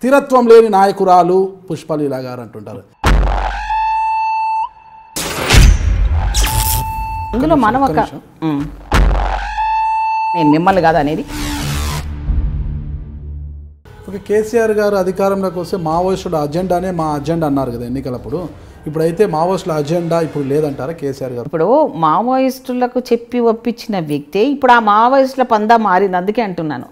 స్థిరత్వం లేని నాయకురాలు పుష్పలీల గారు అంటుంటారు ఇందులో మనం ఒక ఉమ్. నేను మిమ్మల్ని కాదు అనేది ఒక కేసీఆర్ గారు అధికారంలోకి వస్తే మావోయిస్టుల అజెండానే మా అజెండా అన్నారు కదా ఎన్నికలప్పుడు ఇప్పుడైతే మావోయిస్టుల అజెండా ఇప్పుడు లేదంటారా కేసీఆర్ గారు ఇప్పుడు మావోయిస్టులకు చెప్పి ఒప్పించిన వ్యక్తే ఇప్పుడు ఆ మావోయిస్టుల పందా మారింది అందుకే అంటున్నాను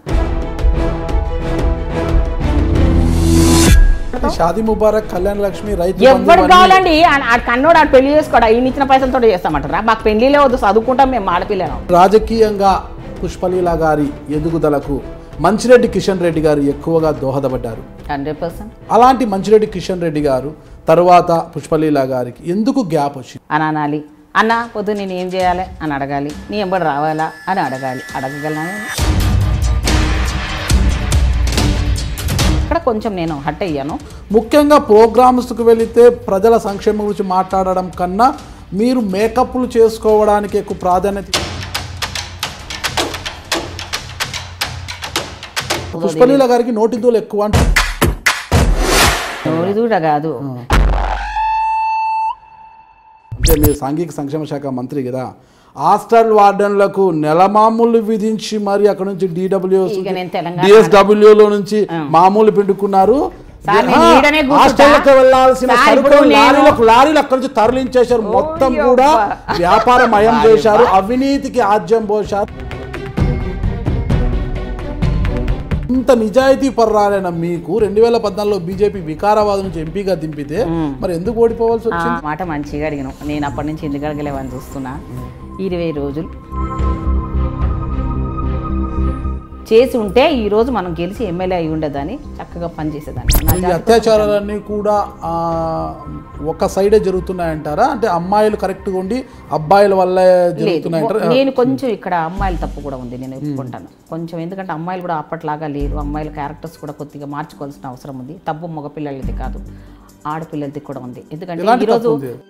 షాదీ ముబారక్ కళ్యాణ లక్ష్మి రైతు ఎవరు బంధు అన్నీ- కావాలండి ఆ- ఆ కన్నోడు ఆడు పెళ్లి చేసుకోడా ఈయన ఇచ్చిన పైసలతో చేస్తామంటారా మాకు పెళ్లిలే వద్దు చదువుకుంటాం మేము ఆడపిల్లను రాజకీయంగా పుష్పలీల గారి ఎదుగుదలకు మంచిరెడ్డి కిషన్ రెడ్డి గారు ఎక్కువగా దోహదపడ్డారు హండ్రెడ్ పర్సెంట్ అలాంటి మంచిరెడ్డి కిషన్ రెడ్డి గారు తరువాత పుష్పలీల గారికి ఎందుకు గ్యాప్ వచ్చింది అని అనాలి అన్న పొద్దు నేను ఏం చేయాలి అని అడగాలి నీ ఎంబడి రావాలా అని అడగాలి అడగగలనా నేను? ఇక్కడ కొంచెం నేను హట్ అయ్యాను ముఖ్యంగా ప్రోగ్రామ్స్కి వెళితే ప్రజల సంక్షేమం గురించి మాట్లాడడం కన్నా మీరు మేకప్లు చేసుకోవడానికి ఎక్కువ ప్రాధాన్యత పుష్పలీల గారికి నోటిదోలు ఎక్కువ అంటే నోరు దూడ కాదు అంటే మీరు సాంఘిక సంక్షేమ శాఖ మంత్రి కదా హాస్టల్ వార్డెన్లకు నెలమామూలు విధించి మరి అక్కడ నుంచి డిడబ్ల్యూ ఇక నేను తెలంగాణ డిఎస్డబ్ల్యూలో నుంచి మామూలు పిండుకున్నారు సార్, నేను ఆ, ఈడనే కూర్చుంటా. హాస్టల్కి వెళ్ళాల్సిన సార్, సరుకులు ఇప్పుడు నేను- లారీలకు లారీలు అక్కడి నుంచి తరలించేశారు మొత్తం ఓయ్యబ్బా. కూడా వ్యాపారమయం చేశారు అవినీతికి ఆజ్యం పోశారు ఇంత నిజాయితీ పర్రాలైన మీకు రెండు వేల పద్నాలుగులో బీజేపీ వికారాబాద్ నుంచి ఎంపీగా దింపితే మరి ఎందుకు ఓడిపోవాల్సి ఆ వచ్చింది మాట మంచిగా అడిగాను నేను అప్పటి నుంచి ఎందుకు అడగలేవని చూస్తున్నా ఇరవై రోజులు చేసి ఉంటే ఈ రోజు మనం గెలిచి ఎమ్మెల్యే అయి ఉండేదని చక్కగా పనిచేసేదాన్ని నా ఈ జాతకం అత్యాచారాలన్నీ కూడా ఆ, ఒక సైడే జరుగుతున్నాయంటారా అంటే అమ్మాయిలు కరెక్ట్గా ఉండి అబ్బాయిల వల్లే లేదు జరుగుతున్నాయంటారా నేను కొంచెం ఇక్కడ అమ్మాయిల తప్పు కూడా ఉంది నేను ఒప్పుకుంటాను కొంచెం ఎందుకంటే అమ్మాయిలు కూడా అప్పట్లాగా లేరు అమ్మాయిల క్యారెక్టర్స్ కూడా కొద్దిగా మార్చుకోవాల్సిన అవసరం ఉంది తప్పు మగపిల్లలది కాదు ఆడపిల్లలది కూడా ఉంది ఎందుకంటే ఎలాంటి ఈరోజు తప్పు ఉంది?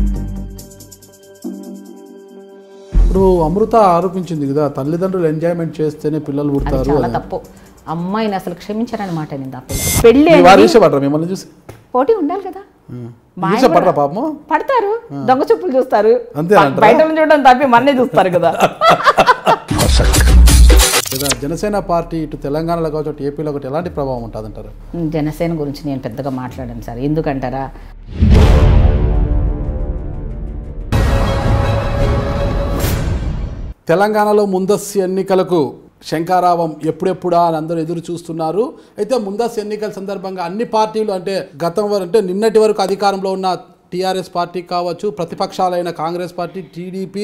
ఇప్పుడు అమృత ఆరోపించింది కదా తల్లిదండ్రులు ఎంజాయ్మెంట్ చేస్తేనే పిల్లలు అది పుడతారు చాలా తప్పు అమ్మాయిని అసలు క్షమించారని మాట నింది ఆ పిల్ల పెళ్ళి మీ అనేది వారు ఇష్టపడరా మిమ్మల్ని చూసి పోటీ ఉండాలి కదా మా ఆయన ఇష్టపడరా పాపము పడతారు దొంగ చూపులు చూస్తారు అంతే బ- అంటారా? బయట నుంచి చూడడం తప్పి మన్నే చూస్తారు కదా లేదా జనసేన పార్టీ ఇటు తెలంగాణలో కావచ్చు అటు ఏపీలో ఒకటి ఎలాంటి ప్రభావం ఉంటుంది అంటారు జనసేన గురించి నేను పెద్దగా మాట్లాడాను సార్ ఎందుకంటారా తెలంగాణలో ముందస్తు ఎన్నికలకు శంకారావం ఎప్పుడెప్పుడా అని అందరూ ఎదురు చూస్తున్నారు అయితే ముందస్తు ఎన్నికల సందర్భంగా అన్ని పార్టీలు అంటే గతం వరకు అంటే నిన్నటి వరకు అధికారంలో ఉన్న టీఆర్ఎస్ పార్టీ కావచ్చు ప్రతిపక్షాలైన కాంగ్రెస్ పార్టీ టీడీపీ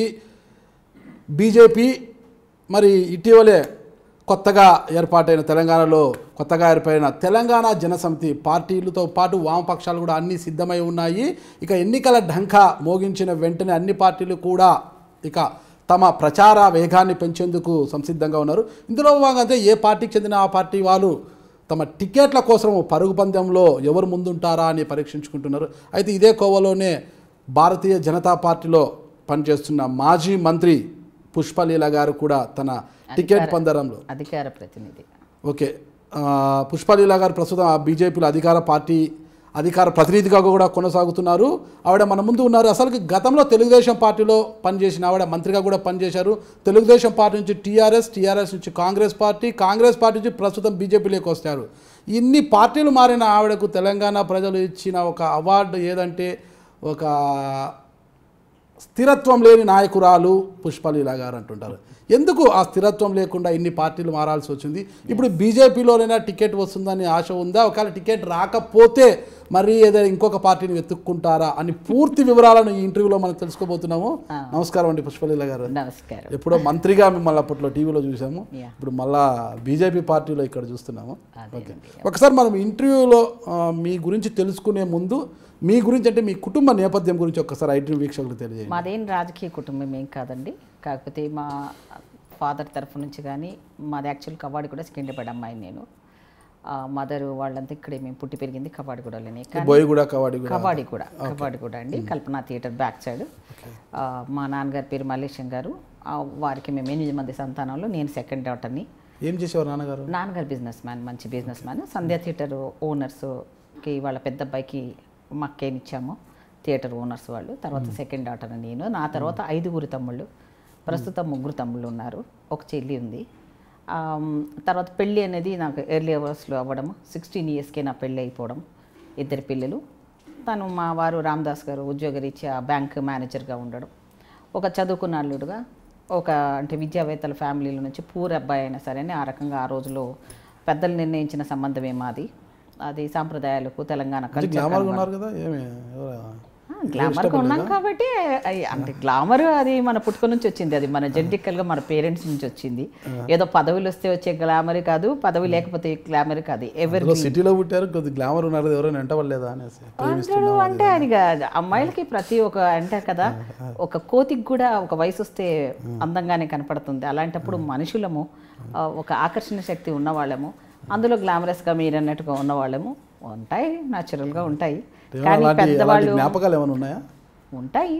బీజేపీ మరి ఇటీవలే కొత్తగా ఏర్పాటైన తెలంగాణలో కొత్తగా ఏర్పడిన తెలంగాణ జనసమితి పార్టీలతో పాటు వామపక్షాలు కూడా అన్నీ సిద్ధమై ఉన్నాయి ఇక ఎన్నికల ఢంకా మోగించిన వెంటనే అన్ని పార్టీలు కూడా ఇక తమ ప్రచార వేగాన్ని పెంచేందుకు సంసిద్ధంగా ఉన్నారు ఇందులో భాగంగా ఏ పార్టీకి చెందిన ఆ పార్టీ వాళ్ళు తమ టికెట్ల కోసం పరుగు పందెంలో ఎవరు ముందుంటారా అని పరీక్షించుకుంటున్నారు అయితే ఇదే కోవలోనే భారతీయ జనతా పార్టీలో పనిచేస్తున్న మాజీ మంత్రి పుష్పలీల గారు కూడా తన టికెట్ పందరంలో అధికార ప్రతినిధి ఓకే ఆ, పుష్పలీల గారు ప్రస్తుతం ఆ బీజేపీలో అధికార పార్టీ అధికార ప్రతినిధిగా కూడా కొనసాగుతున్నారు ఆవిడ మన ముందు ఉన్నారు అసలు గతంలో తెలుగుదేశం పార్టీలో పనిచేసిన ఆవిడ మంత్రిగా కూడా పనిచేశారు తెలుగుదేశం పార్టీ నుంచి టీఆర్ఎస్ టీఆర్ఎస్ నుంచి కాంగ్రెస్ పార్టీ కాంగ్రెస్ పార్టీ నుంచి ప్రస్తుతం బీజేపీలోకి వస్తారు ఇన్ని పార్టీలు మారిన ఆవిడకు తెలంగాణ ప్రజలు ఇచ్చిన ఒక అవార్డు ఏదంటే ఒక స్థిరత్వం లేని నాయకురాలు పుష్పలీల గారు అంటుంటారు ఎందుకు ఆ స్థిరత్వం లేకుండా ఇన్ని పార్టీలు మారాల్సి వచ్చింది ఇప్పుడు బీజేపీలోనైనా టికెట్ వస్తుందని ఆశ ఉందా ఒకవేళ టికెట్ రాకపోతే మరి ఏదైనా ఇంకొక పార్టీని వెతుక్కుంటారా అని పూర్తి వివరాలను ఈ ఇంటర్వ్యూలో మనం తెలుసుకోబోతున్నాము నమస్కారం అండి పుష్పలీల గారు నమస్కారం ఎప్పుడో మంత్రిగా మిమ్మల్ని అప్పట్లో టీవీలో చూసాము Yeah. ఇప్పుడు మళ్ళా బీజేపీ పార్టీలో ఇక్కడ చూస్తున్నాము అదేనండి. ఒకసారి మనం ఇంటర్వ్యూలో ఆ, మీ గురించి తెలుసుకునే ముందు మీ గురించి అంటే మీ కుటుంబ నేపథ్యం గురించి ఒకసారి ఐటీ వీక్షకులు తెలియజేయండి మాదేం రాజకీయ కుటుంబం ఏం కాదండి కాకపోతే మా ఫాదర్ తరఫు నుంచి కానీ మాది యాక్చువల్ కవాడి కూడా సికింద్రాబాద్ అమ్మాయి నేను మదర్ వాళ్ళంతా ఇక్కడే మేము పుట్టి పెరిగింది కవాడిగూడలోనే కానీ బోయగూడ కవాడి కూడా కబడ్డీ కూడా కబడ్డీ కూడా అండి కల్పన థియేటర్ బ్యాక్ సైడ్ ఆ, మా నాన్నగారి పేరు మల్లేశం గారు ఆ, వారికి మేము ఎనిమిది మంది సంతానంలో నేను సెకండ్ డాటర్ని ఏం చేసేవారు నాన్నగారు నాన్నగారు బిజినెస్ మ్యాన్ మంచి బిజినెస్ మ్యాన్ సంధ్య థియేటర్ ఓనర్స్కి వాళ్ళ పెద్ద అబ్బాయికి మక్కేనిచ్చాము థియేటర్ ఓనర్స్ వాళ్ళు తర్వాత సెకండ్ డాటర్ నేను నా తర్వాత ఐదుగురు తమ్ముళ్ళు ప్రస్తుతం ముగ్గురు తమ్ముళ్ళు ఉన్నారు ఒక చెల్లి ఉంది ఆమ్, తర్వాత పెళ్ళి అనేది నాకు ఎర్లీ అవర్స్లో అవ్వడం సిక్స్టీన్ ఇయర్స్కే నా పెళ్ళి అయిపోవడం ఇద్దరు పిల్లలు తను మా వారు రామదాస్ గారు ఉద్యోగరీత్యా బ్యాంక్ మేనేజర్గా ఉండడం ఒక చదువుకున్న అల్లుడుగా ఒక అంటే విద్యావేత్తల ఫ్యామిలీల నుంచి పూర్ అబ్బాయి అయినా సరే అని ఆ రకంగా ఆ రోజులో పెద్దలు నిర్ణయించిన సంబంధమే మాది అది సాంప్రదాయాలకు తెలంగాణ కల్చర్ గ్లామర్గా ఉన్నారు కదా ఏమి ఎవరా? గ్లామర్గా ఉన్నాం కాబట్టి అయ్- అంటే గ్లామర్ అది మన పుట్టుక నుంచి వచ్చింది అది మన జెనటికల్గా మన పేరెంట్స్ నుంచి వచ్చింది ఏదో పదవులు వస్తే వచ్చే గ్లామర్ కాదు పదవి లేకపోతే గ్లామర్ కాదు ఎవరి అందులో సిటీలో పుట్టారు కొద్ది గ్లామర్ ఉన్నారు కదా, ఎవరైనా వెంటబడలేదా అనేసి అందరూ అంటే అది కాదు. అమ్మాయిలకి ప్రతి ఒక అంటారు కదా ఒక కోతికి కూడా ఒక వయసు వస్తే అందంగానే కనపడుతుంది అలాంటప్పుడు మనుషులము ఆ, ఒక ఆకర్షణ శక్తి ఉన్నవాళ్ళము అందులో గ్లామరస్గా మీరు అన్నట్టుగా ఉన్నవాళ్ళము ఉంటాయి న్యాచురల్గా ఉంటాయి ఏమైనా కానీ అలాంటి అలాంటి పెద్దవాళ్ళు జ్ఞాపకాలు ఏమైనా ఉన్నాయా ఉంటాయి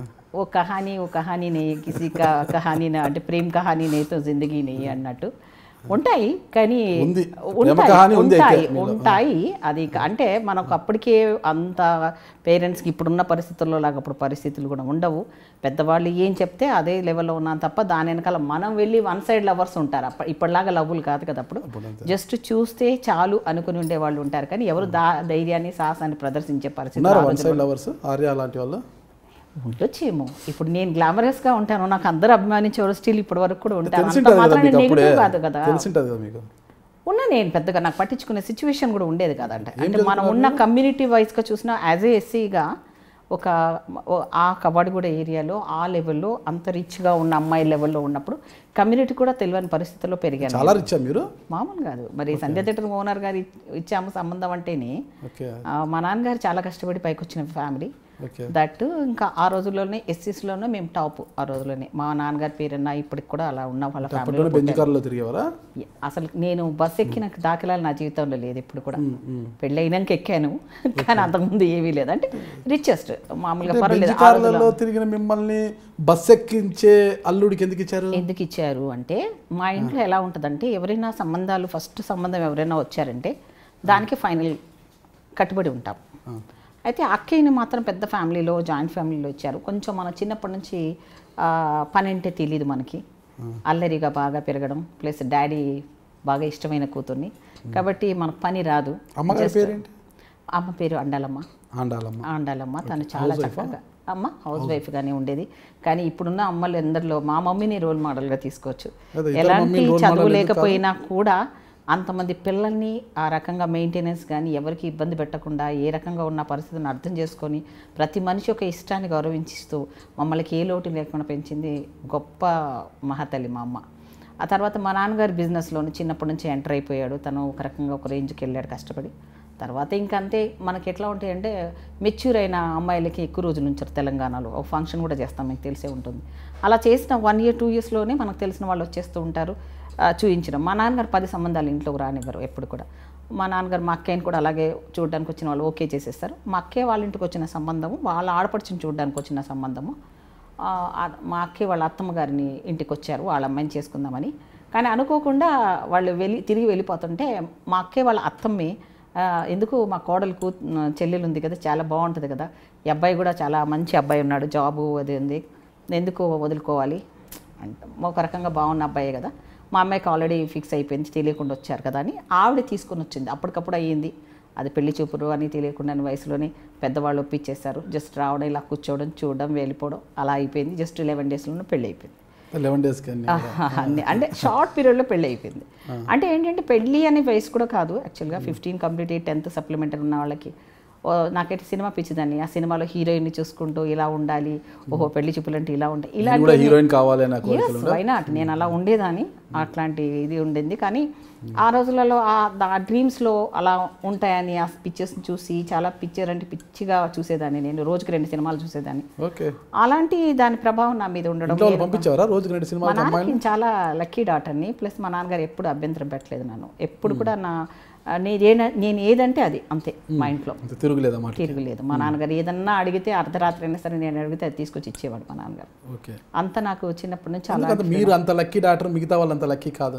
ఓ కహానీ ఓ కహానీ నే కిసి కా కహానీ నా అంటే ప్రేమ్ కహానీ నేతో జిందగీ నెయ్యి అన్నట్టు ఉంటాయి కానీ ఉంది. ప్రేమ ఉంటాయి కహాని ఉంది అయితే ఉంటాయి ఉంటాయి అది క- అంటే మనకు అప్పటికే అంత పేరెంట్స్కి ఇప్పుడున్న పరిస్థితుల్లో లాగా అప్పుడు పరిస్థితులు కూడా ఉండవు పెద్దవాళ్ళు ఏం చెప్తే అదే లెవెల్లో ఉన్నాం తప్ప దాని వెనకాల మనం వెళ్ళి వన్ సైడ్ లవర్స్ ఉంటారు అప్ప ఇప్పటిలాగా లవ్వులు కాదు కదా అప్పుడు జస్ట్ చూస్తే చాలు అనుకుని ఉండే వాళ్ళు ఉంటారు కానీ ఎవరు దా ధైర్యాన్ని సాహసాన్ని ప్రదర్శించే పరిస్థితి ఉన్నారా వన్ సైడ్ లవర్స్ ఆర్య లాంటి వాళ్ళు ఉండొచ్చేమో ఇప్పుడు నేను గ్లామరస్ గా ఉంటాను నాకు అందరూ అభిమానించేవారు స్టిల్ ఇప్పటి వరకు కూడా ఉంటాను అంత తెలిసింటది కదా మాత్రాన మీకు అప్పుడే నెగిటివ్ కాదు కదా తెలిసింటది కదా మీకు ఉన్నా నేను పెద్దగా నాకు పట్టించుకునే సిచ్యువేషన్ కూడా ఉండేది కదంటే అంటే మనం ఉన్న కమ్యూనిటీ వైజ్గా చూసినా యాజ్ ఏ ఎస్సీగా ఒక ఓ- ఆ కవాడిగూడ ఏరియాలో ఆ లెవెల్లో అంత రిచ్గా ఉన్న అమ్మాయి లెవెల్లో ఉన్నప్పుడు కమ్యూనిటీ కూడా తెలియని పరిస్థితుల్లో పెరిగాను చాలా రిచ్చా మీరు మామూలు కాదు మరి సంధ్య థియేటర్ ఓనర్ గారు ఇచ్చాము సంబంధం అంటేనే ఓకే ఆ, మా నాన్నగారు చాలా కష్టపడి పైకి వచ్చిన ఫ్యామిలీ ఓకే దట్ ఇంకా ఆ రోజుల్లోనే ఎస్సీస్లోనే మేము టాప్ ఆ రోజుల్లోనే మా నాన్నగారి పేరున్న ఇప్పటికి కూడా అలా ఉన్న వాళ్ళ ఫ్యామిలీ అప్పట్లోనే బెంచ్ కార్లో తిరిగేవారా అసలు నేను బస్ ఎక్కిన దాఖలాలు నా జీవితంలో లేదు ఇప్పుడు కూడా పెళ్ళి అయినాక ఎక్కాను కానీ అంతకుముందు ఏమీ లేదు అంటే రిచెస్ట్ మామూలుగా పర్వాలేదు బెంచ్ కార్లలో తిరిగిన మిమ్మల్ని బస్ ఎక్కించే అల్లుడికి ఎందుకు ఇచ్చారు ఎందుకు ఇచ్చారు అంటే మా ఇంట్లో ఎలా ఉంటుందంటే ఎవరైనా సంబంధాలు ఫస్ట్ సంబంధం ఎవరైనా వచ్చారంటే దానికి ఫైనల్ కట్టుబడి ఉంటాం అయితే అక్కయ్యని మాత్రం పెద్ద ఫ్యామిలీలో జాయింట్ ఫ్యామిలీలో ఇచ్చారు కొంచెం మన చిన్నప్పటి నుంచి ఆ, పని అంటే తెలియదు మనకి అల్లరిగా బాగా పెరగడం ప్లస్ డాడీ బాగా ఇష్టమైన కూతుర్ని కాబట్టి మనకు పని రాదు అమ్మగారి పేరేంటి అమ్మ పేరు అండాలమ్మ ఆండాలమ్మ ఆండాలమ్మ తను చాలా చక్కగా అమ్మ హౌస్ వైఫ్గానే ఉండేది కానీ ఇప్పుడున్న అమ్మలు ఎందరిలో మా మమ్మీని రోల్ మోడల్గా తీసుకోవచ్చు అదే, ఇతర ఎలాంటి మమ్మీని role చదువు model లేకపోయినా కూడా అంతమంది పిల్లల్ని ఆ రకంగా మెయింటెనెన్స్ కానీ ఎవరికి ఇబ్బంది పెట్టకుండా ఏ రకంగా ఉన్న పరిస్థితిని అర్థం చేసుకొని ప్రతి మనిషి యొక్క ఇష్టాన్ని గౌరవించిస్తూ మమ్మల్ని ఏ లోటు లేకుండా పెంచింది గొప్ప మహతల్లి మా అమ్మ ఆ తర్వాత మా నాన్నగారు బిజినెస్లోని చిన్నప్పటి నుంచి ఎంటర్ అయిపోయాడు తను ఒక రకంగా ఒక రేంజ్కి వెళ్ళాడు కష్టపడి తర్వాత ఇంకా అంతే మనకి ఎట్లా ఉంటాయంటే మెచ్యూర్ అయిన అమ్మాయిలకి ఎక్కువ రోజులు ఉంచారు తెలంగాణలో ఒక ఫంక్షన్ కూడా చేస్తాం మీకు తెలిసే ఉంటుంది అలా చేసిన వన్ ఇయర్ టూ ఇయర్స్లోనే మనకు తెలిసిన వాళ్ళు వచ్చేస్తూ ఉంటారు ఆ, చూయించడం మా నాన్నగారు పది సంబంధాలు ఇంట్లోకి రానివ్వరు ఎప్పుడు కూడా మా నాన్నగారు మా అక్కయ్యని కూడా అలాగే చూడడానికి వచ్చిన వాళ్ళు ఓకే చేసేస్తారు మా అక్కయ్య వాళ్ళ ఇంటికి వచ్చిన సంబంధము వాళ్ళ ఆడపడుచుని చూడడానికి వచ్చిన సంబంధము ఆ, ఆ- మా అక్కయ్య వాళ్ళ అత్తమ్మ గారిని ఇంటికి వచ్చారు వాళ్ళ అమ్మాయిని చేసుకుందామని కానీ అనుకోకుండా వాళ్ళు వెళ్ళి తిరిగి వెళ్ళిపోతుంటే మా అక్కయ్య వాళ్ళ అత్తమ్మే ఆ, ఎందుకు మా కోడలు కూ చెల్లెలు ఉంది కదా చాలా బాగుంటుంది కదా ఈ అబ్బాయి కూడా చాలా మంచి అబ్బాయి ఉన్నాడు జాబు అది ఉంది ఎందుకు వదులుకోవాలి అంటే ఒక రకంగా బాగున్న అబ్బాయే కదా మా అమ్మాయికి ఆల్రెడీ ఫిక్స్ అయిపోయింది తెలియకుండా వచ్చారు కదా అని ఆవిడ తీసుకొని వచ్చింది అప్పటికప్పుడు అయ్యింది అది పెళ్లి చూపురు అని తెలియకుండా వయసులోనే పెద్దవాళ్ళు ఒప్పించేశారు జస్ట్ రావడం ఇలా కూర్చోవడం చూడడం వెళ్ళిపోవడం అలా అయిపోయింది జస్ట్ లెవెన్ డేస్లోనే పెళ్ళి అయిపోయింది లెవెన్ డేస్కి అన్ని ఆహా, అన్ని- అంటే షార్ట్ పీరియడ్లో పెళ్ళి అయిపోయింది అంటే ఏంటంటే పెళ్ళి అనే వయసు కూడా కాదు యాక్చువల్గా ఫిఫ్టీన్ కంప్లీట్ అయ్యి టెన్త్ సప్లిమెంటరీ ఉన్న వాళ్ళకి ఓ, నాకైతే సినిమా పిచ్చిదాన్ని ఆ సినిమాలో హీరోయిన్ని చూసుకుంటూ ఇలా ఉండాలి ఓహో పెళ్లి చూపులు అంటే ఇలా ఉంటాయి నేను కూడా ఇలాంటి హీరోయిన్ కావాలి అని కోరిక ఎస్ వై నాట్ నేను అలా ఉండేదాన్ని అట్లాంటి ఇది ఉండింది కానీ ఆ రోజులలో ఆ ఆ డ్రీమ్స్లో అలా ఉంటాయని ఆ పిక్చర్స్ని చూసి చాలా పిక్చర్ అంటే పిచ్చిగా చూసేదాన్ని నేను రోజుకి రెండు సినిమాలు చూసేదాన్ని ఓకే అలాంటి దాని ప్రభావం నా మీద ఉండడం ఇంట్లో వాళ్ళు పంపించారా రోజుకి రెండు మా సినిమాలు నాన్నకి నేను చాలా లక్కీ డాటర్ని ప్లస్ మా నాన్నగారు ఎప్పుడు అభ్యంతరం పెట్టలేదు నన్ను ఎప్పుడు కూడా నా నేను ఏ నేను ఏదంటే అది అంతే మా ఇంట్లో అంత తిరుగులేదా మాట తిరగలేదు మా నాన్నగారు ఏదన్నా అడిగితే అర్ధరాత్రి అయినా సరే నేను అడిగితే అది తీసుకొచ్చి ఇచ్చేవాడు మా నాన్నగారు ఓకే అంత నాకు చిన్నప్పటి నుంచి అలా ఎందుకంటే మీరు అంత లక్కీ డాక్టర్ మిగతా వాళ్ళు అంత లక్కీ కాదు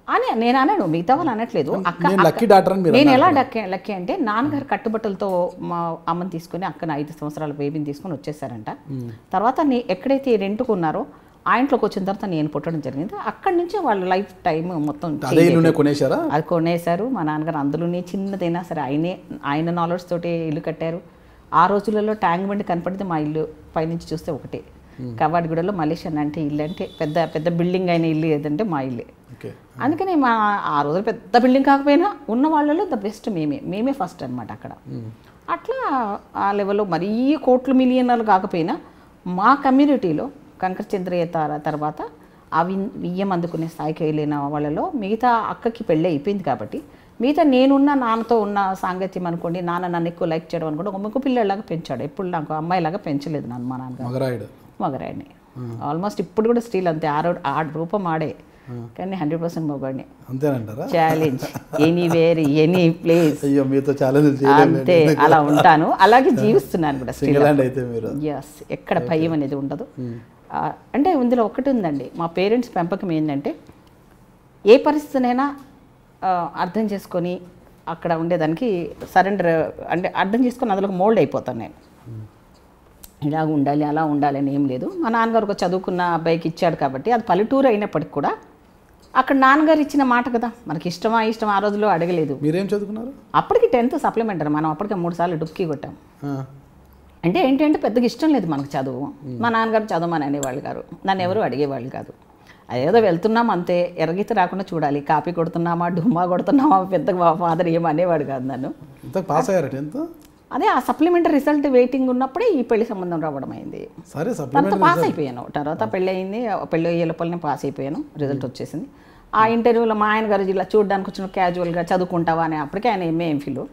అని నేను అనను మిగతా వాళ్ళు అనట్లేదు అక్క నేను అక్క- లక్కీ డాక్టర్ అని మీరు నేను ఎలా లక్కీ లక్కీ అంటే నాన్నగారు కట్టుబట్టలతో మా అమ్మని తీసుకుని అక్కన ఐదు సంవత్సరాల బేబీని తీసుకొని వచ్చేసారంట తర్వాత నే ఎక్కడైతే రెంట్కు ఉన్నారో ఆ ఇంట్లోకి వచ్చిన తర్వాత నేను పుట్టడం జరిగింది అక్కడి నుంచి వాళ్ళ లైఫ్ టైం మొత్తం అదే change ఇల్లునే కొనేశారా అది కొనేశారు మా నాన్నగారు అందులోనే చిన్నదైనా సరే ఆయనే ఆయన నాలెడ్జ్ తోటి ఇల్లు కట్టారు ఆ రోజులలో ట్యాంక్ బండి కనపడితే మా ఇల్లు పైనుంచి చూస్తే ఒకటే కవాడిగూడలో మలేషియన్ అంటే ఇల్లు అంటే పెద్ద పెద్ద బిల్డింగ్ అయిన ఇల్లు ఏదంటే మా ఇల్లే ఓకే అందుకని మా ఆ రోజులు పెద్ద బిల్డింగ్ కాకపోయినా ఉన్న వాళ్ళలో ద బెస్ట్ మేమే మేమే ఫస్ట్ అనమాట అక్కడ అట్లా ఆ లెవెల్లో మరీ కోట్లు మిలియనర్లు కాకపోయినా మా కమ్యూనిటీలో కంకర చంద్రయ్య తార తర్వాత అవి బియ్యం అందుకునే స్థాయికి వెళ్ళిన వాళ్ళలో మిగతా అక్కకి పెళ్ళి అయిపోయింది కాబట్టి మిగతా నేనున్న నాన్నతో ఉన్న సాంగత్యం అనుకోండి నాన్న నన్ను ఎక్కువ లైక్ చేయడం అనుకోండి ఒక మగ పిల్లలాగా పెంచాడు ఎప్పుడు నాకు అమ్మాయిలాగా పెంచలేదు నన్ను మా నాన్నగారు మగరాయుడు మగరాడిని ఆల్మోస్ట్ ఇప్పుడు కూడా స్టీల్ అంతే ఆ రో- ఆ రూపం ఆడే కానీ హండ్రెడ్ పర్సెంట్ మగవాడిని అంతేనంటారా ఛాలెంజ్ ఎనీవేర్ ఎనీ ప్లేస్ అయ్యో మీతో ఛాలెంజ్ చేయలేదు అంతే అలా ఉంటాను అలాగే జీవిస్తున్నాను కూడా స్టిల్ సింగిల్ హ్యాండ్ అయితే మీరు ఎస్ ఎక్కడ భయం అనేది ఉండదు ఆ, అంటే ఇందులో ఒకటి ఉందండి మా పేరెంట్స్ పెంపకం ఏంటంటే ఏ పరిస్థితినైనా ఆ, అర్థం చేసుకొని అక్కడ ఉండేదానికి సరెండర్ అంటే అర్థం చేసుకొని అందులో మోల్డ్ అయిపోతాను నేను ఇలా ఉండాలి అలా ఉండాలి అని ఏం లేదు మా నాన్నగారు ఒక చదువుకున్న అబ్బాయికి ఇచ్చాడు కాబట్టి అది పల్లెటూరు అయినప్పటికి కూడా అక్కడ నాన్నగారు ఇచ్చిన మాట కదా మనకి ఇష్టమా ఇష్టం ఆ రోజుల్లో అడగలేదు మీరేం చదువుకున్నారు అప్పటికి టెన్త్ సప్లిమెంటరీ మనం అప్పటికే మూడు సార్లు డుక్కి కొట్టాం ఆ, అంటే ఏంటంటే పెద్దగా ఇష్టం లేదు మనకు చదువు మా నాన్నగారు చదవమని అనేవాళ్ళు గారు నన్ను ఎవరు అడిగేవాళ్ళు కాదు అదేదో వెళ్తున్నాం అంతే ఎరగీత రాకుండా చూడాలి కాపీ కొడుతున్నామా డుమ్మా కొడుతున్నామా పెద్ద ఫాదర్ ఏమో అనేవాడు కాదు నన్ను ఇంత పాస్ అయ్యారా టెన్త్ అదే ఆ సప్లిమెంటరీ రిజల్ట్ వెయిటింగ్ ఉన్నప్పుడే ఈ పెళ్లి సంబంధం రావడం అయింది సరే దాంతో సప్లిమెంట్ పాస్ అయిపోయాను తర్వాత పెళ్ళి అయింది పెళ్ళి అయ్యే లోపలనే పాస్ అయిపోయాను రిజల్ట్ వచ్చేసింది ఆ ఇంటర్వ్యూలో మా ఆయన గారు ఇలా చూడడానికి వచ్చిన క్యాజువల్గా చదువుకుంటావా అని అప్పటికే ఆయన ఎంఏ ఎంఫిల్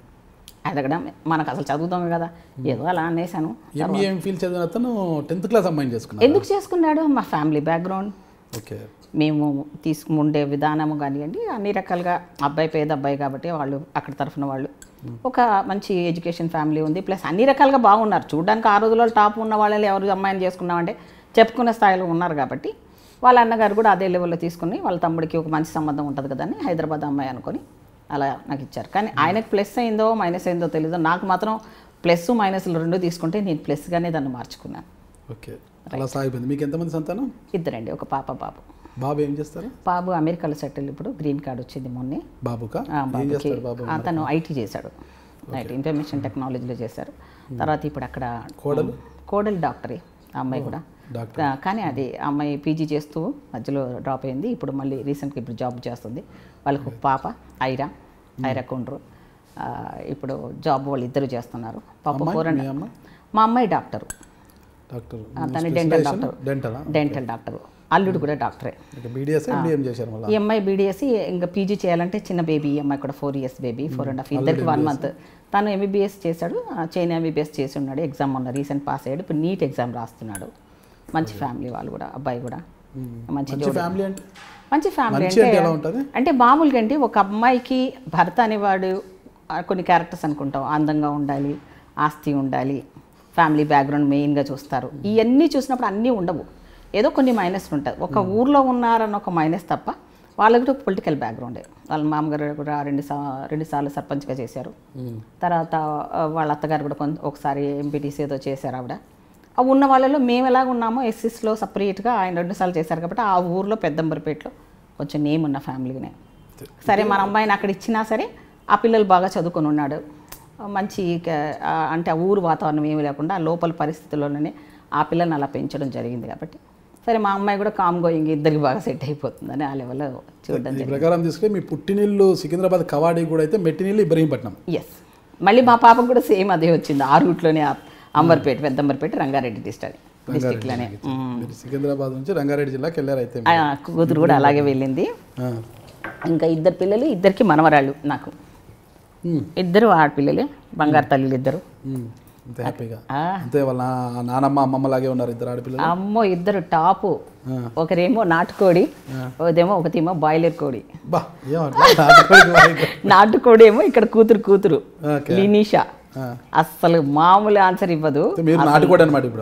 అడగడం మనకు అసలు చదువుతాం కదా ఏదో అలా అనేసాను ఎంఈఎం ఫీల్ చదివిన అతను టెన్త్ క్లాస్ అమ్మాయిని చేసుకున్నారు ఎందుకు చేసుకున్నాడు మా ఫ్యామిలీ బ్యాక్గ్రౌండ్ ఓకే మేము తీసుకుండే విధానము కానివ్వండి అన్ని రకాలుగా అబ్బాయి పేద అబ్బాయి కాబట్టి వాళ్ళు అక్కడ తరఫున వాళ్ళు ఒక మంచి ఎడ్యుకేషన్ ఫ్యామిలీ ఉంది ప్లస్ అన్ని రకాలుగా బాగున్నారు చూడడానికి ఆ రోజుల్లో టాప్ ఉన్న వాళ్ళు ఎవరు అమ్మాయిని చేసుకున్నామంటే చెప్పుకునే స్థాయిలో ఉన్నారు కాబట్టి వాళ్ళ అన్నగారు కూడా అదే లెవెల్లో తీసుకుని వాళ్ళ తమ్ముడికి ఒక మంచి సంబంధం ఉంటుంది కదా అని హైదరాబాద్ అమ్మాయి అనుకొని అలా నాకు ఇచ్చారు కానీ ఆయనకు ప్లస్ అయిందో మైనస్ అయిందో తెలీదు నాకు మాత్రం ప్లస్ మైనస్లు రెండు తీసుకుంటే నేను ప్లస్గానే దాన్ని మార్చుకున్నాను ఓకే అలా సాగిపోయింది మీకు ఎంతమంది సంతానం ఇద్దరండి ఒక పాప బాబు బాబు ఏం చేస్తారు బాబు అమెరికాలో సెటిల్ ఇప్పుడు గ్రీన్ కార్డ్ వచ్చింది మొన్నే బాబుకా ఆ, ఏం బాబుకి చేస్తారు బాబు అతను ఐటీ చేశాడు ఐటీ ఇన్ఫర్మేషన్ టెక్నాలజీలో చేశారు తర్వాత ఇప్పుడు అక్కడ కోడలు? కోడలు డాక్టరే ఆ అమ్మాయి కూడా డాక్టర్ కా- కానీ అది ఆ అమ్మాయి పీజీ చేస్తూ మధ్యలో డ్రాప్ అయింది ఇప్పుడు మళ్ళీ రీసెంట్గా ఇప్పుడు జాబ్ చేస్తుంది వాళ్ళకు ఒక పాప ఐరా ఐరా కొండ్రు ఆ, ఇప్పుడు జాబ్ వాళ్ళు ఇద్దరు చేస్తున్నారు పాప అమ్మాయి? ఫోర్ మీ అమ్మ? మా అమ్మాయి డాక్టరు డాక్టర్ తను డెంటల్ డాక్టర్ డెంటలా డెంటల్ డాక్టర్ అల్లుడు కూడా డాక్టరే ఓకే బీడిఎస్ ఎండిఎం చేశారు మళ్ళీ ఈ అమ్మాయి బీడీఎస్సీ ఇంకా పీజీ చేయాలంటే చిన్న బేబీ ఈ అమ్మాయి కూడా four years baby four and half ఇద్దరికి వన్ మంత్ తను ఎంబీబీఎస్ చేశాడు ఆ, చైనా ఎంబీబీఎస్ చేసి ఉన్నాడు ఎగ్జామ్ మొన్న రీసెంట్ పాస్ అయ్యాడు ఇప్పుడు నీట్ ఎగ్జామ్ రాస్తున్నాడు మంచి ఫ్యామిలీ వాళ్ళు కూడా అబ్బాయి కూడా మంచి మంచి జోడి ఫ్యామిలీ అంటే మంచి ఫ్యామిలీ మంచి అంటే అంటే ఎలా ఉంటుంది అంటే మామూలుగా అంటే ఒక అమ్మాయికి భర్త అనేవాడు ఆ, కొన్ని క్యారెక్టర్స్ అనుకుంటాం అందంగా ఉండాలి ఆస్తి ఉండాలి ఫ్యామిలీ బ్యాక్గ్రౌండ్ మెయిన్గా చూస్తారు ఇవన్నీ చూసినప్పుడు అన్నీ ఉండవు ఏదో కొన్ని మైనస్ ఉంటుంది ఒక ఊర్లో ఉన్నారన్న ఒక మైనస్ తప్ప వాళ్ళకి కూడా పొలిటికల్ బ్యాక్గ్రౌండే వాళ్ళ మామగారు కూడా రెండు సా రెండు సార్లు సర్పంచ్గా చేశారు తర్వాత ఆ, వాళ్ళ అత్తగారు కూడా కొంత ఒకసారి ఎంపీటీసీ ఏదో చేశారు ఆవిడ ఆ ఉన్న వాళ్ళలో మేము ఎలాగ ఉన్నామో ఎస్సీస్లో సపరేట్గా ఆయన రెండుసార్లు చేశారు కాబట్టి ఆ ఊర్లో పెద్దంబరిపేటలో కొంచెం నేమ్ ఉన్న ఫ్యామిలీనే సరే మన అమ్మాయిని అక్కడ ఇచ్చినా సరే ఆ పిల్లలు బాగా చదువుకొని ఉన్నాడు మంచి క- ఆ, అంటే ఆ ఊరు వాతావరణం ఏమీ లేకుండా ఆ లోపల పరిస్థితుల్లోనే ఆ పిల్లని అలా పెంచడం జరిగింది కాబట్టి సరే మా అమ్మాయి కూడా కామ్ గోయింగ్ ఇద్దరికి బాగా సెట్ అయిపోతుందని ఆ లెవెల్లో చూడడం ఈ ప్రకారం తీసుకుంటే మీ పుట్టినిల్లు సికింద్రాబాద్ కవాడి కూడా అయితే మెట్టినిల్లు ఇబ్రహీంపట్నం ఎస్ మళ్ళీ మా పాపకు కూడా సేమ్ అదే వచ్చింది ఆ రూట్లోనే ఆ అంబర్పేట పెద్దంబర్పేట రంగారెడ్డి డిస్ట్రిక్ట్ డిస్టిక్లోనే మీరు సికింద్రాబాద్ నుంచి రంగారెడ్డి జిల్లాకి వెళ్ళారు అయితే ఆ కూతురు కూడా అలాగే వెళ్ళింది ఆ. ఇంకా ఇద్దరు పిల్లలు ఇద్దరికి మనవరాళ్ళు నాకు ఉమ్, ఇద్దరు ఆడపిల్లలే బంగారు తల్లులు ఇద్దరు ఉమ్, అంత హ్యాపీగా ఆ, అంతే వాళ్ళ నా- నానమ్మ అమ్మమ్మ లాగే ఉన్నారు ఇద్దరు ఆడపిల్లలు అమ్మో ఇద్దరు టాపు ఆ. ఒకరేమో నాటుకోడి ఒకదేమో ఒకతేమో బాయిలర్ కోడి బా ఏమంటారు నాటుకోడి వాయిక. నాటుకోడి ఏమో ఇక్కడ కూతురు కూతురు ఓకే లినీషా ఆ. అస్సలు మామూలు ఆన్సర్ ఇవ్వదు అయితే మీరు నాటుకోడి అనమాట ఇప్పుడు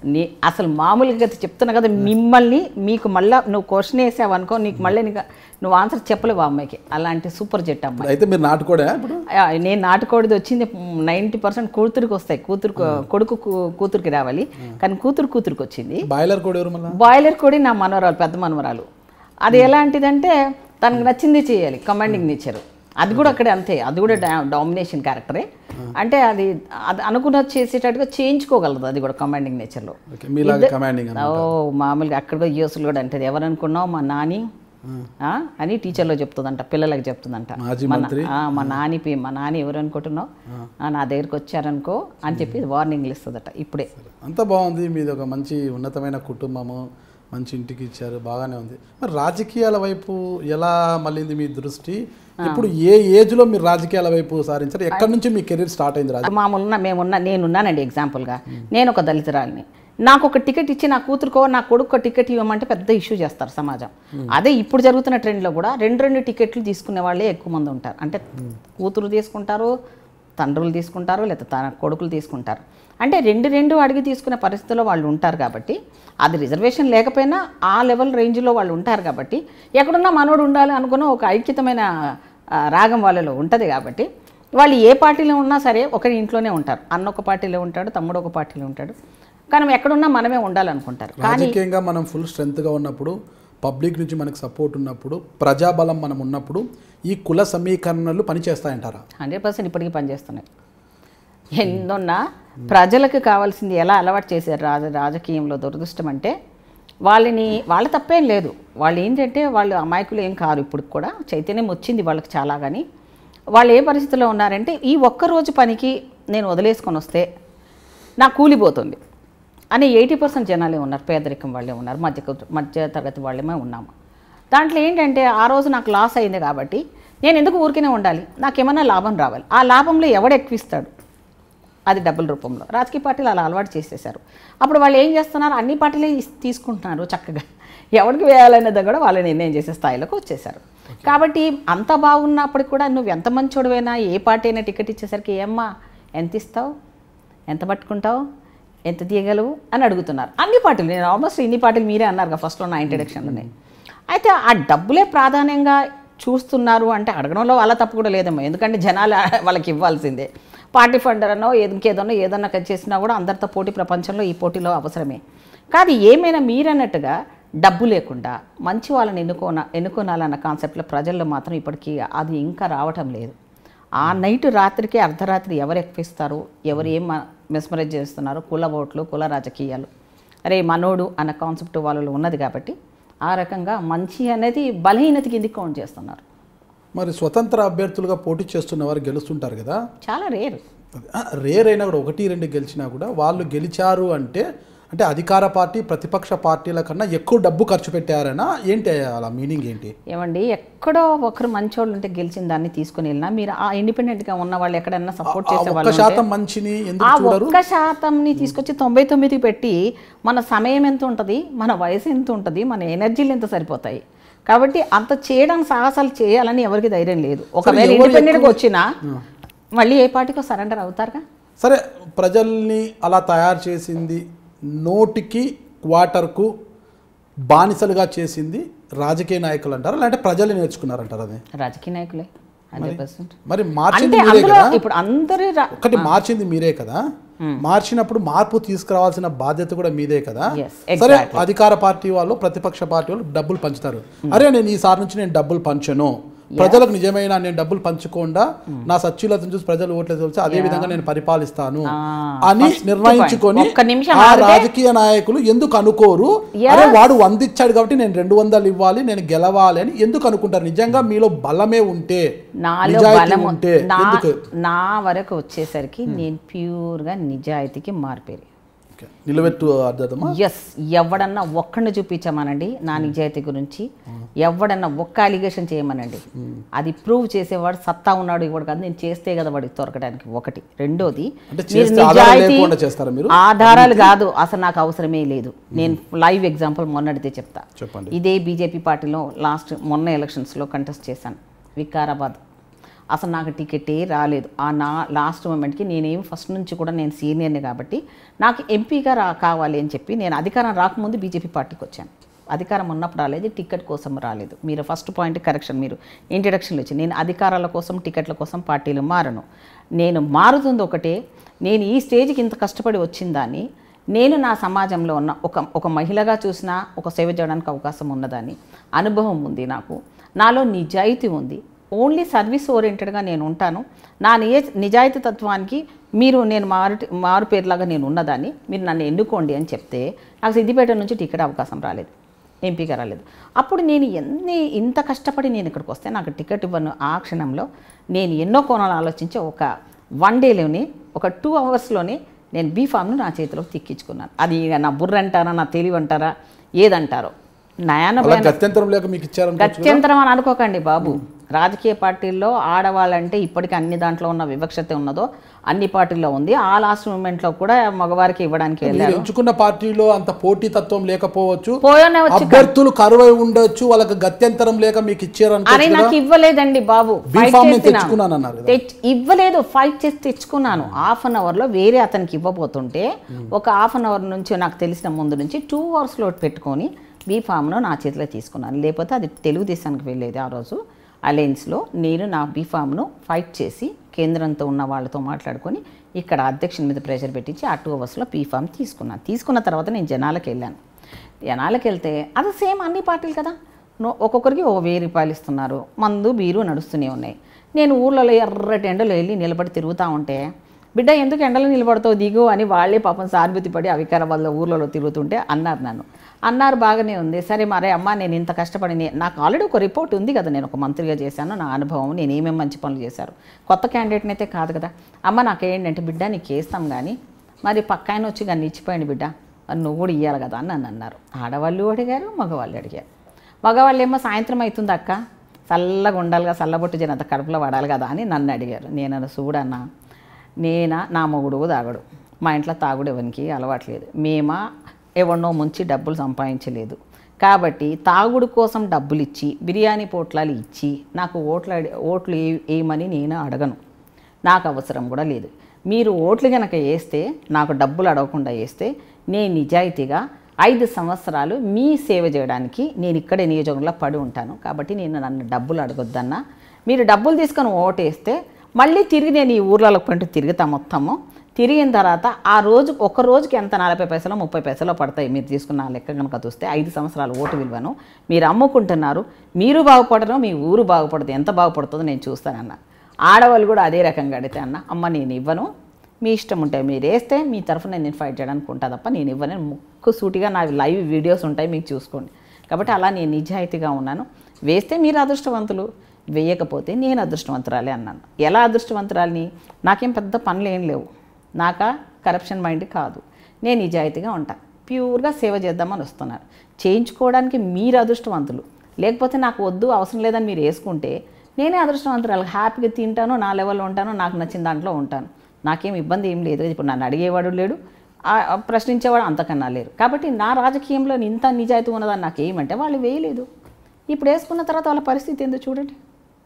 నీ అసలు మామూలుగా అయితే చెప్తున్నా కదా మిమ్మల్ని మీకు మళ్ళీ నువ్వు క్వశ్చన్ వేసావు అనుకో నీకు మళ్ళీ నీకు నువ్వు ఆన్సర్ చెప్పలేవు ఆ అమ్మాయికి అలాంటి సూపర్ జెట్ అమ్మాయి అయితే మీరు నాటుకోడా ఇప్పుడు ఆ, నేను నాటుకోడిది వచ్చింది నైంటీ పర్సెంట్ కూతురికి వస్తాయి కూతురు కొడుకు కూ- కూతురికి రావాలి కానీ కూతురు కూతురికి వచ్చింది బాయిలర్ కూడా ఎవరు మళ్ళీ బాయిలర్ కూడా నా మనవరాలు పెద్ద మనవరాలు అది ఎలాంటిదంటే తనకు నచ్చింది చేయాలి కమాండింగ్ నేచర్ అది కూడా అక్కడే అంతే అది కూడా డామినేషన్ క్యారెక్టరే అంటే అది అది అనుకున్నది చేసేటట్టుగా చేయించుకోగలదు అది కూడా కమాండింగ్ నేచర్లో ఓకే మీలాగా కమాండింగ్ ఓ మామూలుగా అక్కడ కూడా యూఎస్లు కూడా అంటది ఎవరు అనుకున్నావు మా నాని ఆ, అని టీచర్లో చెప్తుందంట పిల్లలకి చెప్తుందంట మాజీ మా నా- మంత్రి ఆ, మా నాని పి- మా నాని ఎవరు అనుకుంటున్నావు ఆ, నా దగ్గరికి వచ్చారనుకో అని చెప్పి వార్నింగ్లు ఇస్తుందట ఇప్పుడే అంత బాగుంది మీది ఒక మంచి ఉన్నతమైన కుటుంబము మంచి ఇంటికి ఇచ్చారు బాగానే ఉంది మరి రాజకీయాల వైపు ఎలా మళ్ళీంది మీ దృష్టి ఇప్పుడు ఏ ఏజ్లో మీరు రాజకీయాల వైపు సారించారు ఎక్కడి నుంచి మీ కెరీర్ స్టార్ట్ అయింది రాజకీయ మామూలున్న మేమున్న నేనున్నానండి ఎగ్జాంపుల్గా నేను ఒక దళితురాలిని నాకు ఒక టికెట్ ఇచ్చి నా కూతురుకో నా కొడుకు టికెట్ ఇవ్వమంటే పెద్ద ఇష్యూ చేస్తారు సమాజం అదే ఇప్పుడు జరుగుతున్న ట్రెండ్లో కూడా రెండు రెండు టికెట్లు తీసుకునే వాళ్ళే ఎక్కువ మంది ఉంటారు అంటే కూతురు తీసుకుంటారు తండ్రులు తీసుకుంటారు లేదా తన కొడుకులు తీసుకుంటారు అంటే రెండు రెండు అడిగి తీసుకునే పరిస్థితిలో వాళ్ళు ఉంటారు కాబట్టి అది రిజర్వేషన్ లేకపోయినా ఆ లెవెల్ రేంజ్లో వాళ్ళు ఉంటారు కాబట్టి ఎక్కడున్నా మనోడు ఉండాలి అనుకున్న ఒక ఐక్యతమైన ఆ, రాగం వాళ్ళలో ఉంటుంది కాబట్టి వాళ్ళు ఏ పార్టీలో ఉన్నా సరే ఒకరి ఇంట్లోనే ఉంటారు అన్న ఒక పార్టీలో ఉంటాడు తమ్ముడు ఒక పార్టీలో ఉంటాడు కానీ ఎక్కడున్నా మనమే ఉండాలనుకుంటారు కానీ రాజకీయంగా మనం ఫుల్ స్ట్రెంత్గా ఉన్నప్పుడు పబ్లిక్ నుంచి మనకు సపోర్ట్ ఉన్నప్పుడు ప్రజాబలం మనం ఉన్నప్పుడు ఈ కుల సమీకరణలు పనిచేస్తాయంటారా హండ్రెడ్ పర్సెంట్ ఇప్పటికీ పనిచేస్తున్నాయి ఎన్నున్నా ప్రజలకు కావాల్సింది ఎలా అలవాటు చేశారు రాజ రాజకీయంలో దురదృష్టం అంటే వాళ్ళని వాళ్ళ తప్పేం లేదు వాళ్ళు ఏంటంటే వాళ్ళు అమాయకులు ఏం కారు ఇప్పుడు కూడా చైతన్యం వచ్చింది వాళ్ళకి చాలా కానీ వాళ్ళు ఏ పరిస్థితిలో ఉన్నారంటే ఈ ఒక్క రోజు పనికి నేను వదిలేసుకొని వస్తే నా కూలిపోతుంది అని ఎయిటీ పర్సెంట్ జనాలే ఉన్నారు పేదరికం వాళ్ళే ఉన్నారు మధ్య మధ్య తరగతి వాళ్ళమే ఉన్నాము దాంట్లో ఏంటంటే ఆ రోజు నాకు లాస్ అయింది కాబట్టి నేను ఎందుకు ఊరికనే ఉండాలి నాకేమన్నా లాభం రావాలి ఆ లాభంలో ఎవడు ఎక్కువిస్తాడు అది డబ్బుల రూపంలో రాజకీయ పార్టీలు అలా అలవాటు చేసేసారు అప్పుడు వాళ్ళు ఏం చేస్తున్నారు అన్ని పార్టీలే ఇస్- తీసుకుంటున్నారు చక్కగా ఎవరికి వేయాలనేది కూడా వాళ్ళు నిర్ణయం చేసే స్థాయిలోకి వచ్చేసారు కాబట్టి అంత బాగున్నప్పటికి కూడా నువ్వు ఎంత మంచోడువైనా ఏ పార్టీ అయినా టికెట్ ఇచ్చేసరికి ఏమ్మా ఎంత ఇస్తావు ఎంత పట్టుకుంటావు ఎంత తీయగలవు అని అడుగుతున్నారు అన్ని పార్టీలు నేను ఆల్మోస్ట్ ఇన్ని పార్టీలు మీరే అన్నారు కదా ఫస్ట్లో నా ఇంట్రడక్షన్లోనే అయితే ఆ డబ్బులే ప్రాధాన్యంగా చూస్తున్నారు అంటే అడగడంలో వాళ్ళ తప్పు కూడా లేదేమో ఎందుకంటే జనాలు వాళ్ళకి ఇవ్వాల్సిందే పార్టీ ఫండర్ అనో ఇంకేదన్నో ఏదన్నా కట్ చేసినా కూడా అందరితో పోటీ ప్రపంచంలో ఈ పోటీలో అవసరమే కాదు ఏమైనా మీరన్నట్టుగా డబ్బు లేకుండా మంచి వాళ్ళని ఎన్నుకోన ఎన్నుకోనాలన్న కాన్సెప్ట్లో ప్రజల్లో మాత్రం ఇప్పటికీ అది ఇంకా రావటం లేదు ఆ నైట్ రాత్రికి అర్ధరాత్రి ఎవరు ఎక్కిస్తారు ఎవరు ఏం మెస్మరైజ్ చేస్తున్నారు కుల ఓట్లు కుల రాజకీయాలు అరే మనోడు అన్న కాన్సెప్ట్ వాళ్ళలో ఉన్నది కాబట్టి ఆ రకంగా మంచి అనేది బలహీనత కిందికి కౌంట్ చేస్తున్నారు మరి స్వతంత్ర అభ్యర్థులుగా పోటీ చేస్తున్న వారు గెలుస్తుంటారు కదా చాలా రేర్ ఆ, రేర్ అయినా కూడా ఒకటి రెండు గెలిచినా కూడా వాళ్ళు గెలిచారు అంటే అంటే అధికార పార్టీ ప్రతిపక్ష పార్టీల కన్నా ఎక్కువ డబ్బు ఖర్చు పెట్టారనా ఏంటి అలా మీనింగ్ ఏంటి ఏమండి ఎక్కడో ఒకరు మంచోళ్ళు ఉంటే గెలిచిన దాన్ని తీసుకుని వెళ్ళినా మీరు ఆ ఇండిపెండెంట్గా ఉన్న వాళ్ళు ఎక్కడన్నా సపోర్ట్ ఆ చేసే ఒక్క వాళ్ళు ఉంటే- శాతం మంచిని ఎందుకు ఆ చూడరు ఒక్క శాతంని తీసుకొచ్చి తొంభై తొమ్మిది పెట్టి మన సమయం ఎంత ఉంటుంది మన వయసు ఎంత ఉంటుంది మన ఎనర్జీలు ఎంత సరిపోతాయి కాబట్టి అంత చేయడం సాహసాలు చేయాలని ఎవరికి ధైర్యం లేదు ఒకవేళ ఎవరు ఇండిపెండెంట్గా ఎక్కువ- వచ్చినా మళ్ళీ ఏ పార్టీకో సరెండర్ అవుతారుగా సరే ప్రజల్ని అలా తయారు చేసింది నోటికి క్వార్టర్కు బానిసలుగా చేసింది రాజకీయ నాయకులు అంటారా లేదంటే ప్రజలు నేర్చుకున్నారంటారు అది రాజకీయ నాయకులే హండ్రెడ్ పర్సెంట్ మరి మార్చింది అంటే మీరే అందులో కదా ఇప్పుడు అందరి రా- ఒకటి మార్చింది మీరే కదా మార్చినప్పుడు మార్పు తీసుకురావాల్సిన బాధ్యత కూడా మీదే కదా Yes, సరే exactly. అధికార పార్టీ వాళ్ళు ప్రతిపక్ష పార్టీ వాళ్ళు డబ్బులు పంచుతారు అరే నేను ఈసారి నుంచి నేను డబ్బులు పంచను ప్రజలకు నిజమైన నేను డబ్బులు పంచకుండా నా సచ్యులతను చూసి ప్రజలు ఓట్లు తెలిసి అదే విధంగా నేను పరిపాలిస్తాను అని first నిర్ణయించుకొని point. ఒక్క నిమిషం ఆ ఆగితే- రాజకీయ నాయకులు ఎందుకు అనుకోరు అరే వాడు వంద ఇచ్చాడు కాబట్టి నేను రెండు వందలు ఇవ్వాలి నేను గెలవాలి అని ఎందుకు అనుకుంటారు నిజంగా మీలో బలమే ఉంటే నాలో నిజాయితీ బలం ఉంటే నా ఎందుకు నా వరకు వచ్చేసరికి నేను ప్యూర్గా నిజాయితీకి మారిపోయి ఓకే. నిలబెట్టు అర్థమా ఎస్ ఎవడన్నా ఒక్కడిని చూపించమనండి నా నిజాయితీ గురించి ఎవడన్నా ఒక్క అలిగేషన్ చేయమనండి అది ప్రూవ్ చేసేవాడు సత్తా ఉన్నాడు ఇవాడు కాదు నేను చేస్తే కదా వాడికి దొరకడానికి ఒకటి రెండోది అంటే మీరు చేస్తే ఆధారం నిజాయితీ లేకుండా చేస్తారా మీరు ఆధారాలు కాదు అసలు నాకు అవసరమే లేదు నేను లైవ్ ఎగ్జాంపుల్ మొన్నటిదే చెప్తా చెప్పండి ఇదే బీజేపీ పార్టీలో లాస్ట్ మొన్న ఎలక్షన్స్లో కంటెస్ట్ చేశాను వికారాబాద్ అసలు నాకు టికెటే రాలేదు ఆ నా లాస్ట్ మూమెంట్కి నేనేం ఫస్ట్ నుంచి కూడా నేను సీనియర్ని కాబట్టి నాకు ఎంపీగా రా కావాలి అని చెప్పి నేను అధికారం రాకముందు బీజేపీ పార్టీకి వచ్చాను అధికారం ఉన్నప్పుడు రాలేదు టికెట్ కోసం రాలేదు మీరు ఫస్ట్ పాయింట్ కరెక్షన్ మీరు ఇంట్రడక్షన్లో వచ్చి నేను అధికారాల కోసం టికెట్ల కోసం పార్టీలు మారను నేను మారుతుంది ఒకటే నేను ఈ స్టేజ్కి ఇంత కష్టపడి వచ్చిందాన్ని నేను నా సమాజంలో ఉన్న ఒక ఒక మహిళగా చూసినా ఒక సేవ చేయడానికి అవకాశం ఉన్నదాన్ని అనుభవం ఉంది నాకు నాలో నిజాయితీ ఉంది ఓన్లీ సర్వీస్ ఓరియంటెడ్గా నేను ఉంటాను నా నిజ నిజాయితీ తత్వానికి మీరు నేను మారు మారు పేరులాగా నేను ఉన్నదాన్ని మీరు నన్ను ఎన్నుకోండి అని చెప్తే నాకు సిద్దిపేట నుంచి టికెట్ అవకాశం రాలేదు ఎంపీగా రాలేదు అప్పుడు నేను ఎన్ని ఇంత కష్టపడి నేను ఇక్కడికి వస్తే నాకు టికెట్ ఇవ్వను ఆ క్షణంలో నేను ఎన్నో కోణాలు ఆలోచించి ఒక వన్ డేలోనే ఒక టూ అవర్స్లోనే నేను బీ ఫామ్ను నా చేతిలో తిక్కించుకున్నాను అది ఇక నా బుర్ర అంటారా నా తెలివి అంటారా ఏదంటారో నయాన అలా గత్యంతరం లేక మీకు ఇచ్చారనుకోవచ్చు గత్యంతరం అని అనుకోకండి బాబు రాజకీయ పార్టీల్లో ఆడవాళ్ళంటే ఇప్పటికీ అన్ని దాంట్లో ఉన్న వివక్షత ఉన్నదో అన్ని పార్టీల్లో ఉంది ఆ లాస్ట్ మూమెంట్లో కూడా మగవారికి ఇవ్వడానికి మీరు వెళ్ళారు ఎంచుకున్న పార్టీలో అంత పోటీతత్వం లేకపోవచ్చు పోయోనే వచ్చి అభ్యర్థులు కరువై ఉండొచ్చు వాళ్ళకి గత్యంతరం లేక మీకు అరే ఇచ్చారనుకోవచ్చు కదా నాకు ఇవ్వలేదండి బాబు బీ ఫైట్ ఫామ్ నేను చేసినా. తెచ్చుకున్నాను అన్నారు కదా తెచ్- ఇవ్వలేదు ఫైట్ చేసి తెచ్చుకున్నాను హాఫ్ అన్ అవర్లో వేరే అతనికి ఇవ్వబోతుంటే ఒక హాఫ్ అన్ అవర్ నుంచి నాకు తెలిసిన ముందు నుంచి టూ అవర్స్లో పెట్టుకొని బీ ఫామ్ను నా చేతిలో తీసుకున్నాను లేకపోతే అది తెలుగుదేశానికి వెళ్ళేది ఆ రోజు అలయన్స్లో నేను నా బీ ఫామ్ను ఫైట్ చేసి కేంద్రంతో ఉన్న వాళ్ళతో మాట్లాడుకొని ఇక్కడ అధ్యక్షుని మీద ప్రెషర్ పెట్టించి ఆ టూ అవర్స్లో బీ ఫామ్ తీసుకున్నాను తీసుకున్న తర్వాత నేను జనాలకు వెళ్ళాను జనాలకు వెళ్తే అది సేమ్ అన్ని పార్టీలు కదా నో- ఒక్కొక్కరికి ఓ వెయ్యి రూపాయలు ఇస్తున్నారు మందు బీరు నడుస్తూనే ఉన్నాయి నేను ఊర్లలో ఎర్రటి ఎండలో వెళ్ళి నిలబడి తిరుగుతూ ఉంటే బిడ్డ ఎందుకు ఎండలో నిలబడతావు దిగు అని వాళ్ళే పాపం సానుభూతి పడి అవికారాబాద్లో ఊర్లలో తిరుగుతుంటే అన్నారు నన్ను అన్నారు బాగానే ఉంది సరే మరే అమ్మ నేను ఇంత కష్టపడి నే- నాకు ఆల్రెడీ ఒక రిపోర్ట్ ఉంది కదా నేను ఒక మంత్రిగా చేశాను నా అనుభవం నేను ఏమేమి మంచి పనులు చేశారు కొత్త క్యాండిడేట్ని అయితే కాదు కదా అమ్మ నాకేంటంటే బిడ్డ నీకు వేస్తాం కానీ మరి పక్క ఆయన వచ్చి కానీ ఇచ్చిపోయింది బిడ్డ మరి నువ్వు కూడా ఇవ్వాలి కదా అని నన్ను అన్నారు ఆడవాళ్ళు అడిగారు మగవాళ్ళు అడిగారు మగవాళ్ళు ఏమో సాయంత్రం అవుతుంది అక్క చల్లగా ఉండాలిగా చల్లబొట్టు జనంత కడుపులో పడాలి కదా అని నన్ను అడిగారు నేను అన్న చూడన్నా నేనా నా మొగుడు తాగడు మా ఇంట్లో తాగుడు ఎవరికి అలవాట్లేదు మేమా ఎవరినో ముంచి డబ్బులు సంపాదించలేదు కాబట్టి తాగుడు కోసం డబ్బులు ఇచ్చి బిర్యానీ పోట్లాలు ఇచ్చి నాకు ఓట్లు అడి- ఓట్లు ఏ ఏమని నేను అడగను నాకు అవసరం కూడా లేదు మీరు ఓట్లు కనుక వేస్తే నాకు డబ్బులు అడగకుండా వేస్తే నేను నిజాయితీగా ఐదు సంవత్సరాలు మీ సేవ చేయడానికి నేను ఇక్కడే నియోజకవర్గంలో పడి ఉంటాను కాబట్టి నేను నన్ను డబ్బులు అడగొద్దన్నా మీరు డబ్బులు తీసుకొని ఓటేస్తే మళ్ళీ తిరిగి నేను ఈ ఊర్లలో పంటూ తిరుగుతా మొత్తము తిరిగిన తర్వాత ఆ రోజు ఒక రోజుకి ఎంత నలభై పైసలు ముప్పై పైసలు పడతాయి మీరు తీసుకున్న ఆ లెక్క కనుక చూస్తే ఐదు సంవత్సరాలు ఓటు విలువను మీరు అమ్ముకుంటున్నారు మీరు బాగుపడరు మీ ఊరు బాగుపడదు ఎంత బాగుపడుతుందో నేను చూస్తానన్న ఆడవాళ్ళు కూడా అదే రకంగా అడిగితే అన్న అమ్మ నేను ఇవ్వను మీ ఇష్టం ఉంటే మీరు వేస్తే మీ తరఫున నేను ఫైట్ చేయడానికి ఉంటా తప్ప నేను ఇవ్వను ముక్కు సూటిగా నా లైవ్ వీడియోస్ ఉంటాయి మీకు చూసుకోండి కాబట్టి అలా నేను నిజాయితీగా ఉన్నాను వేస్తే మీరు అదృష్టవంతులు వేయకపోతే నేను అదృష్టవంతురాలే అన్నాను ఎలా అదృష్టవంతురాలిని నాకేం పెద్ద పనులు ఏం లేవు నాకా కరప్షన్ మైండ్ కాదు నేను నిజాయితీగా ఉంటా ప్యూర్గా సేవ చేద్దామని వస్తున్నాను చేయించుకోవడానికి మీరు అదృష్టవంతులు లేకపోతే నాకు వద్దు అవసరం లేదని మీరు వేసుకుంటే నేనే అదృష్టవంతురాలు హ్యాపీగా తింటాను నా లెవెల్లో ఉంటాను నాకు నచ్చిన దాంట్లో ఉంటాను నాకేం ఇబ్బంది ఏం లేదు ఇప్పుడు నన్ను అడిగేవాడు లేడు ఆ- ఆ ప్రశ్నించేవాడు అంతకన్నా లేరు కాబట్టి నా రాజకీయంలో ఇంత నిజాయితీ ఉన్నదని నాకు ఏమంటే వాళ్ళు వేయలేదు ఇప్పుడు వేసుకున్న తర్వాత వాళ్ళ పరిస్థితి ఏందో చూడండి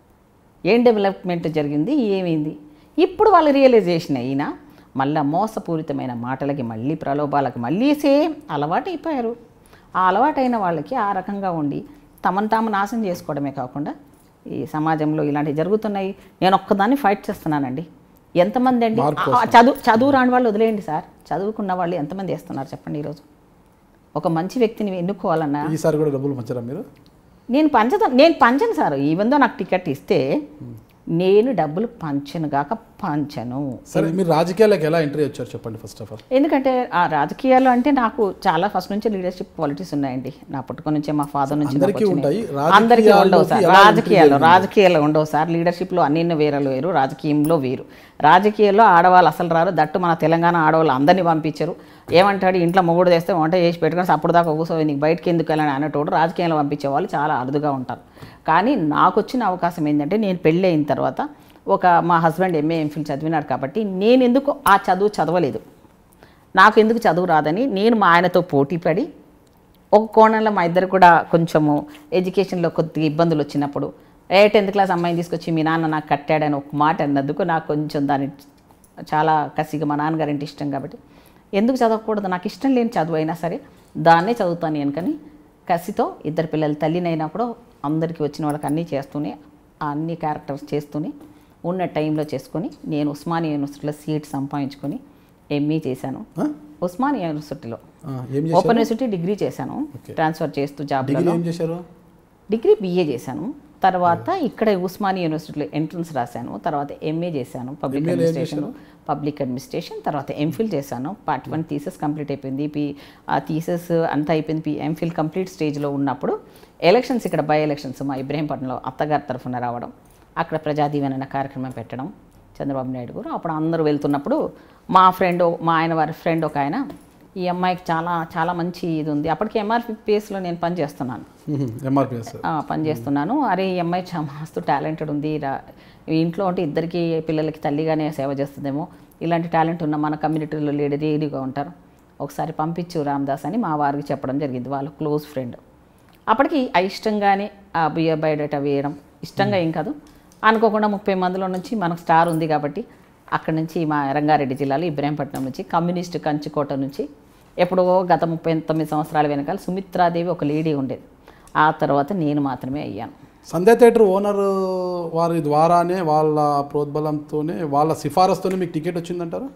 ఏం డెవలప్మెంట్ జరిగింది ఏమైంది ఇప్పుడు వాళ్ళు రియలైజేషన్ అయినా మళ్ళీ మోసపూరితమైన మాటలకి మళ్ళీ ప్రలోభాలకి మళ్ళీ సేమ్ అలవాటు అయిపోయారు ఆ అలవాటైన వాళ్ళకి ఆ రకంగా ఉండి తమను తాము నాశనం చేసుకోవడమే కాకుండా ఈ సమాజంలో ఇలాంటివి జరుగుతున్నాయి నేను ఒక్కదాన్ని ఫైట్ చేస్తున్నానండి ఎంతమంది అండి మార్పు ఆ- ఆ చదువు చదువు రాని వాళ్ళు వదిలేయండి సార్ చదువుకున్న వాళ్ళు ఎంతమంది వేస్తున్నారు చెప్పండి ఈరోజు ఒక మంచి వ్యక్తిని ఎన్నుకోవాలన్నా ఈసారి కూడా డబ్బులు మంచారా మీరు నేను పంచదా నేను పంచను సార్ ఈవెందో నాకు టికెట్ ఇస్తే నేను డబ్బులు పంచను గాక పంచను సరే మీరు రాజకీయాలకు ఎలా ఎంట్రీ వచ్చారు చెప్పండి ఫస్ట్ ఆఫ్ ఆల్ ఎందుకంటే ఆ రాజకీయాలు అంటే నాకు చాలా ఫస్ట్ నుంచి లీడర్షిప్ క్వాలిటీస్ ఉన్నాయండి నా పుట్టుక నుంచే మా ఫాదర్ నుంచి నాకు అందరికీ వచ్చినాయి. ఉంటాయి. అందరికీ ఉండవు సార్ రాజకీయాల్లోకి ఎలా రాజకీయాల్లో entry రాజకీయాల్లో ఉండవు సార్ లీడర్షిప్లో అన్ని వేరేలు వేరు రాజకీయంలో వేరు రాజకీయాల్లో ఆడవాళ్ళు అసలు రారు దట్టు మన తెలంగాణ ఆడవాళ్ళు అందరినీ పంపించరు ఏమంటాడు ఇంట్లో మొగుడు తెస్తే వంట చేసి పెట్టుకొని అప్పుడు దాకా కూర్చోవి నీకు బయటకి ఎందుకు వెళ్ళని అనేటోడు రాజకీయంలో పంపించే వాళ్ళు చాలా అరుదుగా ఉంటారు కానీ నాకు వచ్చిన అవకాశం ఏంటంటే నేను పెళ్ళి అయిన తర్వాత ఒక మా హస్బెండ్ ఎంఏ ఎంఫిల్ చదివినాడు కాబట్టి నేను ఎందుకు ఆ చదువు చదవలేదు నాకు ఎందుకు చదువు రాదని నేను మా ఆయనతో పోటీ పడి ఒక కోణంలో మా ఇద్దరు కూడా కొంచెము ఎడ్యుకేషన్లో కొద్దిగా ఇబ్బందులు వచ్చినప్పుడు ఏ టెన్త్ క్లాస్ అమ్మాయిని తీసుకొచ్చి మీ నాన్న నాకు కట్టాడని ఒక మాట అన్నందుకు నాకు కొంచెం దాని చాలా కసిగా మా నాన్నగారంటే ఇష్టం కాబట్టి ఎందుకు చదవకూడదు నాకు ఇష్టం లేని చదువు అయినా సరే దాన్నే చదువుతాను నేను కానీ కసితో ఇద్దరు పిల్లల తల్లినైనా కూడా అందరికీ వచ్చిన వాళ్ళకి అన్నీ చేస్తూనే ఆ అన్ని క్యారెక్టర్స్ చేస్తూనే ఉన్న టైంలో చేసుకొని నేను ఉస్మానియా యూనివర్సిటీలో సీట్ సంపాదించుకొని ఎంఈ చేశాను ఆ? ఉస్మానియా యూనివర్సిటీలో ఆ, ఏం ఓపెన్ చేశారు యూనివర్సిటీ డిగ్రీ చేశాను Okay. ట్రాన్స్ఫర్ చేస్తూ డిగ్రీ జాబ్లలో ఏం చేశారు డిగ్రీ బిఏ చేశాను తర్వాత ఇక్కడ ఉస్మానియా యూనివర్సిటీలో ఎంట్రన్స్ రాశాను తర్వాత ఎంఏ చేశాను పబ్లిక్ MA లో ఏం అడ్మినిస్ట్రేషన్ పబ్లిక్ అడ్మినిస్ట్రేషన్ తర్వాత ఎంఫిల్ చేశాను పార్ట్ వన్ థీసెస్ కంప్లీట్ అయిపోయింది పి ఆ థీసెస్ అంతా అయిపోయింది పి ఎంఫిల్ కంప్లీట్ స్టేజ్లో ఉన్నప్పుడు ఎలక్షన్స్ ఇక్కడ బై ఎలక్షన్స్ మా ఇబ్రహీంపట్నంలో అత్తగారి తరఫున రావడం అక్కడ ప్రజాదీవెన అనే కార్యక్రమం పెట్టడం చంద్రబాబు నాయుడు గారు అప్పుడు అందరూ వెళ్తున్నప్పుడు మా ఫ్రెండ్ మా ఆయన వారి ఫ్రెండ్ ఒక ఆయన ఈ అమ్మాయికి చాలా చాలా మంచి ఇది ఉంది అప్పటికి ఎంఆర్పిఎస్లో నేను పని చేస్తున్నాను ఎంఆర్పిఎస్ ఆ, పని చేస్తున్నాను అరే ఈ అమ్మాయి చాలా మస్తు టాలెంటెడ్ ఉంది రా- ఇంట్లో ఉంటే ఇద్దరికి పిల్లలకి తల్లిగానే సేవ చేస్తుందేమో ఇలాంటి టాలెంట్ ఉన్న మన కమ్యూనిటీలో లేడీ రెడీగా ఉంటారు ఒకసారి పంపించు రామదాస్ అని మా వారికి చెప్పడం జరిగింది వాళ్ళ క్లోజ్ ఫ్రెండ్ అప్పటికి అయిష్టంగానే ఆ బియ్య బయోడేటా వేయడం ఇష్టంగా ఏం కాదు అనుకోకుండా ముప్పై మందిలో నుంచి మనకు స్టార్ ఉంది కాబట్టి అక్కడి నుంచి మా రంగారెడ్డి జిల్లాలో ఇబ్రాహీంపట్నం నుంచి కమ్యూనిస్ట్ కంచుకోట నుంచి ఎప్పుడో గత ముప్పై తొమ్మిది సంవత్సరాల వెనకాల సుమిత్రాదేవి ఒక లేడీ ఉండేది ఆ తర్వాత నేను మాత్రమే అయ్యాను సంధ్యా థియేటర్ ఓనర్ వారి ద్వారానే వాళ్ళ ప్రోద్బలంతోనే వాళ్ళ సిఫారసుతోనే మీకు టికెట్ వచ్చిందంటారా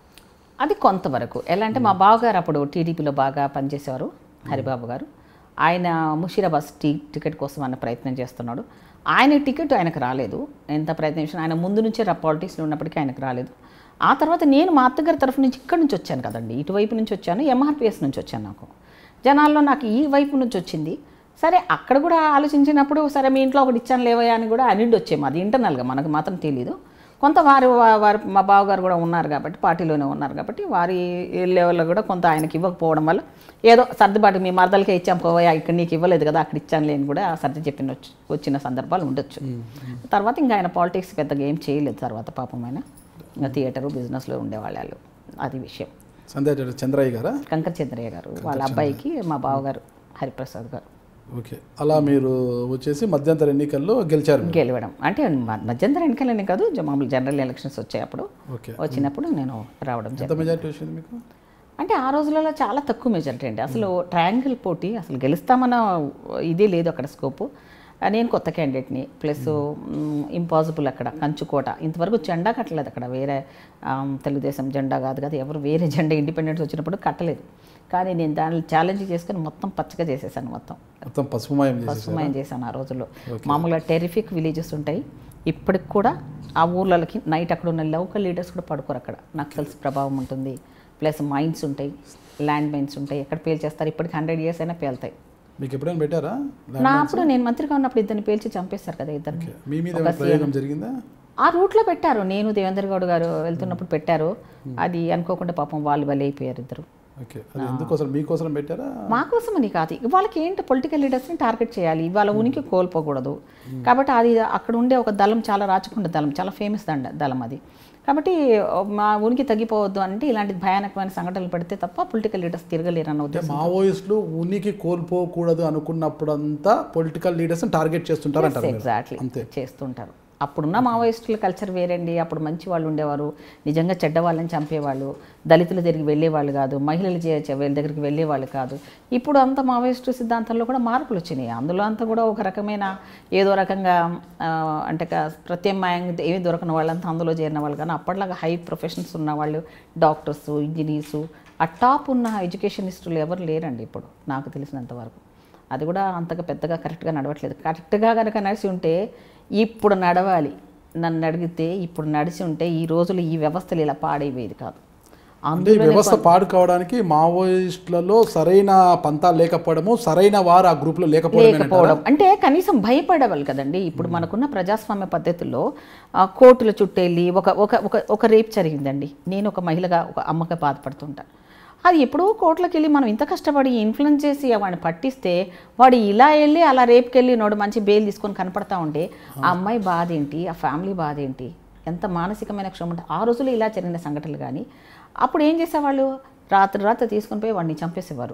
అది కొంతవరకు ఎలా అంటే మా బావగారు అప్పుడు టీడీపీలో బాగా పనిచేసేవారు హరిబాబు గారు ఆయన ముషీరాబాద్ టీ టికెట్ కోసం అన్న ప్రయత్నం చేస్తున్నాడు ఆయన టికెట్ ఆయనకు రాలేదు ఎంత ప్రయత్నం చేసినా ఆయన ముందు నుంచే పాలిటిక్స్లో ఉన్నప్పటికీ ఆయనకు రాలేదు ఆ తర్వాత నేను మా అత్తగారి తరఫు నుంచి ఇక్కడి నుంచి వచ్చాను కదండి ఇటువైపు నుంచి వచ్చాను ఎంఆర్పిఎస్ నుంచి వచ్చాను నాకు జనాల్లో నాకు ఈ వైపు నుంచి వచ్చింది సరే అక్కడ కూడా ఆలోచించినప్పుడు సరే మీ ఇంట్లో ఒకటి ఇచ్చాను లేవయ్యా అని కూడా అనిండి వచ్చేమో అది ఇంటర్నల్గా మనకు మాత్రం తెలియదు కొంత వారు వా- వారి మా బావగారు కూడా ఉన్నారు కాబట్టి పార్టీలోనే ఉన్నారు కాబట్టి వారి లెవెల్లో కూడా కొంత ఆయనకి ఇవ్వకపోవడం వల్ల ఏదో సర్దుబాటు మీ మరదలకే ఇచ్చాం పోవయ్యా ఇక్కడ నీకు ఇవ్వలేదు కదా అక్కడ ఇచ్చాను లేని కూడా సర్ది చెప్పిన వచ్చి- వచ్చిన సందర్భాలు ఉండొచ్చు తర్వాత ఇంకా ఆయన పాలిటిక్స్ పెద్దగా ఏం చేయలేదు తర్వాత పాపం ఆయన ఇంకా థియేటరు బిజినెస్లో ఉండేవాళ్ళు వాళ్ళు. అది విషయం సంధ్యా థియేటర్ చంద్రయ్య గారా కంకర చంద్రయ్య గారు వాళ్ళ అబ్బాయికి మా బావగారు హరిప్రసాద్ గారు ఓకే అలా మీరు వచ్చేసి మధ్యంతర ఎన్నికల్లో గెలిచారు మీరు. గెలవడం అంటే మ- మధ్యంతర ఎన్నికలనే కాదు జ- మామూలు జనరల్ ఎలక్షన్స్ వచ్చాయి అప్పుడు ఓకే వచ్చినప్పుడు నేను రావడం జరిగింది ఎంత మెజార్టీ వచ్చింది మీకు అంటే ఆ రోజులలో చాలా తక్కువ మెజారిటీ అండి అసలు ట్రయాంగిల్ పోటీ అసలు గెలుస్తామన్న ఇదే లేదు అక్కడ స్కోపు నేను కొత్త క్యాండిడేట్ని ప్లస్ ఇంపాసిబుల్ అక్కడ కంచుకోట ఇంతవరకు జెండా కట్టలేదు అక్కడ వేరే ఆమ్, తెలుగుదేశం జెండా కాదు కదా ఎవరు వేరే జెండా ఇండిపెండెన్స్ వచ్చినప్పుడు కట్టలేదు కానీ నేను దాన్ని ఛాలెంజ్ చేసుకొని మొత్తం పచ్చగా చేసేసాను మొత్తం మొత్తం పసుపుమయం చేసేసారు పసుమయం చేశాను ఆ రోజుల్లో మామూలుగా టెరిఫిక్ విలేజెస్ ఉంటాయి ఇప్పటికి కూడా ఆ ఊర్లకి నైట్ అక్కడ ఉన్న లోకల్ లీడర్స్ కూడా పడుకోరు అక్కడ నక్సల్స్ ప్రభావం ఉంటుంది ప్లస్ మైన్స్ ఉంటాయి ల్యాండ్ మైన్స్ ఉంటాయి ఎక్కడ పేల్చేస్తారు ఇప్పటికి హండ్రెడ్ ఇయర్స్ అయినా పేలుతాయి మీకు ఎప్పుడైనా పెట్టారా నా అప్పుడు నేను మంత్రిగా ఉన్నప్పుడు ఇద్దరిని పేల్చి చంపేస్తారు కదా ఇద్దరిని మీ మీద ఏమైనా ప్రయోగం జరిగిందా ఆ రూట్లో పెట్టారు నేను దేవేంద్ర గౌడ్ గారు వెళ్తున్నప్పుడు పెట్టారు అది అనుకోకుండా పాపం వాళ్ళు బలి అయిపోయారు ఇద్దరు ఓకే అది ఎందుకోసం మీకోసం పెట్టారా మా కోసమని కాదు వాళ్ళకి ఏంటి పొలిటికల్ లీడర్స్ని టార్గెట్ చేయాలి వాళ్ళ ఉనికి కోల్పోకూడదు కాబట్టి అది అక్కడ ఉండే ఒక దళం చాలా రాచకుండా దళం చాలా ఫేమస్ దండ దళం అది కాబట్టి మా ఉనికి తగ్గిపోవద్దు అంటే ఇలాంటి భయానకమైన సంఘటనలు పెడితే తప్ప పొలిటికల్ లీడర్స్ తిరగలేరు అన్న అంటే ఉద్దేశం మావోయిస్టులు ఉనికి కోల్పోకూడదు అనుకున్నప్పుడంతా పొలిటికల్ లీడర్స్ టార్గెట్ చేస్తుంటారు అంటారు మీరు. ఎగ్జాక్ట్లీ అంతే చేస్తుంటారు అప్పుడున్న మావోయిస్టుల కల్చర్ వేరండి అప్పుడు మంచి వాళ్ళు ఉండేవారు నిజంగా చెడ్డ వాళ్ళని చంపేవాళ్ళు దళితుల దగ్గరికి వెళ్ళేవాళ్ళు కాదు మహిళలు చే- చే- వీళ్ళ దగ్గరికి వెళ్ళేవాళ్ళు కాదు ఇప్పుడు అంత మావోయిస్టు సిద్ధాంతంలో కూడా మార్పులు వచ్చినాయి అందులో అంతా కూడా ఒక రకమైన ఏదో రకంగా ఆ, అంటే క- ప్రత్యామ్నాయంగా ఏమీ దొరకని వాళ్ళంతా అందులో చేరిన వాళ్ళు కానీ అప్పటిలాగా హై ప్రొఫెషన్స్ ఉన్న వాళ్ళు డాక్టర్స్ ఇంజనీర్సు ఆ టాప్ ఉన్న ఎడ్యుకేషనిస్టులు ఎవరు లేరండి ఇప్పుడు నాకు తెలిసినంత వరకు అది కూడా అంతగా పెద్దగా కరెక్ట్గా నడవట్లేదు కరెక్ట్గా కనుక నడిచి ఉంటే ఇప్పుడు నడవాలి నన్ను అడిగితే ఇప్పుడు నడిచి ఉంటే ఈ రోజులు ఈ వ్యవస్థలు ఇలా పాడైపోయేది కాదు అంటే ఈ అందులో వ్యవస్థ పాడు కావడానికి మావోయిస్టులలో సరైన పంతా లేకపోవడము సరైన వారు ఆ గ్రూప్ లో లేకపోవడమే లేకపోవడం అంటే కనీసం భయపడవాలి కదండి ఇప్పుడు మనకున్న ప్రజాస్వామ్య పద్ధతుల్లో ఆ, కోర్టుల చుట్టూ వెళ్ళి ఒక ఒక ఒక ఒక రేప్ జరిగిందండి నేను ఒక మహిళగా ఒక అమ్మగా బాధపడుతుంటా అది ఎప్పుడో కోర్టులకు వెళ్ళి మనం ఇంత కష్టపడి ఇన్ఫ్లుయెన్స్ చేసి వాడిని పట్టిస్తే వాడు ఇలా వెళ్ళి అలా రేపుకి వెళ్ళి నోడు మంచి బెయిల్ తీసుకొని కనపడతా ఉంటే ఆ అమ్మాయి బాధ ఏంటి ఆ ఫ్యామిలీ బాధ ఏంటి ఎంత మానసికమైన క్షోభ ఉంటే ఆ రోజుల్లో ఇలా జరిగిన సంఘటనలు కానీ అప్పుడు ఏం చేసేవాళ్ళు రాత్రి రాత్రి తీసుకొని పోయి వాడిని చంపేసేవారు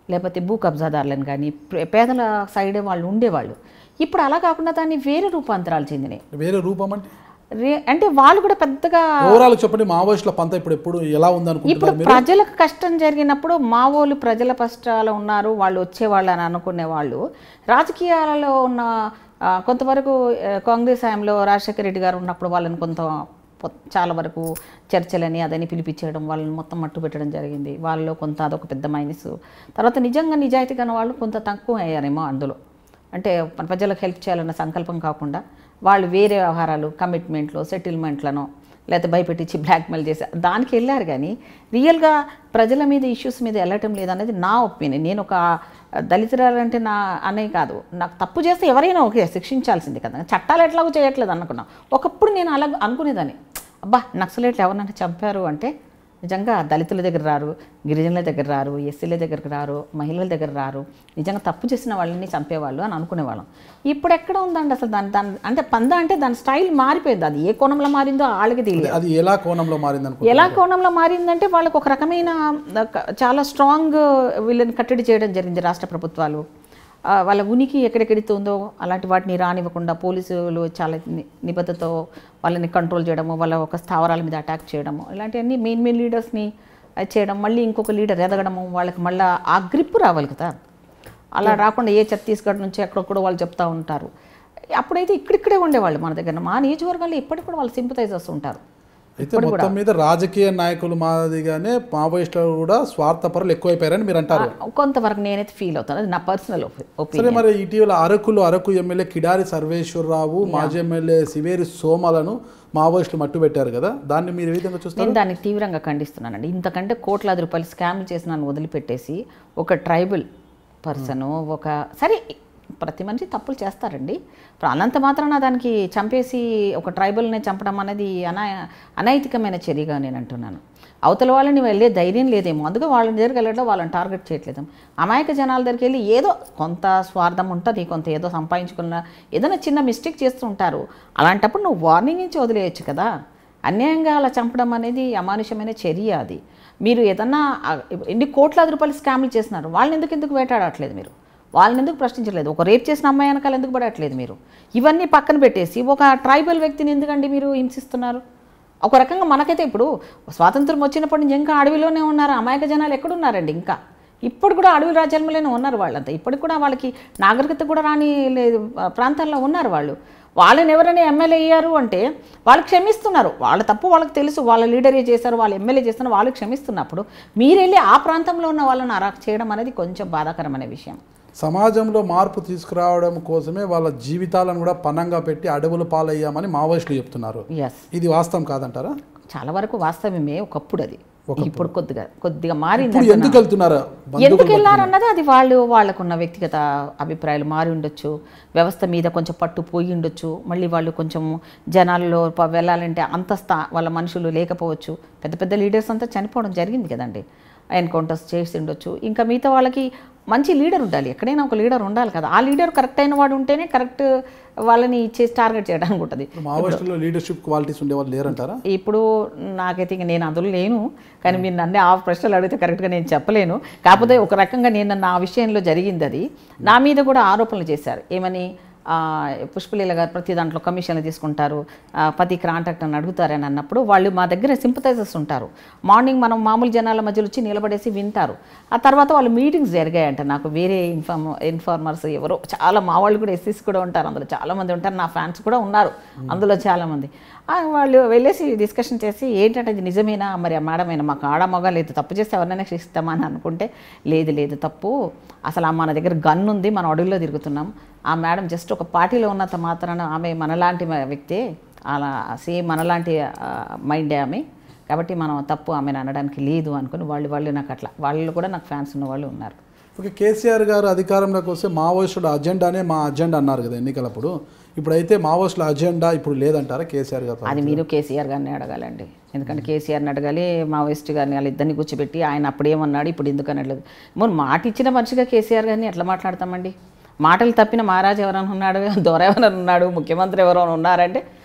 లేకపోతే భూ కబ్జాదారులను కానీ పే- పేదల సైడే వాళ్ళు ఉండేవాళ్ళు ఇప్పుడు అలా కాకుండా దాన్ని వేరే రూపాంతరాలు చెందినాయి వేరే రూపం అంటే రే- అంటే వాళ్ళు కూడా పెద్దగా ఓవరాల్ చెప్పండి మావోయిస్టుల పంత ఇప్పుడు ఎప్పుడు ఎలా ఇప్పుడు ఉందనుకుంటున్నారు మీరు ప్రజలకు కష్టం జరిగినప్పుడు మావోలు ప్రజల పక్షాలు ఉన్నారు వాళ్ళు వచ్చేవాళ్ళు అని అనుకునే వాళ్ళు రాజకీయాలలో ఉన్న ఆ, కొంతవరకు ఆ, కాంగ్రెస్ హయాంలో రాజశేఖర రెడ్డి గారు ఉన్నప్పుడు వాళ్ళని కొంత పొ- చాలా వరకు చర్చలని అదని పిలిపించేయడం వాళ్ళని మొత్తం మట్టు పెట్టడం జరిగింది వాళ్ళలో కొంత అదొక పెద్ద మైనస్ తర్వాత నిజంగా నిజాయితీ గల వాళ్ళు కొంత తక్కువ అయ్యారేమో అందులో అంటే మన ప్రజలకు హెల్ప్ చేయాలన్న సంకల్పం కాకుండా వాళ్ళు వేరే వ్యవహారాలు కమిట్మెంట్లు సెటిల్మెంట్లను లేకపోతే భయపెట్టించి బ్లాక్మెయిల్ చేసి దానికి వెళ్ళారు కానీ రియల్గా ప్రజల మీద ఇష్యూస్ మీద వెళ్ళటం లేదనేది నా ఒపీనియన్ నేను ఒక దళితురాలంటే నా అనే కాదు నాకు తప్పు చేస్తే ఎవరైనా ఓకే శిక్షించాల్సింది కదా చట్టాలు ఎట్లాగో చేయట్లేదు అనుకున్నా ఒకప్పుడు నేను అలా అనుకునేదాన్ని అబ్బా నక్సలేట్లు ఎవరినైనా చంపారు అంటే నిజంగా దళితుల దగ్గర రారు గిరిజనుల దగ్గర రారు ఎస్సీల దగ్గరకు రారు మహిళల దగ్గర రారు నిజంగా తప్పు చేసిన వాళ్ళని చంపేవాళ్ళు అని అనుకునేవాళ్ళం ఇప్పుడు ఎక్కడ ఉందండి అసలు దాని దాని అంటే పంద అంటే దాని స్టైల్ మారిపోయింది అది ఏ కోణంలో మారిందో వాళ్ళకి తెలియదు అది ఎలా కోణంలో మారింది అనుకుంటున్నారు ఎలా కోణంలో మారిందంటే వాళ్ళకు ఒక రకమైన ఆ, క- చాలా స్ట్రాంగ్ వీళ్ళని కట్టడి చేయడం జరిగింది రాష్ట్ర ప్రభుత్వాలు ఆ, వాళ్ళ ఉనికి ఎక్కడెక్కడితుందో అలాంటి వాటిని రానివ్వకుండా పోలీసులు చాలా ని- నిబద్ధతతో వాళ్ళని కంట్రోల్ చేయడము వాళ్ళ ఒక స్థావరాల మీద అటాక్ చేయడము ఇలాంటివన్నీ మెయిన్ మెయిన్ లీడర్స్ని చేయడం మళ్ళీ ఇంకొక లీడర్ ఎదగడము వాళ్ళకి మళ్ళీ ఆ గ్రిప్ రావాలి కదా అలా రాకుండా ఏ ఛత్తీస్గఢ్ నుంచి ఎక్కడొక్కడో వాళ్ళు చెప్తా ఉంటారు అప్పుడైతే ఇక్కడిక్కడే ఉండేవాళ్ళు మన దగ్గర మా నియోజకవర్గాల్లో ఇప్పటికి కూడా వాళ్ళు సింపతైజర్స్ ఉంటారు అయితే మొత్తం మీద రాజకీయ నాయకులు మాదిరిగానే మావోయిస్టులు కూడా స్వార్థపరులు ఎక్కువైపోయారని మీరు అంటారు కొంతవరకు నేనైతే ఫీల్ అవుతాను అది నా పర్సనల్ ఒపీనియన్ సరే మరి ఇటీవల అరకులో అరకు ఎమ్మెల్యే కిడారి సర్వేశ్వరరావు మాజీ ఎమ్మెల్యే సివేరి సోమలను మావోయిస్టులు మట్టు పెట్టారు కదా దాన్ని మీరు ఏ విధంగా చూస్తారు నేను దాన్ని తీవ్రంగా ఖండిస్తున్నానండి ఇంతకంటే కోట్లాది రూపాయలు స్కామ్ చేసి నన్ను వదిలిపెట్టేసి ఒక ట్రైబల్ పర్సన్ ఒక సరే ప్రతి మనిషి తప్పులు చేస్తారండి ఇప్పుడు అనంత మాత్రాన దానికి చంపేసి ఒక ట్రైబల్ని చంపడం అనేది అనా అనైతికమైన చర్యగా నేను అంటున్నాను అవతల వాళ్ళని వెళ్ళే ధైర్యం లేదేమో అందుకే వాళ్ళ దగ్గరికి వెళ్ళడం వాళ్ళని టార్గెట్ చేయట్లేదు అమాయక జనాల దగ్గరికి వెళ్ళి ఏదో కొంత స్వార్థం ఉంటుంది కొంత ఏదో సంపాదించుకున్న ఏదైనా చిన్న మిస్టేక్ చేస్తూ ఉంటారు అలాంటప్పుడు నువ్వు వార్నింగ్ ఇచ్చి వదిలేయచ్చు కదా అన్యాయంగా అలా చంపడం అనేది అమానుషమైన చర్య అది మీరు ఏదన్నా ఆ, ఎన్ని కోట్లాది రూపాయలు స్కామ్లు చేస్తున్నారు వాళ్ళని ఎందుకు ఎందుకు వేటాడట్లేదు మీరు వాళ్ళని ఎందుకు ప్రశ్నించలేదు ఒక రేప్ చేసిన అమ్మాయి వెనకాల ఎందుకు పడట్లేదు మీరు ఇవన్నీ పక్కన పెట్టేసి ఒక ట్రైబల్ వ్యక్తిని ఎందుకండి మీరు హింసిస్తున్నారు ఒక రకంగా మనకైతే ఇప్పుడు స్వాతంత్రం వచ్చినప్పటి నుంచి ఇంకా అడవిలోనే ఉన్నారు అమాయక జనాలు ఎక్కడున్నారండి ఇంకా ఇప్పుడు కూడా అడవి రాజ్యాలలోనే ఉన్నారు వాళ్ళంతా ఇప్పటికి కూడా వాళ్ళకి నాగరికత కూడా రాని లేదు ప్రాంతాల్లో ఉన్నారు వాళ్ళు వాళ్ళని ఎవరైనా ఎమ్మెల్యే అయ్యారు అంటే వాళ్ళు క్షమిస్తున్నారు వాళ్ళ తప్పు వాళ్ళకి తెలుసు వాళ్ళ లీడరే చేశారు వాళ్ళు ఎమ్మెల్యే చేస్తున్నారు వాళ్ళు క్షమిస్తున్నప్పుడు మీరు వెళ్ళి ఆ ప్రాంతంలో ఉన్న వాళ్ళని అలా చేయడం అనేది కొంచెం బాధాకరమైన విషయం సమాజంలో మార్పు తీసుకురావడం కోసమే వాళ్ళ జీవితాలను కూడా పనంగా పెట్టి అడవుల పాలయ్యామని మావోయిస్టులు చెప్తున్నారు ఎస్ ఇది వాస్తవం కాదంటారా చాలా వరకు వాస్తవమే ఒకప్పుడు అది ఇప్పుడు కొద్దిగా కొద్దిగా మారింది ఇప్పుడు ఎందుకు వెళ్తున్నారు ఎందుకు వెళ్ళారన్నది అది వాళ్ళు వాళ్ళకున్న వ్యక్తిగత అభిప్రాయాలు మారి ఉండొచ్చు వ్యవస్థ మీద కొంచెం పట్టు పోయి ఉండొచ్చు మళ్ళీ వాళ్ళు కొంచెం జనాల్లో ప- వెళ్ళాలంటే అంత స్థా వాళ్ళ మనుషులు లేకపోవచ్చు పెద్ద పెద్ద లీడర్స్ అంతా చనిపోవడం జరిగింది కదండి ఎన్కౌంటర్స్ చేసి ఉండొచ్చు ఇంకా మిగతా వాళ్ళకి మంచి లీడర్ ఉండాలి ఎక్కడైనా ఒక లీడర్ ఉండాలి కదా ఆ లీడర్ కరెక్ట్ అయిన వాడు ఉంటేనే కరెక్ట్ వాళ్ళని ఇచ్చేసి టార్గెట్ చేయడానికి ఉంటుంది మావోయిస్టులో లీడర్షిప్ క్వాలిటీస్ ఉండేవాళ్ళు లేరంటారా ఇప్పుడు నాకైతే ఇంక నేను అందులో లేను కానీ మీరు నన్ను ఆ ప్రశ్నలు అడిగితే కరెక్ట్గా నేను చెప్పలేను కాకపోతే ఒక రకంగా నేను నా విషయంలో జరిగింది అది నా మీద కూడా ఆరోపణలు చేశారు ఏమని ఆ, పుష్పలీల గారు ప్రతి దాంట్లో కమిషన్లు తీసుకుంటారు ఆ, ప్రతి కాంట్రాక్ట్ అని అడుగుతారని అన్నప్పుడు వాళ్ళు మా దగ్గర సింపతైజర్స్ ఉంటారు మార్నింగ్ మనం మామూలు జనాల మధ్యలో వచ్చి నిలబడేసి వింటారు ఆ తర్వాత వాళ్ళు మీటింగ్స్ జరిగాయంట నాకు వేరే ఇన్ఫార్మ్ ఇన్ఫార్మర్స్ ఎవరో చాలా మా వాళ్ళు కూడా ఎస్సీస్ కూడా ఉంటారు అందులో చాలామంది ఉంటారు నా ఫ్యాన్స్ కూడా ఉన్నారు అందులో చాలామంది ఆ, వాళ్ళు వెళ్ళేసి డిస్కషన్ చేసి ఏంటంటే ఇది నిజమేనా మరి ఆ మేడమేనా మాకు ఆడ మగ లేదు తప్పు చేస్తే ఎవరినైనా శిస్తామా అని అనుకుంటే లేదు లేదు తప్పు అసలు ఆ మన దగ్గర గన్ ఉంది మనం అడవిలో తిరుగుతున్నాం ఆ మేడం జస్ట్ ఒక పార్టీలో ఉన్నంత మాత్రాన ఆమె మనలాంటి మ- వ్యక్తే అలా సేమ్ మనలాంటి మైండే ఆమె కాబట్టి మనం తప్పు ఆమెను అనడానికి లేదు అనుకుని వాళ్ళు వాళ్ళు నాకు అట్లా వాళ్ళు కూడా నాకు ఫ్యాన్స్ ఉన్న వాళ్ళు ఉన్నారు ఓకే కేసీఆర్ గారు అధికారంలోకి వస్తే మావోయిస్టుల అజెండానే మా అజెండా అన్నారు కదా ఎన్నికలప్పుడు ఇప్పుడైతే మావోయిస్టుల అజెండా ఇప్పుడు లేదంటారా కేసీఆర్ గారు అది మీరు కేసీఆర్ గారిని అడగాలండి ఎందుకంటే కేసీఆర్ని అడగాలి మావోయిస్ట్ గారిని వాళ్ళ ఇద్దరిని కూర్చోబెట్టి ఆయన అప్పుడేమన్నాడు ఇప్పుడు ఎందుకు అనట్లేదు మరి మాట ఇచ్చిన మనిషిగా కేసీఆర్ గారిని ఎట్లా మాట్లాడతామండి మాటలు తప్పిన మహారాజు ఎవరైనా ఉన్నాడు దొర ఎవరైనా ఉన్నాడు ముఖ్యమంత్రి ఎవరైనా ఉన్నారంటే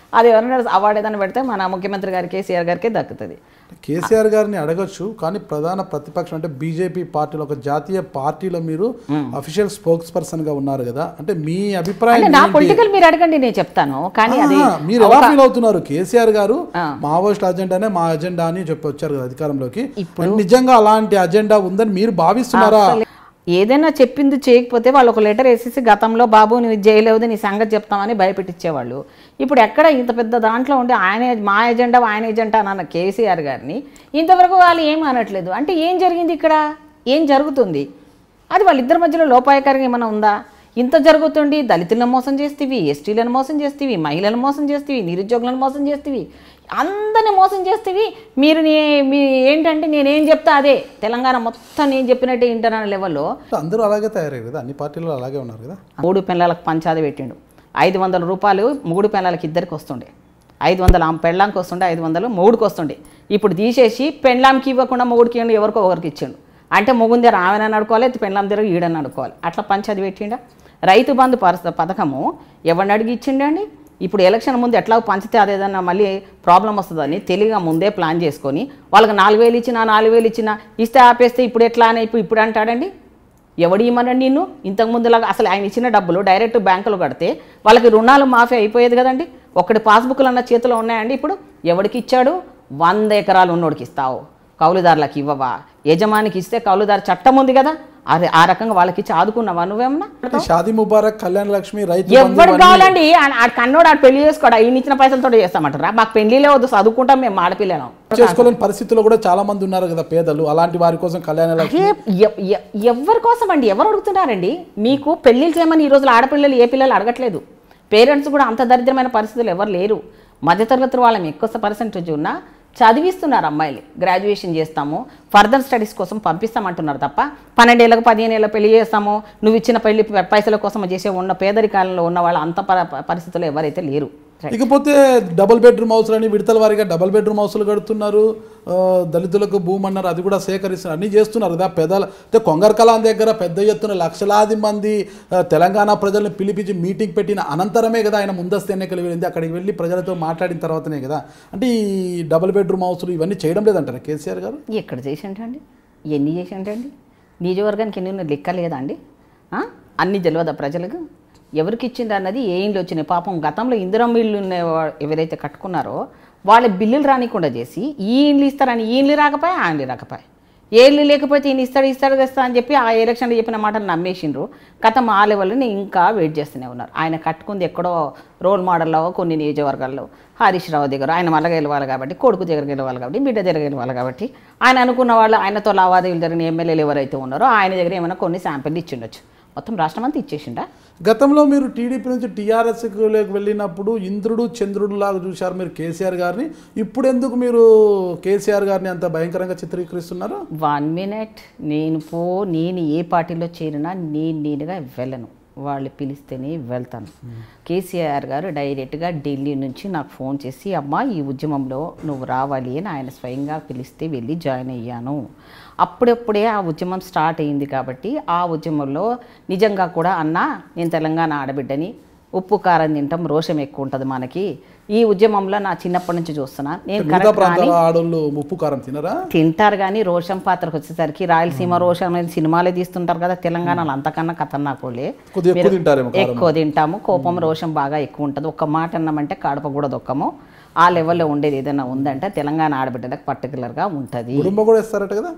అది ఎవరైనా అవార్డు ఏదైనా పెడితే మన ముఖ్యమంత్రి గారి కేసీఆర్ గారికే దక్కుతుంది కేసీఆర్ గారిని అడగచ్చు కానీ ప్రధాన ప్రతిపక్షం అంటే బీజేపీ పార్టీలో ఒక జాతీయ పార్టీలో మీరు అఫీషియల్ స్పోక్స్ పర్సన్ గా ఉన్నారు కదా అంటే మీ అభిప్రాయం అంటే నా ఏంటి? పొలిటికల్ మీరు అడగండి నేను చెప్తాను కానీ అది ఆహా, మీరు ఎలా ఫీల్ అవుతున్నారు కేసీఆర్ గారు మావోయిస్ట్ అజెండానే మా అజెండా అని చెప్పి వచ్చారు కదా అధికారంలోకి మరి నిజంగా అలాంటి అజెండా ఉందని మీరు భావిస్తున్నారా అసలు ఏదైనా చెప్పింది చేయకపోతే వాళ్ళు ఒక లెటర్ వేసేసి గతంలో బాబు నువ్వు ఇది చేయలేవు నీ సంగతి చెప్తామని భయపెట్టించేవాళ్ళు ఇప్పుడు ఎక్కడ ఇంత పెద్ద దాంట్లో ఉండి ఆయన మా ఎజెండా ఆయన ఎజెండా అన్న కేసీఆర్ గారిని ఇంతవరకు వాళ్ళు ఏం అనట్లేదు అంటే ఏం జరిగింది ఇక్కడ ఏం జరుగుతుంది అది వాళ్ళిద్దరి మధ్యలో లోపాయకారంగా ఏమైనా ఉందా ఇంత జరుగుతుండి దళితులను మోసం చేస్తేవి ఎస్టీలను మోసం చేస్తేవి మహిళలను మోసం చేస్తేవి నిరుద్యోగులను మోసం చేస్తేవి అందరిని మోసం చేస్తేవి మీరు నే మీ ఏంటంటే నేనేం చెప్తా అదే తెలంగాణ మొత్తం నేను చెప్పినట్టే ఇంటర్నల్ లెవెల్లో అందరూ అలాగే తయారయ్యారు కదా అన్ని పార్టీలు అలాగే ఉన్నారు కదా మూడు పెళ్ళాలకు పంచాది పెట్టిండు ఐదు వందల రూపాయలు మూడు పెళ్ళాలకి ఇద్దరికి వస్తుండే ఐదు వందలు ఆమె పెళ్ళాంకి వస్తుండే ఐదు వందలు మూడుకి వస్తుండే ఇప్పుడు తీసేసి పెళ్ళాంకి ఇవ్వకుండా మూడుకి ఇవ్వండి ఎవరికో ఒకరికి ఇచ్చిండు అంటే మొగుంది దగ్గర ఆమెనని అడుకోవాలి అయితే పెళ్ళాం దగ్గర ఈడని అడుకోవాలి అట్లా పంచాది పెట్టిండా రైతు బంధు పరస పథకము ఎవరిని అడిగి ఇచ్చిండండి ఇప్పుడు ఎలక్షన్ ముందు ఎట్లా పంచితే అదేదన్నా మళ్ళీ ప్రాబ్లం వస్తుందని తెలివిగా ముందే ప్లాన్ చేసుకొని వాళ్ళకి నాలుగు వేలు ఇచ్చినా నాలుగు వేలు ఇచ్చినా ఇస్తే ఆపేస్తే ఇప్పుడు ఎట్లా అని ఇప్పుడు ఇప్పుడు అంటాడండి ఎవడు ఇమ్మనండి నిన్ను ఇంతకు ముందులాగా అసలు ఆయన ఇచ్చిన డబ్బులు డైరెక్ట్ బ్యాంకులో కడితే వాళ్ళకి రుణాలు మాఫీ అయిపోయేది కదండి ఒకటి పాస్బుక్లు అన్న చేతిలో ఉన్నాయండి ఇప్పుడు ఎవడికి ఇచ్చాడు వంద ఎకరాలు ఉన్నోడికి ఇస్తావు కౌలుదారులకు ఇవ్వవా యజమానికి ఇస్తే కౌలుదారు చట్టం ఉంది కదా అది ఆ రకంగా వాళ్ళకి ఇచ్చి ఆదుకున్నావా నువ్వేమన్నా అంటే షాదీ ముబారక్ కళ్యాణ లక్ష్మి రైతు బంధు ఎవరు ఇవన్నీ- కావాలండి ఆ- ఆ కన్నోడు ఆడు పెళ్లి చేసుకోడు ఈయన ఇచ్చిన పైసలతో చేస్తామంటారా మాకు పెళ్లిలే వద్దు చదువుకుంటాం మేము ఆడపిల్లం చేసుకోలేని పరిస్థితుల్లో కూడా చాలా మంది ఉన్నారు కదా పేదలు అలాంటి వారి కోసం కళ్యాణ లక్ష్మి అదే ఎ- ఎ- ఎవరి కోసం అండి ఎవరు అడుగుతున్నారండి మీకు పెళ్ళిళ్ళు చేయమని ఈ రోజులు ఆడపిల్లలు ఏ పిల్లలు అడగట్లేదు పేరెంట్స్ కూడా అంత దరిద్రమైన పరిస్థితులు ఎవరు లేరు మధ్యతరగతి వాళ్ళని ఎక్కువ పర్సెంటేజ్ ఉన్నా చదివిస్తున్నారు అమ్మాయిలు గ్రాడ్యుయేషన్ చేస్తాము ఫర్దర్ స్టడీస్ కోసం పంపిస్తామంటున్నారు తప్ప పన్నెండేళ్ళకు పదిహేను ఏళ్ళ పెళ్లి చేస్తాము నువ్వు ఇచ్చిన పెళ్లి పైసల కోసం చేసే ఉన్న పేదరికాలంలో ఉన్న వాళ్ళు అంత పర- పరిస్థితుల్లో ఎవరైతే లేరు ఇకపోతే డబుల్ బెడ్రూమ్ హౌస్లు అని విడతల వారిగా డబుల్ బెడ్రూమ్ హౌస్లు కడుతున్నారు ఆ, దళితులకు భూమి అన్నారు అది కూడా సేకరిస్తున్నారు అన్నీ చేస్తున్నారు కదా పెద్దల అంటే కొంగర్ కలాం దగ్గర పెద్ద ఎత్తున లక్షలాది మంది ఆ, తెలంగాణ ప్రజలను పిలిపించి మీటింగ్ పెట్టిన అనంతరమే కదా ఆయన ముందస్తు ఎన్నికలు వెళ్ళింది అక్కడికి వెళ్ళి ప్రజలతో మాట్లాడిన తర్వాతనే కదా అంటే ఈ డబుల్ బెడ్రూమ్ హౌస్లు ఇవన్నీ చేయడం లేదంటారా కేసీఆర్ గారు ఎక్కడ చేసింటండి ఎన్ని చేసింటండి నియోజకవర్గానికి ఎన్ని ఉన్నాయి లెక్క లేదా అండి ఆ? అన్ని తెలియదా ప్రజలకు ఎవరికి ఇచ్చిండ్రు అన్నది ఏ ఇండ్లు వచ్చినాయి పాపం గతంలో ఇందిరం ఇల్లు ఉన్న వా- ఎవరైతే కట్టుకున్నారో వాళ్ళ బిల్లులు రానికుండా చేసి ఈ ఇండ్లు ఇస్తారని ఈ ఇండ్లు రాకపోయా ఆ ఇండ్లు రాకపోయా ఏ ఇల్లు లేకపోతే ఈయన ఇస్తాడు ఇస్తాడు తెస్తా అని చెప్పి ఆ ఎలక్షన్లో చెప్పిన మాటలు నమ్మేసిండ్రు గతం ఆ లెవెల్ని ఇంకా వెయిట్ చేస్తూనే ఉన్నారు ఆయన కట్టుకుంది ఎక్కడో రోల్ మోడల్లో కొన్ని నియోజకవర్గాల్లో హరీష్ రావు దగ్గర ఆయన మళ్ళీ గెలవాలి కాబట్టి కొడుకు దగ్గర గెలవాలి కాబట్టి బిడ్డ దగ్గర గెలవాలి కాబట్టి ఆయన అనుకున్న వాళ్ళు ఆయనతో లావాదేవీలు జరిగిన ఎమ్మెల్యేలు ఎవరైతే ఉన్నారో ఆయన దగ్గర ఏమైనా కొన్ని శాంపిల్ ఇచ్చిండొచ్చు మొత్తం రాష్ట్రం అంతా ఇచ్చేసిండా గతంలో మీరు టీడీపీ నుంచి టీఆర్ఎస్కి వెళ్ళినప్పుడు ఇంద్రుడు చంద్రుడు లాగా చూశారు మీరు కేసీఆర్ గారిని ఇప్పుడు ఎందుకు మీరు కేసీఆర్ గారిని అంత భయంకరంగా చిత్రీకరిస్తున్నారు వన్ మినిట్ నేను పో నేను ఏ పార్టీలో చేరినా నేను నేనుగా వెళ్ళను వాళ్ళు పిలిస్తేనే వెళ్తాను కేసీఆర్ గారు డైరెక్ట్గా ఢిల్లీ నుంచి నాకు ఫోన్ చేసి అమ్మా ఈ ఉద్యమంలో నువ్వు రావాలి అని ఆయన స్వయంగా పిలిస్తే వెళ్ళి జాయిన్ అయ్యాను అప్పుడప్పుడే ఆ ఉద్యమం స్టార్ట్ అయింది కాబట్టి ఆ ఉద్యమంలో నిజంగా కూడా అన్న నేను తెలంగాణ ఆడబిడ్డని ఉప్పు కారం తింటాం రోషం ఎక్కువ ఉంటుంది మనకి ఈ ఉద్యమంలో నా చిన్నప్పటి నుంచి చూస్తున్నా నేను మిగతా కరెక్ట్ కానీ ప్రాంతాల ఆడోళ్ళు ఉప్పు కారం తినరా తింటారు కానీ రోషం పాత్రకు వచ్చేసరికి రాయలసీమ రోషం అనేది సినిమాలే తీస్తుంటారు కదా తెలంగాణలో అంతకన్నా ఖతర్నాకులే కొద్దిగా ఎక్కువ తింటారేమో కారం ఎక్కువ తింటాము కోపం రోషం బాగా ఎక్కువ ఉంటుంది ఒక్క మాట అన్నామంటే కడప కూడా దొక్కము ఆ లెవెల్లో ఉండేది ఏదైనా ఉందంటే తెలంగాణ ఆడబిడ్డలకు పర్టికులర్గా ఉంటుంది కుటుంబం కూడా ఇస్తారట కదా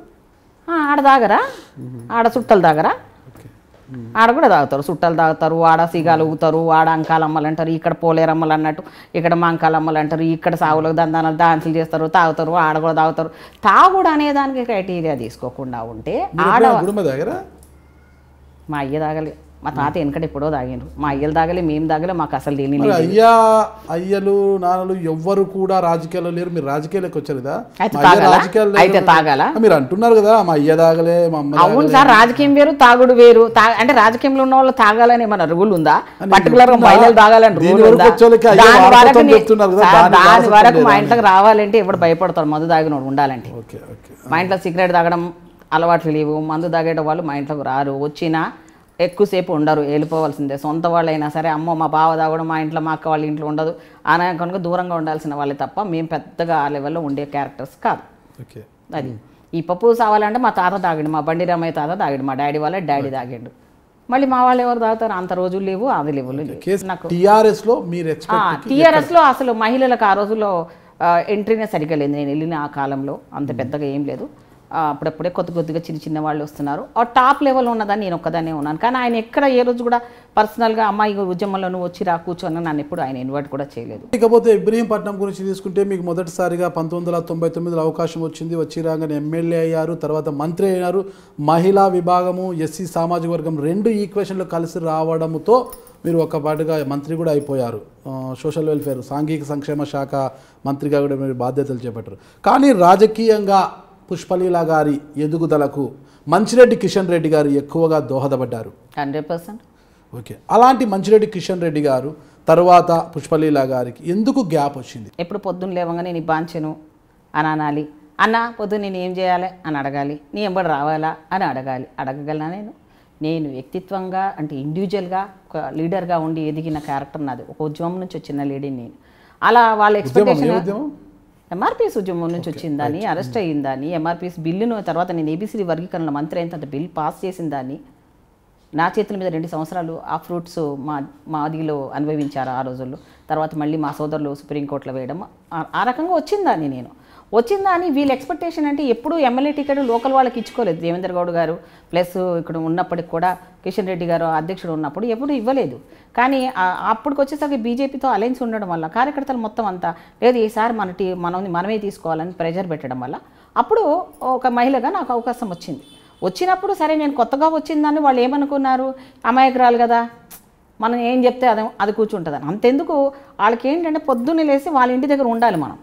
ఆడ తాగరా ఆడ చుట్టలు తాగరా ఓకే ఆడ కూడా తాగుతారు చుట్టాలు తాగుతారు ఆడ సిగాలు ఊగుతారు ఆడ అంకాలమ్మలు అంటారు ఇక్కడ పోలేరమ్మలు అన్నట్టు ఇక్కడ మా అంకాలమ్మలు అంటారు ఇక్కడ సాగులకు దందానాలు డాన్సులు చేస్తారు తాగుతారు ఆడ కూడా తాగుతారు తాగుడు అనేదానికి క్రైటీరియా తీసుకోకుండా ఉంటే మీరు ఆడ ఎప్పుడైనా గుడి మీద తాగారా మా అయ్య తాగలే మా తాత వెనకటి ఎప్పుడో తాగిండ్రు మా అయ్యలు తాగలే మేము తాగలే మాకు అసలు తెలియని మరి అయ్యా అయ్యలు నాన్నలు ఎవ్వరు కూడా రాజకీయాల్లో లేరు మీరు రాజకీయాలకు వచ్చారు కదా అయితే మా అయ్య తాగాలా? రాజకీయాల్లో అయితే లేరు. తాగాలా? మీరు అంటున్నారు కదా మా అయ్య తాగలే మా అమ్మ అవును సార్ రాజకీయం వేరు తాగుడు వేరు తా- అంటే రాజకీయంలో ఉన్న వాళ్ళు తాగాలని ఏమైనా రూల్ ఉందా అని పర్టికులర్ గా చెప్తున్నా. మహిళలు తాగాలని దీని రూల్ వరకు ఉందా వచ్చేవాళ్ళకి అయ్యో దాని వారసత్వం వరకు నే- చెప్తున్నారు కదా, సార్, దాని దాని వారసత్వం వరకు మా లేదా ఇంట్లోకి రావాలంటే ఎవడు భయపడతారు మందు తాగినోడు ఉండాలంటే ఓకే ఓకే మా ఇంట్లో సిగరెట్ తాగడం అలవాట్లు లేవు మందు తాగేట వాళ్ళు మా ఇంట్లోకి రారు వచ్చినా ఎక్కువసేపు ఉండరు వెళ్ళిపోవాల్సిందే సొంత వాళ్ళైనా సరే అమ్మో మా బావ దాగడం మా ఇంట్లో మా అక్క వాళ్ళ ఇంట్లో ఉండదు అనే కనుక దూరంగా ఉండాల్సిన వాళ్ళే తప్ప మేము పెద్దగా ఆ లెవెల్లో ఉండే క్యారెక్టర్స్ కాదు ఓకే అది ఈ పప్పు సావాలంటే మా తాత తాగిండు మా బండి రామయ్య తాత తాగిండు మా డాడీ వాళ్ళ డాడీ తాగిండు మళ్ళీ మా వాళ్ళు ఎవరు తాగుతారు అంత రోజులు లేవు అది లేవు లేవు. కేసు నాకు టీఆర్ఎస్ లో మీరు ఎక్స్పెక్ట్ టీఆర్ఎస్లో అసలు మహిళలకు ఆ రోజుల్లో ఆ, ఎంట్రీనే సరిగ్గా లేదు నేను వెళ్ళిన ఆ కాలంలో అంత పెద్దగా ఏం లేదు ఆ, అప్పుడప్పుడే కొద్ది కొద్దిగా చిన్న చిన్న వాళ్ళు వస్తున్నారు ఆ టాప్ లెవెల్ ఉన్నదాన్ని నేను ఒక్కదాన్నే ఉన్నాను కానీ ఆయన ఎక్కడ ఏ రోజు కూడా పర్సనల్గా అమ్మాయి ఉద్యమంలో నువ్వు వచ్చి రా కూర్చొని నన్ను ఎప్పుడు ఆయన ఇన్వైట్ కూడా చేయలేదు ఇకపోతే ఇబ్రహీంపట్నం గురించి తీసుకుంటే మీకు మొదటిసారిగా పంతొమ్మిది వందల తొంభై తొమ్మిదిలో అవకాశం వచ్చింది వచ్చి రాగానే ఎమ్మెల్యే అయ్యారు తర్వాత మంత్రి అయినారు మహిళా విభాగము ఎస్సీ సామాజిక వర్గం రెండు ఈక్వేషన్లు కలిసి రావడంతో మీరు ఒక పాటుగా మంత్రి కూడా అయిపోయారు ఆ, సోషల్ వెల్ఫేర్ సాంఘిక సంక్షేమ శాఖ మంత్రిగా కూడా మీరు బాధ్యతలు చేపట్టారు కానీ రాజకీయంగా పుష్పలీల గారి ఎదుగుదలకు మంచిరెడ్డి కిషన్ రెడ్డి గారు ఎక్కువగా దోహదపడ్డారు హండ్రెడ్ పర్సెంట్ ఓకే అలాంటి మంచిరెడ్డి కిషన్ రెడ్డి గారు తర్వాత పుష్పలీల గారికి ఎందుకు గ్యాప్ వచ్చింది ఎప్పుడు పొద్దున్న లేవగానే నీ బాంచెను అని అనాలి అన్న పొద్దున్న నేను ఏం చేయాలి అని అడగాలి నీ ఎంబడి రావాలా అని అడగాలి అడగగలనా నేను నేను వ్యక్తిత్వంగా అంటే ఇండివిజువల్గా ఒక లీడర్గా ఉండి ఎదిగిన క్యారెక్టర్ నాది ఒక ఉద్యమం నుంచి వచ్చిన లేడీని నేను అలా వాళ్ళ ఉద్యమం ఏ ఎక్స్పెక్టేషన్ ఉద్యమం ఎంఆర్పిఎస్ ఉద్యమం నుంచి వచ్చిందని అరెస్ట్ అయ్యిందని ఎంఆర్పిఎస్ బిల్లును తర్వాత నేను ఏబీసీ వర్గీకరణ మంత్రి అయిన తర్వాత బిల్ పాస్ చేసిన దాన్ని నా చేతుల మీద రెండు సంవత్సరాలు ఆ ఫ్రూట్స్ మా మాదిలో అనుభవించారు ఆ రోజుల్లో తర్వాత మళ్ళీ మా సోదరులు సుప్రీంకోర్టులో వేయడం ఆ- ఆ రకంగా వచ్చిందాన్ని నేను వచ్చిందని వీళ్ళ ఎక్స్పెక్టేషన్ అంటే ఎప్పుడు ఎమ్మెల్యే టికెట్ లోకల్ వాళ్ళకి ఇచ్చుకోలేదు దేవేంద్ర గౌడ్ గారు ప్లస్ ఇక్కడ ఉన్నప్పటికి కూడా కిషన్ రెడ్డి గారు అధ్యక్షుడు ఉన్నప్పుడు ఎప్పుడు ఇవ్వలేదు కానీ ఆ- అప్పటికి వచ్చేసరికి బీజేపీతో అలయన్స్ ఉండడం వల్ల కార్యకర్తలు మొత్తం అంతా లేదు ఈసారి మన టీ మనం మనమే తీసుకోవాలని ప్రెజర్ పెట్టడం వల్ల అప్పుడు ఒక మహిళగా నాకు అవకాశం వచ్చింది వచ్చినప్పుడు సరే నేను కొత్తగా వచ్చిందని వాళ్ళు ఏమనుకున్నారు అమాయకురాలు కదా మనం ఏం చెప్తే అది అది కూర్చుంటుందని అంతెందుకు వాళ్ళకి ఏంటంటే పొద్దున్నే లేసి వాళ్ళ ఇంటి దగ్గర ఉండాలి మనం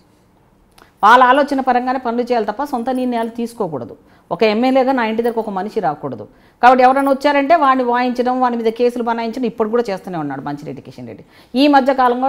వాళ్ళ ఆలోచన పరంగానే పనులు చేయాలి తప్ప సొంత నిర్ణయాలు తీసుకోకూడదు ఒక ఎమ్మెల్యేగా నా ఇంటి దగ్గర ఒక మనిషి రాకూడదు కాబట్టి ఎవరైనా వచ్చారంటే వాడిని వాయించడం వాడి మీద కేసులు బనాయించడం ఇప్పుడు కూడా చేస్తూనే ఉన్నాడు మంచిరెడ్డి కిషన్ రెడ్డి ఈ మధ్య కాలంలో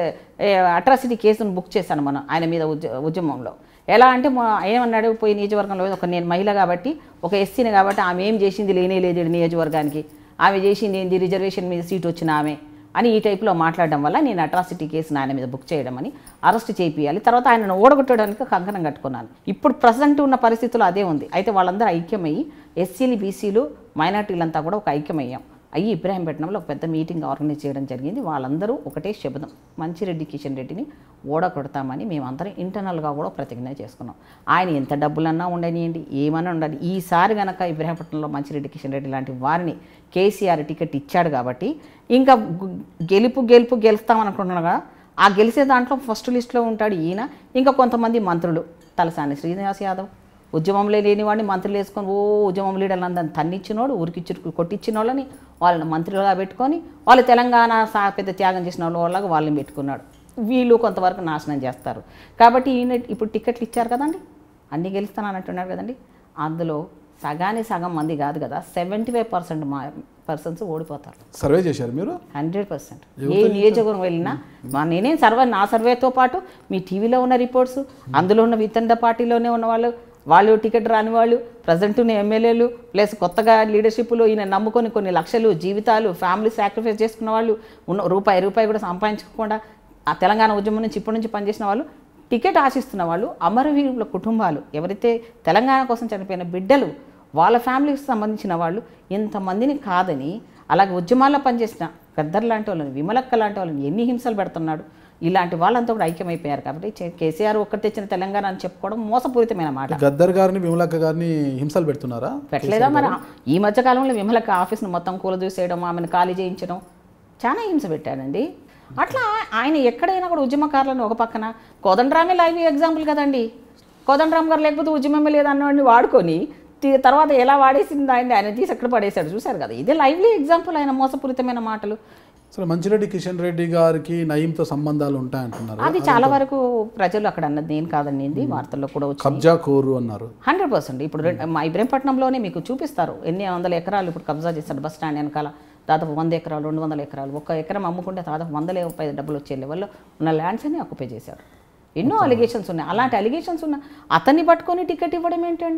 అట్రాసిటీ కేసును బుక్ చేశాను మనం ఆయన మీద ఉద్య ఉద్యమంలో ఎలా అంటే మా- ఏమన్నాడు పోయి నియోజకవర్గంలో ఒక నేను మహిళ కాబట్టి ఒక ఎస్సీని కాబట్టి ఆమె ఏం చేసింది లేనే లేదు ఈ నియోజకవర్గానికి ఆమె చేసింది ఏంది రిజర్వేషన్ మీద సీట్ వచ్చిన ఆమె అని ఈ టైప్లో మాట్లాడడం వల్ల నేను అట్రాసిటీ కేసును ఆయన మీద బుక్ చేయడం అని అరెస్ట్ చేపియాలి తర్వాత ఆయనను ఓడగొట్టడానికి కంకణం కట్టుకున్నాను ఇప్పుడు ప్రజెంట్ ఉన్న పరిస్థితుల్లో అదే ఉంది అయితే వాళ్ళందరూ ఐక్యమయ్యి ఎస్సీలు బీసీలు మైనార్టీలంతా కూడా ఒక ఐక్యమయ్యాం అయ్యి ఇబ్రాహీంపట్నంలో ఒక పెద్ద మీటింగ్ ఆర్గనైజ్ చేయడం జరిగింది వాళ్ళందరూ ఒకటే శబ్దం మంచిరెడ్డి కిషన్ రెడ్డిని ఓడగొడతామని మేమందరం ఇంటర్నల్గా కూడా ప్రతిజ్ఞ చేసుకున్నాం ఆయన ఎంత డబ్బులన్నా ఉండనియండి ఏమన్నా ఉండాలి ఈసారి గనక ఇబ్రాహీంపట్నంలో మంచిరెడ్డి కిషన్ రెడ్డి లాంటి వారిని కేసీఆర్ టికెట్ ఇచ్చాడు కాబట్టి ఇంకా గు- గెలుపు గెలుపు గెలుస్తామనుకుంటున్నాగా ఆ గెలిచే దాంట్లో ఫస్ట్ లిస్ట్లో ఉంటాడు ఈయన ఇంకా కొంతమంది మంత్రులు తలసాని శ్రీనివాస్ యాదవ్ ఉద్యమంలో లేని వాడిని మంత్రులు వేసుకొని ఓ ఉద్యమం లీడర్లు అందరిని తన్నిచ్చినోడు ఉరికిచ్చి కొట్టించిన వాళ్ళని వాళ్ళని మంత్రులుగా పెట్టుకొని వాళ్ళు తెలంగాణ సా పెద్ద త్యాగం చేసిన వాళ్ళ వాళ్ళగా వాళ్ళని పెట్టుకున్నాడు వీళ్ళు కొంతవరకు నాశనం చేస్తారు కాబట్టి ఈయన ఇప్పుడు టికెట్లు ఇచ్చారు కదండి అన్నీ గెలుస్తానని అంటున్నారు కదండి అందులో సగానికి సగం మంది కాదు కదా సెవెంటీ ఫైవ్ పర్సెంట్ మా పర్సన్స్ ఓడిపోతారు సర్వే చేశారు మీరు హండ్రెడ్ పర్సెంట్ ఏ నియోజకవర్గం వెళ్ళినా మా నేనే సర్వే నా సర్వేతో పాటు మీ టీవీలో ఉన్న రిపోర్ట్స్ అందులో ఉన్న వితండ పార్టీలోనే ఉన్న వాళ్ళు వాళ్ళు టికెట్ రాని వాళ్ళు ప్రజెంట్ ఉన్న ఎమ్మెల్యేలు ప్లస్ కొత్తగా లీడర్షిప్లో ఈయన నమ్ముకొని కొన్ని లక్షలు జీవితాలు ఫ్యామిలీ సాక్రిఫైస్ చేసుకున్న వాళ్ళు ఉన్న రూపాయి రూపాయి కూడా సంపాదించకుండా ఆ తెలంగాణ ఉద్యమం నుంచి ఇప్పటి నుంచి పనిచేసిన వాళ్ళు టికెట్ ఆశిస్తున్న వాళ్ళు అమరవీరుల కుటుంబాలు ఎవరైతే తెలంగాణ కోసం చనిపోయిన బిడ్డలు వాళ్ళ ఫ్యామిలీకి సంబంధించిన వాళ్ళు ఇంతమందిని కాదని అలాగే ఉద్యమాల్లో పనిచేసిన గద్దర్ లాంటి వాళ్ళని విమలక్క లాంటి వాళ్ళని ఎన్ని హింసలు పెడుతున్నాడు ఇలాంటి వాళ్ళంతా కూడా ఐక్యమైపోయారు కాబట్టి చే- కేసీఆర్ ఒక్కటి తెచ్చిన తెలంగాణ అని చెప్పుకోవడం మోసపూరితమైన మాట గద్దర్ గారిని విమలక్క గారిని హింసలు పెడుతున్నారా పెట్టలేదా మరి ఈ మధ్య కాలంలో విమలక్క ఆఫీస్ను మొత్తం కూలదూసేయడం ఆమెను ఖాళీ చేయించడం చాలా హింస పెట్టాడండి అట్లా ఆయన ఎక్కడైనా కూడా ఉద్యమకారులను ఒక పక్కన కోదండరామే లైవ్ ఎగ్జాంపుల్ కదండి కోదండరామ్ గారు లేకపోతే ఉద్యమమే లేదన్నవాడిని వాడుకొని తి- తర్వాత ఎలా వాడేసింది ఆయన ఆయన తీసి ఎక్కడ పడేశాడు చూశారు కదా ఇదే లైవ్లీ ఎగ్జాంపుల్ ఆయన మోసపూరితమైన మాటలు అసలు మంచిరెడ్డి కిషన్ రెడ్డి గారికి నయీంతో సంబంధాలు ఉంటాయంటున్నారు అది చాలా వరకు ప్రజలు అక్కడ అన్నది నేను కాదనింది వార్తల్లో కూడా వచ్చింది కబ్జా కోరు అన్నారు హండ్రెడ్ పర్సెంట్ ఇప్పుడు రెం- మా ఇబ్రహీంపట్నంలోనే మీకు చూపిస్తారు ఎన్ని వందల ఎకరాలు ఇప్పుడు కబ్జా చేస్తారు బస్ స్టాండ్ వెనకాల దాదాపు వంద ఎకరాలు రెండు వందల ఎకరాలు ఒక ఎకరం అమ్ముకుంటే దాదాపు వందల ముప్పై డబ్బులు వచ్చే లెవెల్లో ఉన్న ల్యాండ్స్ అన్ని ఆక్యుపై చేశారు ఎన్నో అలిగేషన్స్ ఉన్నాయి అలాంటి అలిగేషన్స్ ఉన్న అతన్ని పట్టుకొని టికెట్ ఇవ్వడం ఏంటండి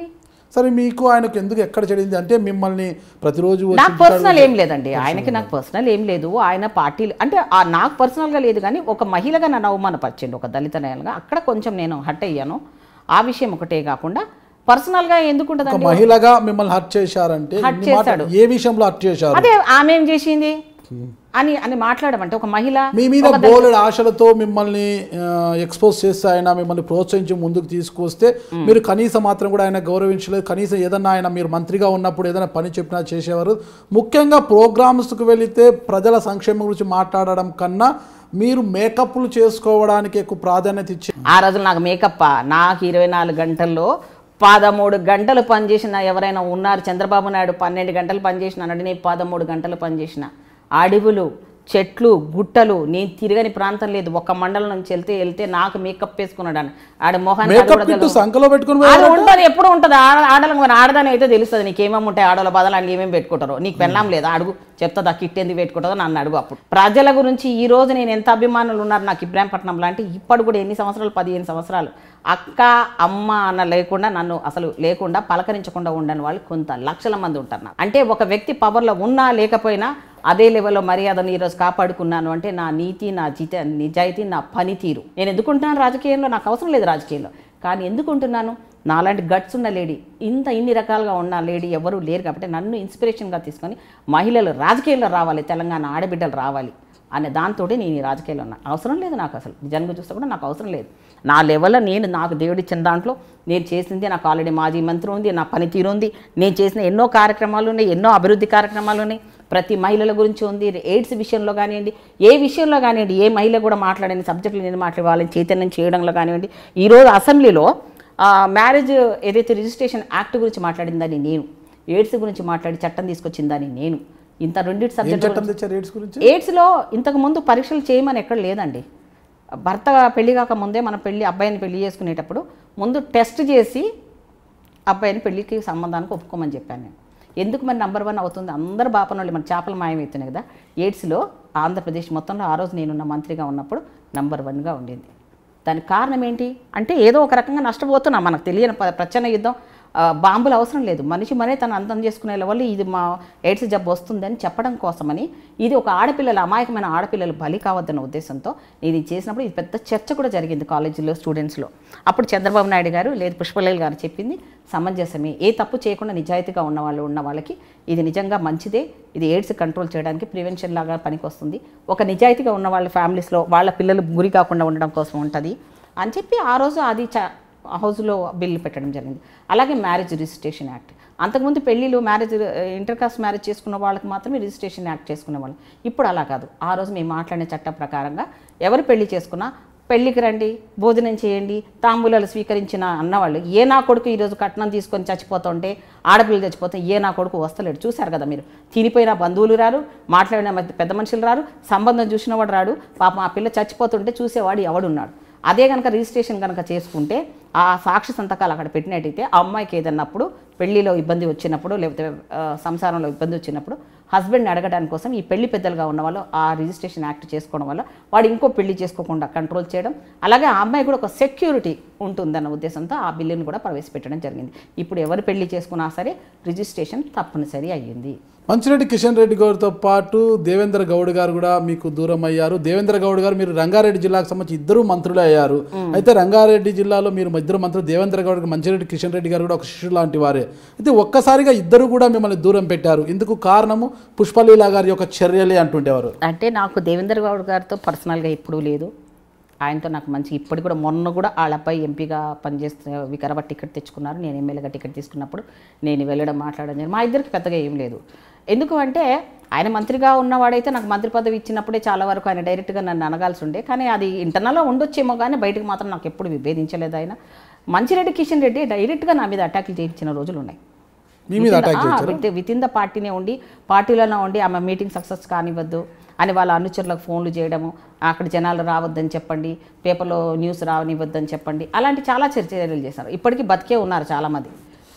సరే మీకు ఆయనకు ఎందుకు ఎక్కడ చెడింది అంటే మిమ్మల్ని ప్రతిరోజు వచ్చి నాకు పర్సనల్ ఏం లేదండి ఆయనకి నాకు పర్సనల్ ఏం లేదు ఆయన పార్టీలు అంటే ఆ నాకు పర్సనల్గా లేదు కానీ ఒక మహిళగా నన్ను అవమానపరిచిండు ఒక దళిత నేలగా అక్కడ కొంచెం నేను హట్ అయ్యాను ఆ విషయం ఒకటే కాకుండా పర్సనల్గా ఎందుకు ఒక ఉంటుందండి మహిళగా మిమ్మల్ని హర్ట్ చేశారంటే హర్ట్ ఇన్ని మాటలు- చేశాడు. ఏ విషయంలో హర్ట్ చేశారు అదే ఆమె ఏం చేసింది అని అని మాట్లాడమంటే ఒక మహిళ మీ మీద బోలెడు ఆశలతో మిమ్మల్ని ఎక్స్పోజ్ చేస్తే ఆయన మిమ్మల్ని ప్రోత్సహించి ముందుకు తీసుకొస్తే మీరు కనీసం మాత్రం కూడా ఆయన గౌరవించలేదు కనీసం ఏదన్నా ఆయన మీరు మంత్రిగా ఉన్నప్పుడు ఏదైనా పని చెప్పినా చేసేవారు ముఖ్యంగా ప్రోగ్రామ్స్కి వెళితే ప్రజల సంక్షేమం గురించి మాట్లాడడం కన్నా మీరు మేకప్లు చేసుకోవడానికి ఎక్కువ ప్రాధాన్యత ఇచ్చి ఆ రోజు నాకు మేకప్ నాకు ఇరవై నాలుగు గంటల్లో పదమూడు గంటలు పనిచేసిన ఎవరైనా ఉన్నారు చంద్రబాబు నాయుడు పన్నెండు గంటలు పనిచేసినానంటే నేను పదమూడు గంటలు పనిచేసిన అడవులు చెట్లు గుట్టలు నేను తిరగని ప్రాంతం లేదు ఒక మండలం నుంచి వెళ్తే వెళ్తే నాకు మేకప్ వేసుకున్నాడు అని ఆడ మొహానికి అది మేకప్ కూడా కిట్ తెలియదు. సంఖలో పెట్టుకుని అది ఉంటుంది ఎప్పుడు ఉంటుంది ఆడ ఆడలకు మరి ఆడదాని అయితే తెలుస్తుంది నీకు ఏమేమి ఉంటాయి ఆడల బదలు అని ఏమేమి పెట్టుకుంటారో నీకు పెళ్ళాం లేదా అడుగు చెప్తా కిట్ ఎందుకు పెట్టుకుంటుందో నన్ను అడుగు అప్పుడు ప్రజల గురించి ఈ రోజు నేను ఎంత అభిమానులు ఉన్నారు నాకు ఇబ్రాహీంపట్నం లాంటి ఇప్పుడు కూడా ఎన్ని సంవత్సరాలు పదిహేను సంవత్సరాలు అక్క అమ్మ అన్న లేకుండా నన్ను అసలు లేకుండా పలకరించకుండా ఉండని వాళ్ళు కొంత లక్షల మంది ఉంటారు నాకు. అంటే ఒక వ్యక్తి పవర్లో ఉన్నా లేకపోయినా అదే లెవెల్లో మర్యాదను ఈరోజు కాపాడుకున్నాను అంటే నా నీతి నా జిత నిజాయితీ నా పనితీరు నేను ఎందుకుంటున్నాను రాజకీయంలో నాకు అవసరం లేదు రాజకీయంలో కానీ ఎందుకుంటున్నాను నాలాంటి గట్స్ ఉన్న లేడీ ఇంత ఇన్ని రకాలుగా ఉన్న లేడీ ఎవరు లేరు కాబట్టి నన్ను ఇన్స్పిరేషన్గా తీసుకొని మహిళలు రాజకీయాల్లో రావాలి తెలంగాణ ఆడబిడ్డలు రావాలి అనే దాంతో నేను ఈ రాజకీయాల్లో ఉన్నా అవసరం లేదు నాకు అసలు నిజంగా చూస్తే కూడా నాకు అవసరం లేదు నా లెవెల్లో నేను నాకు దేవుడిచ్చిన దాంట్లో నేను చేసింది నాకు ఆల్రెడీ మాజీ మంత్రి ఉంది నా పనితీరు ఉంది నేను చేసిన ఎన్నో కార్యక్రమాలు ఉన్నాయి ఎన్నో అభివృద్ధి కార్యక్రమాలు ఉన్నాయి ప్రతి మహిళల గురించి ఉంది ఎయిడ్స్ విషయంలో కానివ్వండి ఏ విషయంలో కానివ్వండి ఏ మహిళ కూడా మాట్లాడని సబ్జెక్టులు నేను మాట్లాడే వాళ్ళని చైతన్యం చేయడంలో కానివ్వండి ఈరోజు అసెంబ్లీలో ఆ, మ్యారేజ్ ఏదైతే రిజిస్ట్రేషన్ యాక్ట్ గురించి మాట్లాడిందని నేను ఎయిడ్స్ గురించి మాట్లాడి చట్టం తీసుకొచ్చిందని నేను ఇంత రెండింటి ఏం సబ్జెక్ట్ చట్టం తెచ్చారు ఎయిడ్స్ గురించి ఎయిడ్స్లో ఇంతకు ముందు పరీక్షలు చేయమని ఎక్కడ లేదండి భర్త పెళ్లి కాక ముందే మన పెళ్లి అబ్బాయిని పెళ్లి చేసుకునేటప్పుడు ముందు టెస్ట్ చేసి అబ్బాయిని పెళ్లికి సంబంధానికి ఒప్పుకోమని చెప్పాను నేను ఎందుకు మరి నంబర్ వన్ అవుతుంది అందరు బాపనోళ్ళు మన చేపలు మాయమవుతున్నాయి కదా ఎయిడ్స్లో ఆంధ్రప్రదేశ్ మొత్తంలో ఆ రోజు నేనున్న మంత్రిగా ఉన్నప్పుడు నంబర్ వన్గా ఉండింది దానికి కారణం ఏంటి అంటే ఏదో ఒక రకంగా నష్టపోతున్నాం మనకు తెలియని ప- ప్రచన్న యుద్ధం ఆ, బాంబులు అవసరం లేదు మనిషి మనే తను అంతం చేసుకునే వల్ల ఇది మా ఎయిడ్స్ జబ్బు వస్తుందని చెప్పడం కోసమని ఇది ఒక ఆడపిల్లల అమాయకమైన ఆడపిల్లలు బలి కావద్దన్న ఉద్దేశంతో ఇది చేసినప్పుడు ఇది పెద్ద చర్చ కూడా జరిగింది కాలేజీలో స్టూడెంట్స్లో అప్పుడు చంద్రబాబు నాయుడు గారు లేదు పుష్పలేల్ గారు చెప్పింది సమంజసమే ఏ తప్పు చేయకుండా నిజాయితీగా ఉన్న వాళ్ళు ఉన్న వాళ్ళకి ఇది నిజంగా మంచిదే ఇది ఎయిడ్స్ కంట్రోల్ చేయడానికి ప్రివెన్షన్ లాగా పనికొస్తుంది ఒక నిజాయితీగా ఉన్న వాళ్ళ ఫ్యామిలీస్లో వాళ్ళ పిల్లలు గురి కాకుండా ఉండడం కోసం ఉంటుంది అని చెప్పి ఆ రోజు అది చ హౌస్లో బిల్లు పెట్టడం జరిగింది అలాగే మ్యారేజ్ రిజిస్ట్రేషన్ యాక్ట్ అంతకుముందు పెళ్ళిళ్ళు మ్యారేజ్ ఇంటర్ కాస్ట్ మ్యారేజ్ చేసుకున్న వాళ్ళకి మాత్రమే రిజిస్ట్రేషన్ యాక్ట్ చేసుకునేవాళ్ళు ఇప్పుడు అలా కాదు ఆ రోజు మేము మాట్లాడిన చట్టం ప్రకారంగా ఎవరు పెళ్లి చేసుకున్నా పెళ్ళికి రండి భోజనం చేయండి తాంబూలాలు స్వీకరించిన అన్నవాళ్ళు ఏ నా కొడుకు ఈరోజు కట్నం తీసుకొని చచ్చిపోతుంటే ఆడపిల్లలు చచ్చిపోతే ఏ నా కొడుకు వస్తలేడు చూశారు కదా మీరు తినిపోయిన బంధువులు రారు మాట్లాడిన మధ్య పెద్ద మనుషులు రారు సంబంధం చూసినవాడు రాడు పాపం ఆ పిల్ల చచ్చిపోతుంటే చూసేవాడు ఎవడున్నాడు అదే కనుక రిజిస్ట్రేషన్ కనుక చేసుకుంటే ఆ సాక్షి సంతకాలు అక్కడ పెట్టినట్టయితే ఆ అమ్మాయికి ఏదన్నప్పుడు పెళ్లిలో ఇబ్బంది వచ్చినప్పుడు లేకపోతే ఆ, సంసారంలో ఇబ్బంది వచ్చినప్పుడు హస్బెండ్ని అడగడానికి కోసం ఈ పెళ్లి పెద్దలుగా ఉన్న వాళ్ళు ఆ రిజిస్ట్రేషన్ యాక్ట్ చేసుకోవడం వల్ల వాడు ఇంకో పెళ్లి చేసుకోకుండా కంట్రోల్ చేయడం అలాగే ఆ అమ్మాయి కూడా ఒక సెక్యూరిటీ ఉంటుందన్న ఉద్దేశంతో ఆ బిల్లును కూడా ప్రవేశపెట్టడం జరిగింది ఇప్పుడు ఎవరు పెళ్లి చేసుకున్నా సరే రిజిస్ట్రేషన్ తప్పనిసరి అయ్యింది మంచిరెడ్డి కిషన్ రెడ్డి గారితో పాటు దేవేంద్ర గౌడ్ గారు కూడా మీకు దూరం అయ్యారు దేవేంద్ర గౌడ్ గారు మీరు రంగారెడ్డి జిల్లాకు సంబంధించి ఇద్దరు మంత్రులే అయ్యారు అయితే రంగారెడ్డి జిల్లాలో మీరు ఇద్దరు మంత్రులు దేవేంద్ర గౌడ్ మంచిరెడ్డి కిషన్ రెడ్డి గారు కూడా ఒక శిష్యుడు లాంటి వారే అయితే ఒక్కసారిగా ఇద్దరు కూడా మిమ్మల్ని దూరం పెట్టారు ఇందుకు కారణము పుష్పలీల గారి యొక్క చర్యలే అంటుండేవారు అంటే నాకు దేవేంద్ర గౌడ్ గారితో పర్సనల్గా ఎప్పుడూ లేదు ఆయనతో నాకు మంచి ఇప్పటికి కూడా మొన్న కూడా వాళ్ళ అబ్బాయి ఎంపీగా పనిచేస్తే వికారాబాద్ టికెట్ తెచ్చుకున్నారు నేను ఎమ్మెల్యేగా టికెట్ తీసుకున్నప్పుడు నేను వెళ్ళడం మాట్లాడడం జరిగింది మా ఇద్దరికి పెద్దగా ఏం లేదు ఎందుకు అంటే ఆయన మంత్రిగా ఉన్నవాడైతే నాకు మంత్రి పదవి ఇచ్చినప్పుడే చాలా వరకు ఆయన డైరెక్ట్గా నన్ను అనగాల్సి ఉండే కానీ అది ఇంటర్నల్లో ఉండొచ్చేమో కానీ బయటకు మాత్రం నాకు ఎప్పుడు విభేదించలేదు ఆయన మంచిరెడ్డి కిషన్ రెడ్డి డైరెక్ట్గా నా మీద అటాకులు చేయించిన రోజులు ఉన్నాయి మీ మీద అటాక్ చేశారు విత్ ఇన్ ద పార్టీనే ఉండి పార్టీలోనే ఉండి ఆమె మీటింగ్ సక్సెస్ కానివ్వద్దు అని వాళ్ళ అనుచరులకు ఫోన్లు చేయడము అక్కడ జనాలు రావద్దని చెప్పండి పేపర్లో న్యూస్ రావనివ్వద్దని చెప్పండి అలాంటి చాలా చర్చలు చేశారు ఇప్పటికీ బతికే ఉన్నారు చాలామంది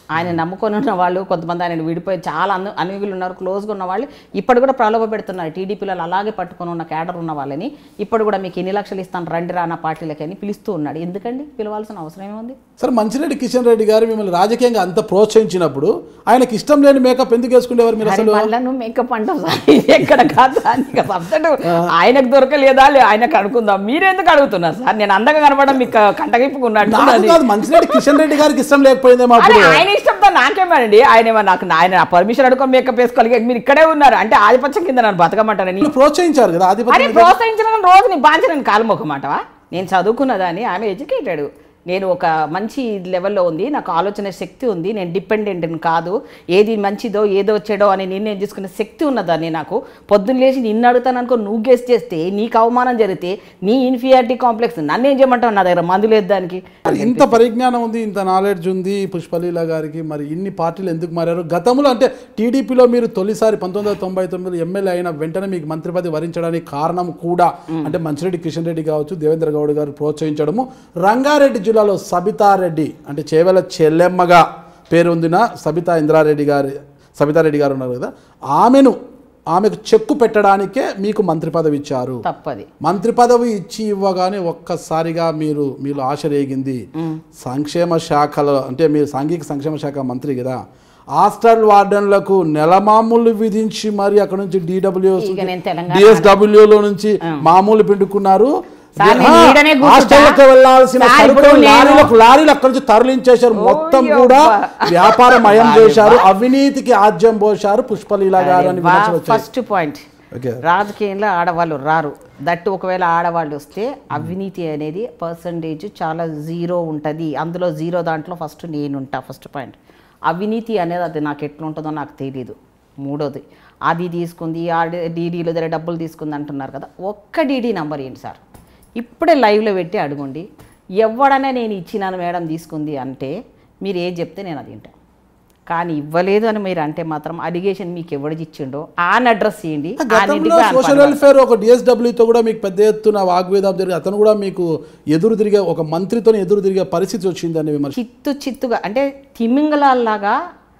ఆయన నమ్ముకొని ఉన్న వాళ్ళు కొంతమంది ఆయన విడిపోయి చాలా అను అనుగులు ఉన్నారు క్లోజ్గా ఉన్న వాళ్ళు ఇప్పుడు కూడా ప్రలోభ పెడుతున్నారు టీడీపీలో అలాగే పట్టుకొని ఉన్న క్యాడర్ ఉన్న వాళ్ళని ఇప్పుడు కూడా మీకు ఎన్ని లక్షలు ఇస్తాను రండి రానా పార్టీలకి అని పిలుస్తూ ఉన్నాడు ఎందుకండి పిలవాల్సిన అవసరం ఏముంది సరే మంచిరెడ్డి కిషన్ రెడ్డి గారు మిమ్మల్ని రాజకీయంగా అంత ప్రోత్సహించినప్పుడు ఆయనకి ఇష్టం లేని మేకప్ ఎందుకు వేసుకునేవారు మీరు అరే అసలు మళ్ళా నువ్వు మేకప్ అంటావు సార్ ఇది ఎక్కడ కాదు సార్ నీకు సబ్జెక్ట్ ఆయనకు దొరకలేదా లే ఆయనకు అనుకుందాం మీరెందుకు అడుగుతున్నారు సార్ నేను అందంగా కనపడడం మీకు కంటగిప్పుకున్నట్టు నాకు కాదు మంచిరెడ్డి కిషన్ రెడ్డి గారికి ఇష్టం లేకపోయిందేమో అరే అప్పుడు ఆయన ఇష్టంతో నాకేమండి ఆయన ఏమో నాకు ఆయన పర్మిషన్ అడుగుకొని మేకప్ వేసుకోవాలి మీరు ఇక్కడే ఉన్నారు అంటే ఆధిపత్యం కింద నన్ను బతకమంటారని మీరు ప్రోత్సహించారు కదా అరే ఆధిపత్యం ప్రోత్సహించిన రోజు నీ బాధ్యత కాలు మొక్కమాటవా నేను చదువుకున్నదాన్ని ఆమె ఎడ్యుకేటెడ్ నేను ఒక మంచి లెవెల్లో ఉంది నాకు ఆలోచన శక్తి ఉంది నేను డిపెండెంట్ కాదు ఏది మంచిదో ఏదో చెడో అని నిర్ణయం తీసుకునే శక్తి ఉన్నదాన్ని నాకు పొద్దున్న లేచి నిన్ను అడుగుతాను అనుకో నువ్వు గెస్ట్ చేస్తే నీకు అవమానం జరిగితే నీ ఇన్ఫీరియారిటీ కాంప్లెక్స్ నన్ను ఏం చేయమంటావు నా దగ్గర మందు లేదు దానికి మరి ఇంత పరిజ్ఞానం ఉంది ఇంత నాలెడ్జ్ ఉంది పుష్పలీల గారికి మరి ఇన్ని పార్టీలు ఎందుకు మారారు గతంలో అంటే టీడీపీలో మీరు తొలిసారి పంతొమ్మిది వందల తొంభై తొమ్మిదిలో ఎమ్మెల్యే అయిన వెంటనే మీకు మంత్రి పదవి వరించడానికి కారణం కూడా అంటే మంచిరెడ్డి కిషన్ రెడ్డి కావచ్చు దేవేంద్ర గౌడ్ గారు ప్రోత్సహించడము రంగారెడ్డి జిల్లాలో సబితారెడ్డి అంటే చేవెల చెల్లెమ్మగా పేరొందిన సబితా ఇంద్రారెడ్డి గారి సబితారెడ్డి గారు ఉన్నారు కదా ఆమెను ఆమెకు చెక్కు పెట్టడానికే మీకు మంత్రి పదవి ఇచ్చారు తప్పది మంత్రి పదవి ఇచ్చి ఇవ్వగానే ఒక్కసారిగా మీరు మీలో ఆశ రేగింది సంక్షేమ శాఖలో అంటే మీరు సాంఘిక సంక్షేమ శాఖ మంత్రి కదా హాస్టల్ వార్డెన్లకు నెలమామూలు విధించి మరి అక్కడ నుంచి డిడబ్ల్యూ ఇక నేను తెలంగాణ డిఎస్డబ్ల్యూలో నుంచి మామూలు పిండుకున్నారు సార్, నేను ఆ, ఈడనే కూర్చుంటా. హాస్టల్లకు వెళ్ళాల్సిన సార్, సరుకులు ఇప్పుడు నేను- లారీలకు లారీలు అక్కడి నుంచి తరలించేశారు మొత్తం కూడా వ్యాపారమయం చేశారు అవినీతికి ఆజ్యం పోశారు పుష్పలీల గారు అని విమర్శలు వచ్చాయి ఫస్ట్ పాయింట్ ఓకే రాజకీయంలో ఆడవాళ్ళు రారు దట్టు ఒకవేళ ఆడవాళ్ళు వస్తే అవినీతి అనేది పర్సంటేజ్ చాలా జీరో ఉంటుంది అందులో జీరో దాంట్లో ఫస్ట్ నేను ఉంటా ఫస్ట్ పాయింట్ అవినీతి అనేది అది నాకు ఎట్లా ఉంటుందో నాకు తెలియదు మూడోది అది తీసుకుంది ఆ డీడీలో దగ్గర డబ్బులు తీసుకుంది అంటున్నారు కదా ఒక్క డీడీ నెంబర్ ఏంటి సార్ ఇప్పుడే లైవ్లో పెట్టి అడగండి ఎవడనే నేను ఇచ్చినాను మేడం తీసుకుంది అంటే మీరు ఏది చెప్తే నేను అది వింటాను కానీ ఇవ్వలేదు అని మీరు అంటే మాత్రం అలిగేషన్ మీకు ఎవడు ఇచ్చిండో ఆన్ అడ్రస్ చేయండి ఆ గతంలో నింటికి ఆన్ సోషల్ పని వెల్ఫేర్ ఒక డిఎస్డబ్ల్యూతో కూడా మీకు పెద్ద ఎత్తున వాగ్వేదం జరిగి అతను కూడా మీకు ఎదురు తిరిగే ఒక మంత్రితో ఎదురు తిరిగే పరిస్థితి వచ్చిందని విమర్శ చిత్తు చిత్తుగా అంటే తిమింగలాల్లాగా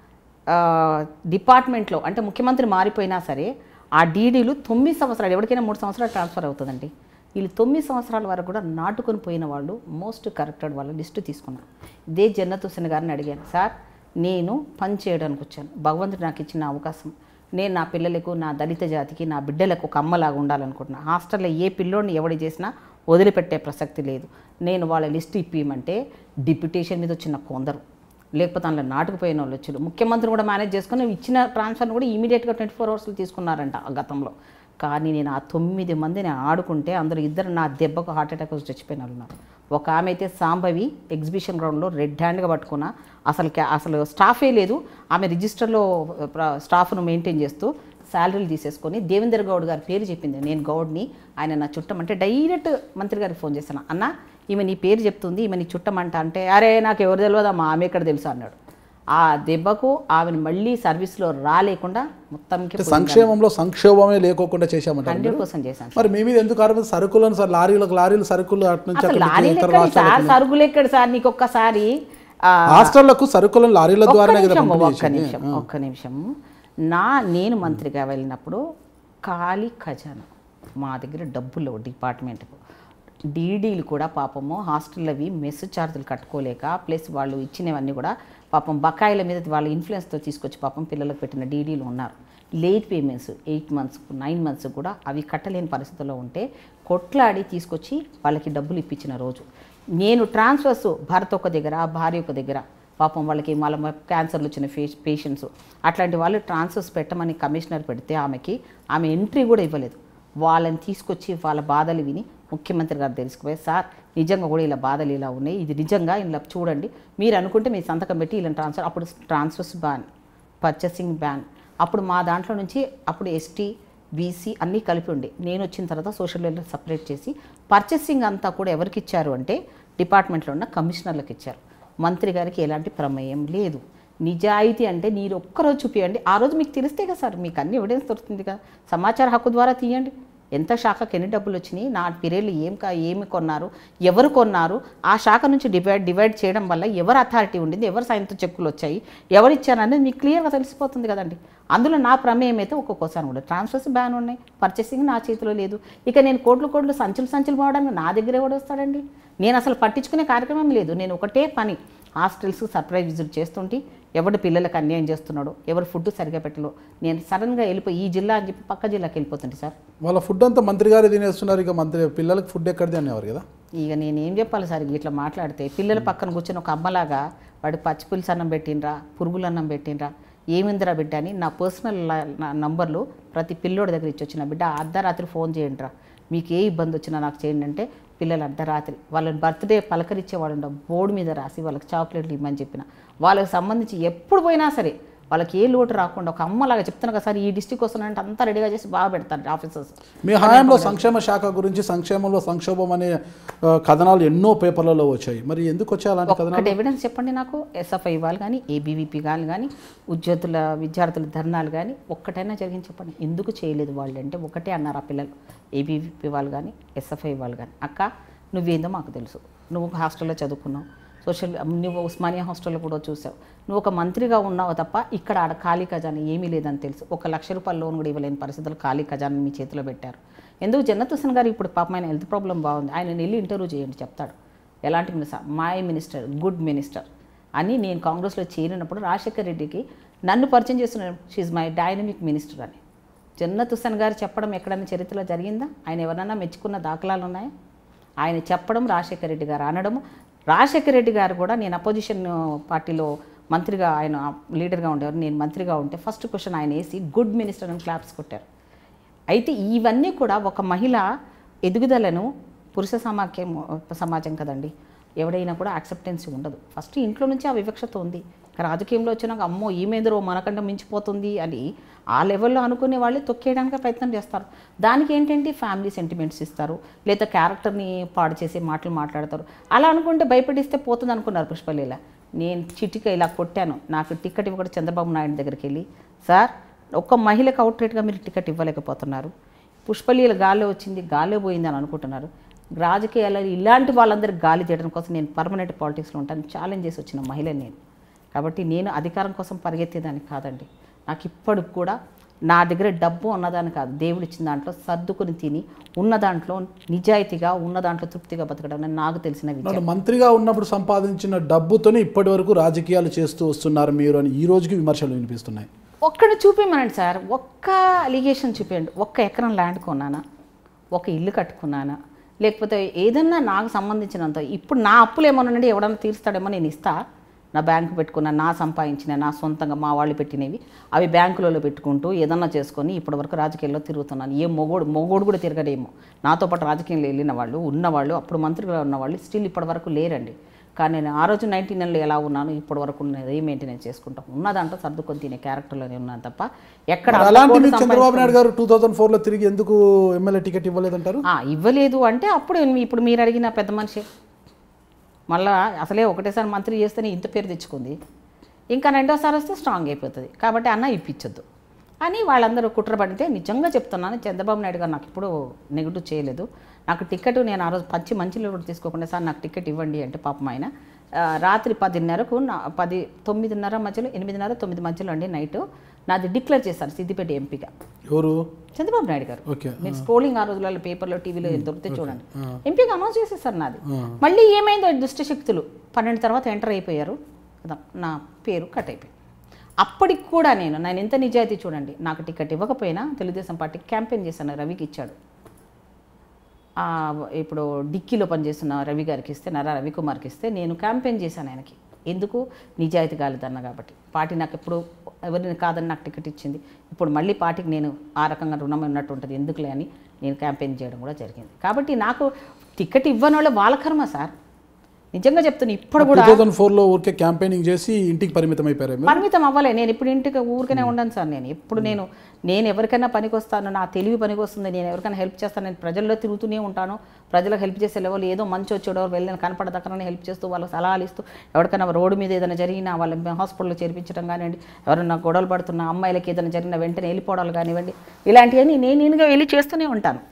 ఆ, డిపార్ట్మెంట్లో అంటే ముఖ్యమంత్రి మారిపోయినా సరే ఆ డీడీలు తొమ్మిది సంవత్సరాలు ఎవరికైనా మూడు సంవత్సరాలు ట్రాన్స్ఫర్ అవుతుందండి వీళ్ళు తొమ్మిది సంవత్సరాల వరకు కూడా నాటుకొని పోయిన వాళ్ళు మోస్ట్ కరెక్టెడ్ వాళ్ళ లిస్టు తీసుకున్నారు ఇదే జన్నత్ హుసేన్ గారిని అడిగాను సార్ నేను పని చేయడానికి వచ్చాను భగవంతుడు నాకు ఇచ్చిన అవకాశం నేను నా పిల్లలకు నా దళిత జాతికి నా బిడ్డలకు ఒక అమ్మలాగా ఉండాలనుకుంటున్నా హాస్టల్లో ఏ పిల్లోడిని ఎవడి చేసినా వదిలిపెట్టే ప్రసక్తి లేదు నేను వాళ్ళ లిస్ట్ ఇప్పియమంటే డిప్యుటేషన్ మీద వచ్చిన కొందరు లేకపోతే అందులో నాటుకుపోయిన వాళ్ళు వచ్చారు ముఖ్యమంత్రిని కూడా మేనేజ్ చేసుకుని ఇచ్చిన ట్రాన్స్ఫర్ని కూడా ఇమీడియట్గా ట్వంటీ ఫోర్ అవర్స్లో తీసుకున్నారంట ఆ గతంలో కానీ నేను ఆ తొమ్మిది మందిని ఆడుకుంటే అందరూ ఇద్దరు నా దెబ్బకు హార్ట్ అటాక్ వచ్చి చచ్చిపోయిన వాళ్ళు ఉన్నారు ఒక ఆమె అయితే సాంబవి ఎగ్జిబిషన్ గ్రౌండ్లో రెడ్ హ్యాండ్గా పట్టుకున్న అసలు క్యా- అసలు స్టాఫే లేదు ఆమె రిజిస్టర్లో ప్ర- స్టాఫ్ను మెయింటైన్ చేస్తూ శాలరీలు తీసేసుకొని దేవేందర్ గౌడ్ గారి పేరు చెప్పింది నేను గౌడ్ని ఆయన నా చుట్టం అంటే డైరెక్ట్ మంత్రి గారికి ఫోన్ చేశాను అన్న ఈమె నీ పేరు చెప్తుంది ఈమె నీ చుట్టమంట అంటే అరే నాకు ఎవరు తెలియదమ్మా ఆమె ఎక్కడ తెలుసు అన్నాడు ఆ దెబ్బకు ఆమెను మళ్ళీ సర్వీస్లో రాలేకుండా మొత్తంకి సంక్షేమంలో సంక్షోభమే లేకోకుండా చేశామంటారు హండ్రెడ్ పర్సెంట్ చేశాను మరి మీ మీద ఎందుకు ఆరోపణ సరుకులను సార్ లారీలకు లారీలు సరుకులు అటు నుంచి అసలు అక్కడి నుంచి లారీలు ఇతర ఎక్కడి సార్ రాష్ట్రాలకు సరుకులు ఎక్కడ సార్ నీకు ఒక్కసారి ఆ, హాస్టళ్లకు సరుకులను లారీల ఒక్క ద్వారానే కదా నిమిషం పంపిణీ ఒక్క చేసేది. నిమిషం ఒక్క నిమిషం నా నేను మంత్రిగా వెళ్ళినప్పుడు ఖాళీ ఖజానా మా దగ్గర డబ్బులు లేవు డిపార్ట్మెంట్కు డీడీలు కూడా పాపము హాస్టల్లవి మెస్ ఛార్జీలు కట్టుకోలేక ప్లస్ వాళ్ళు ఇచ్చినవన్నీ కూడా పాపం బకాయిల మీద వాళ్ళ ఇన్ఫ్లుయెన్స్తో తీసుకొచ్చి పాపం పిల్లలకు పెట్టిన డీడీలు ఉన్నారు late payments eight months nine months కూడా అవి కట్టలేని పరిస్థితుల్లో ఉంటే కొట్లాడి తీసుకొచ్చి వాళ్ళకి డబ్బులు ఇప్పించిన రోజు నేను ట్రాన్స్ఫర్స్ భర్త ఒక దగ్గర భార్య ఒక దగ్గర పాపం వాళ్ళకి మళ్ళీ క్యాన్సర్లు వచ్చిన ఫే పేషెంట్స్ అట్లాంటి వాళ్ళు ట్రాన్స్ఫర్స్ పెట్టమని కమిషనర్ పెడితే ఆమెకి ఆమె ఎంట్రీ కూడా ఇవ్వలేదు వాళ్ళని తీసుకొచ్చి వాళ్ళ బాధలు విని ముఖ్యమంత్రి గారు తెలుసుకుపోయి సార్ నిజంగా కూడా ఇలా బాధలు ఇలా ఉన్నాయి ఇది నిజంగా ఇలా చూడండి మీరు అనుకుంటే మీరు సంతకం పెట్టి ఇలా ట్రాన్స్ఫర్ అప్పుడు ట్రాన్స్ఫర్స్ బ్యాన్ పర్చేసింగ్ బ్యాన్ అప్పుడు మా దాంట్లో నుంచి అప్పుడు ఎస్టీ బీసీ అన్నీ కలిపి ఉండే నేను వచ్చిన తర్వాత సోషల్ వెల్ఫేర్ సపరేట్ చేసి పర్చేసింగ్ అంతా కూడా ఎవరికి ఇచ్చారు అంటే డిపార్ట్మెంట్లో ఉన్న కమిషనర్లకు ఇచ్చారు మంత్రి గారికి ఎలాంటి ప్రమేయం లేదు నిజాయితీ అంటే మీరు ఒక్కరోజు చూపించండి ఆ రోజు మీకు తెలిస్తే కదా సార్ మీకు అన్ని ఎవిడెన్స్ దొరుకుతుంది కదా సమాచార హక్కు ద్వారా తీయండి ఎంత శాఖకి ఎన్ని డబ్బులు వచ్చినాయి నా పీరియడ్లు ఏం కా ఏమి కొన్నారు ఎవరు కొన్నారు ఆ శాఖ నుంచి డివైడ్ డివైడ్ చేయడం వల్ల ఎవరు అథారిటీ ఉండింది ఎవరు సాయంతో చెక్కులు వచ్చాయి ఎవరు ఇచ్చారనేది మీకు క్లియర్గా తెలిసిపోతుంది కదండి అందులో నా ప్రమేయం అయితే ఒక్కొక్కసారి కూడా ట్రాన్స్ఫర్స్ బ్యాన్ ఉన్నాయి పర్చేసింగ్ నా చేతిలో లేదు ఇక నేను కోట్లు కోట్లు సంచులు సంచులు పోవడానికి నా దగ్గరే కూడా వస్తాడండి నేను అసలు పట్టించుకునే కార్యక్రమం లేదు నేను ఒకటే పని హాస్టల్స్ సర్ప్రైజ్ విజిట్ చేస్తుంటే ఎవడు పిల్లలకు అన్యాయం చేస్తున్నాడో ఎవరు ఫుడ్ సరిగా పెట్టలో నేను సడన్గా వెళ్ళిపోయి ఈ జిల్లా అని చెప్పి పక్క జిల్లాకి వెళ్ళిపోతుంటే సార్ వాళ్ళ ఫుడ్ అంతా మంత్రి గారే తినేస్తున్నారు ఇక మంత్రి పిల్లలకి ఫుడ్ ఎక్కడిది అనేవారు కదా ఇక నేను ఏం చెప్పాలి సార్ ఇట్లా మాట్లాడితే పిల్లల పక్కన కూర్చొని ఒక అమ్మలాగా వాడు పచ్చి పులుసు అన్నం పెట్టినరా పురుగుల అన్నం పెట్టినరా ఏమిందిరా బిడ్డ అని నా పర్సనల్ నంబర్లు ప్రతి పిల్లోడి దగ్గర ఇచ్చి వచ్చిన బిడ్డ అర్ధరాత్రి ఫోన్ చేయండిరా మీకు ఏ ఇబ్బంది వచ్చినా నాకు చేయండి అంటే పిల్లలు అర్ధరాత్రి వాళ్ళని బర్త్డే పలకరించే వాళ్ళు ఉండవు బోర్డు మీద రాసి వాళ్ళకి చాక్లెట్లు ఇవ్వమని చెప్పిన వాళ్ళకి సంబంధించి ఎప్పుడు పోయినా సరే వాళ్ళకి ఏ లోటు రాకుండా ఒక అమ్మలాగా చెప్తున్నా కదా సార్ ఈ డిస్టిక్ వస్తున్నానంటే అంతా రెడీగా చేసి బాగా పెడతారు ఆఫీసర్స్ మీ హయాంలో సంక్షేమ శాఖ గురించి సంక్షేమంలో సంక్షోభం అనే ఆ, కథనాలు ఎన్నో పేపర్లలో వచ్చాయి మరి ఎందుకు వచ్చాయి అలాంటి కథనాలు ఒకటి ఎవిడెన్స్ చెప్పండి నాకు ఎస్ఎఫ్ఐ వాళ్ళు కానీ ఏబీవీపీ వాళ్ళు కానీ ఉద్యోగుల విద్యార్థుల ధర్నాలు కానీ ఒక్కటైనా జరిగింది చెప్పండి ఎందుకు చేయలేదు వాళ్ళు అంటే ఒకటే అన్నారు ఆ పిల్లలు ఏబీవీపీ వాళ్ళు కానీ ఎస్ఎఫ్ఐ వాళ్ళు కానీ అక్క నువ్వేందో మాకు తెలుసు నువ్వు ఒక హాస్టల్లో చదువుకున్నావు సోషల్ నువ్వు ఉస్మానియా హాస్టల్లో కూడా చూసావు నువ్వు ఒక మంత్రిగా ఉన్నావు తప్ప ఇక్కడ ఆడ ఖాళీ ఖజానా ఏమీ లేదని తెలుసు ఒక లక్ష రూపాయల లోన్ కూడా ఇవ్వలేని పరిస్థితులు ఖాళీ ఖజానా మీ చేతిలో పెట్టారు ఎందుకు జన్నత్ హుసేన్ గారు ఇప్పుడు పాపం ఆయన హెల్త్ ప్రాబ్లం బాగుంది ఆయన వెళ్ళి ఇంటర్వ్యూ చేయండి చెప్తాడు ఎలాంటి minister my minister good minister అని నేను కాంగ్రెస్లో చేరినప్పుడు రాజశేఖర్ రెడ్డికి నన్ను పరిచయం చేస్తున్నాను షీఈ్ మై డైనమిక్ మినిస్టర్ అని జన్నత్ హుసేన్ గారు చెప్పడం ఎక్కడైనా చరిత్రలో జరిగిందా ఆయన ఎవరన్నా మెచ్చుకున్న దాఖలాలు ఉన్నాయా ఆయన చెప్పడం రాజశేఖర రెడ్డి గారు అనడము రాజశేఖర రెడ్డి గారు కూడా నేను అపోజిషన్ పార్టీలో మంత్రిగా ఆయన లీడర్గా ఉండేవారు నేను మంత్రిగా ఉంటే ఫస్ట్ క్వశ్చన్ ఆయన వేసి గుడ్ మినిస్టర్ అని క్లాప్స్ కొట్టారు అయితే ఇవన్నీ కూడా ఒక మహిళ ఎదుగుదలను పురుష సమాఖ్యం సమాజం కదండి ఎవడైనా కూడా యాక్సెప్టెన్స్ ఉండదు ఫస్ట్ ఇంట్లో నుంచి ఆ వివక్షత ఉంది రాజకీయంలో వచ్చినాక అమ్మో ఈమెదరో మనకంటే మించిపోతుంది అని ఆ లెవెల్లో అనుకునే వాళ్ళే తొక్కేయడానికి ప్రయత్నం చేస్తారు దానికి ఏంటంటే ఫ్యామిలీ సెంటిమెంట్స్ ఇస్తారు లేదా క్యారెక్టర్ని పాడు చేసే మాటలు మాట్లాడతారు అలా అనుకుంటే భయపడిస్తే పోతుంది అనుకున్నారు పుష్పలీల నేను చిటిక ఇలా కొట్టాను నాకు టికెట్ ఇవ్వకుండా చంద్రబాబు నాయుడు దగ్గరికి వెళ్ళి సార్ ఒక్క మహిళకు అవుట్రేట్గా మీరు టికెట్ ఇవ్వలేకపోతున్నారు పుష్పలీల గాల్లో వచ్చింది గాల్లో పోయింది అని అనుకుంటున్నారు రాజకీయాలలో ఇలాంటి వాళ్ళందరికీ గాలి తీయడం కోసం నేను పర్మనెంట్ పాలిటిక్స్లో ఉంటాను ఛాలెంజ్ చేసి వచ్చిన మహిళ నేను కాబట్టి నేను అధికారం కోసం పరిగెత్తేదాన్ని కాదండి నాకు ఇప్పటికి కూడా నా దగ్గర డబ్బు ఉన్నదాన్ని కాదు దేవుడు ఇచ్చిన దాంట్లో సర్దుకుని తిని ఉన్న దాంట్లో నిజాయితీగా ఉన్న దాంట్లో తృప్తిగా బతకడం అనేది నాకు తెలిసిన విద్య నన్ను మంత్రిగా ఉన్నప్పుడు సంపాదించిన డబ్బుతోనే ఇప్పటి వరకు రాజకీయాలు చేస్తూ వస్తున్నారు మీరు అని ఈ రోజుకి విమర్శలు వినిపిస్తున్నాయి ఒక్కడు చూపించమనండి సార్ ఒక్క అలిగేషన్ చూపించండి ఒక్క ఎకరం ల్యాండ్ కొన్నానా ఒక ఇల్లు కట్టుకున్నానా లేకపోతే ఏదన్నా నాకు సంబంధించినంత ఇప్పుడు నా అప్పులు ఏమన్నా ఉండి ఎవడన్నా తీరుస్తాడేమో నేను ఇస్తా నా బ్యాంకు పెట్టుకున్న నా సంపాదించిన నా సొంతంగా మా వాళ్ళు పెట్టినవి అవి బ్యాంకులలో పెట్టుకుంటూ ఏదన్నా చేసుకొని ఇప్పటి వరకు రాజకీయాల్లో తిరుగుతున్నాను ఏ మొగోడు మొగోడు కూడా తిరగడేమో నాతో పాటు రాజకీయంలో వెళ్ళిన వాళ్ళు ఉన్నవాళ్ళు అప్పుడు మంత్రిగా ఉన్నవాళ్ళు స్టిల్ ఇప్పటి వరకు లేరండి కానీ నేను ఆ రోజు నైన్టీన్ నెలలో ఎలా ఉన్నాను ఇప్పటి వరకు ఉన్నది మెయింటెనెన్స్ చేసుకుంటాం ఉన్న దాంట్లో సర్దుకొని తినే క్యారెక్టర్లోనే ఉన్నాను తప్ప ఎక్కడ మరి అంత అలాంటి కోటి మీకు చంద్రబాబు నాయుడు గారు టూ థౌసండ్ ఫోర్లో తిరిగి ఎందుకు ఎమ్మెల్యే టికెట్ ఇవ్వలేదంటారు ఆ, ఇవ్వలేదు అంటే అప్పుడు ఇప్పుడు మీరు అడిగిన పెద్ద మనిషి మళ్ళా అసలే ఒకటేసారి మంత్రి చేస్తేనే ఇంత పేరు తెచ్చుకుంది ఇంకా రెండోసారి వస్తే స్ట్రాంగ్ అయిపోతుంది కాబట్టి అన్న ఇప్పించొద్దు అని వాళ్ళందరూ కుట్రపడితే నిజంగా చెప్తున్నాను చంద్రబాబు నాయుడు గారు నాకు ఇప్పుడు నెగిటివ్ చేయలేదు నాకు టికెట్ నేను ఆ రోజు పచ్చి మంచిలో కూడా తీసుకోకుండా సార్ నాకు టికెట్ ఇవ్వండి అంటే పాపం ఆయన ఆ, రాత్రి పదిన్నరకు నా పది తొమ్మిదిన్నర మధ్యలో ఎనిమిదిన్నర తొమ్మిది మధ్యలో అండి నైట్ నాది డిక్లేర్ చేశారు సిద్దిపేట ఎంపీగా ఎవరు చంద్రబాబు నాయుడు గారు ఓకే మీరు స్క్రోలింగ్ ఆ రోజులలో పేపర్లో టీవీలో దొరికితే చూడండి ఎంపీగా అనౌన్స్ చేసేసారు నాది మళ్ళీ ఏమైందో దుష్ట శక్తులు పన్నెండు తర్వాత ఎంటర్ అయిపోయారు కదా నా పేరు కట్ అయిపోయింది అప్పటికి కూడా నేను నేను ఎంత నిజాయితీ చూడండి నాకు టికెట్ ఇవ్వకపోయినా తెలుగుదేశం పార్టీ క్యాంపెయిన్ చేశాను రవికి ఇచ్చాడు ఆ, ఇప్పుడు డిక్కీలో పనిచేస్తున్న రవి గారికి ఇస్తే నరా రవికుమార్కి ఇస్తే నేను క్యాంపెయిన్ చేశాను ఆయనకి ఎందుకు నిజాయితీ గాలిదన్న కాబట్టి పార్టీ నాకు ఎప్పుడు ఎవరిని కాదని నాకు టికెట్ ఇచ్చింది ఇప్పుడు మళ్ళీ పార్టీకి నేను ఆ రకంగా రుణం ఉన్నట్టు ఉంటుంది ఎందుకులే అని నేను క్యాంపెయిన్ చేయడం కూడా జరిగింది కాబట్టి నాకు టికెట్ ఇవ్వని వాళ్ళు వాళ్ళ కర్మ సార్ నిజంగా చెప్తున్నా ఇప్పుడు టూ కూడా థౌసండ్ ఫోర్లో ఊరికే క్యాంపెయినింగ్ చేసి ఇంటికి పరిమితం అయిపోయారు మీరు పరిమితం అవ్వలే నేను ఇప్పుడు ఇంటికి ఊరికనే ఉండను సార్ నేను ఎప్పుడు నేను నేను ఎవరికైనా పనికి వస్తాను నా తెలివి పనికి వస్తుంది నేను ఎవరికైనా హెల్ప్ చేస్తాను నేను ప్రజల్లో తిరుగుతూనే ఉంటాను ప్రజలకు హెల్ప్ చేసే లెవెల్ ఏదో మంచి వచ్చేవారు వెళ్ళిన కనపడదక్కడనే హెల్ప్ చేస్తూ వాళ్ళకి సలహాలు ఇస్తూ ఎవరికైనా రోడ్డు మీద ఏదైనా జరిగినా వాళ్ళ హాస్పిటల్లో చేర్పించడం కానివ్వండి ఎవరైనా గొడవలు పడుతున్న అమ్మాయిలకి ఏదైనా జరిగినా వెంటనే వెళ్ళిపోవడాలు కానివ్వండి ఇలాంటివన్నీ నేను నేనుగా వెళ్ళి చేస్తూనే ఉంటాను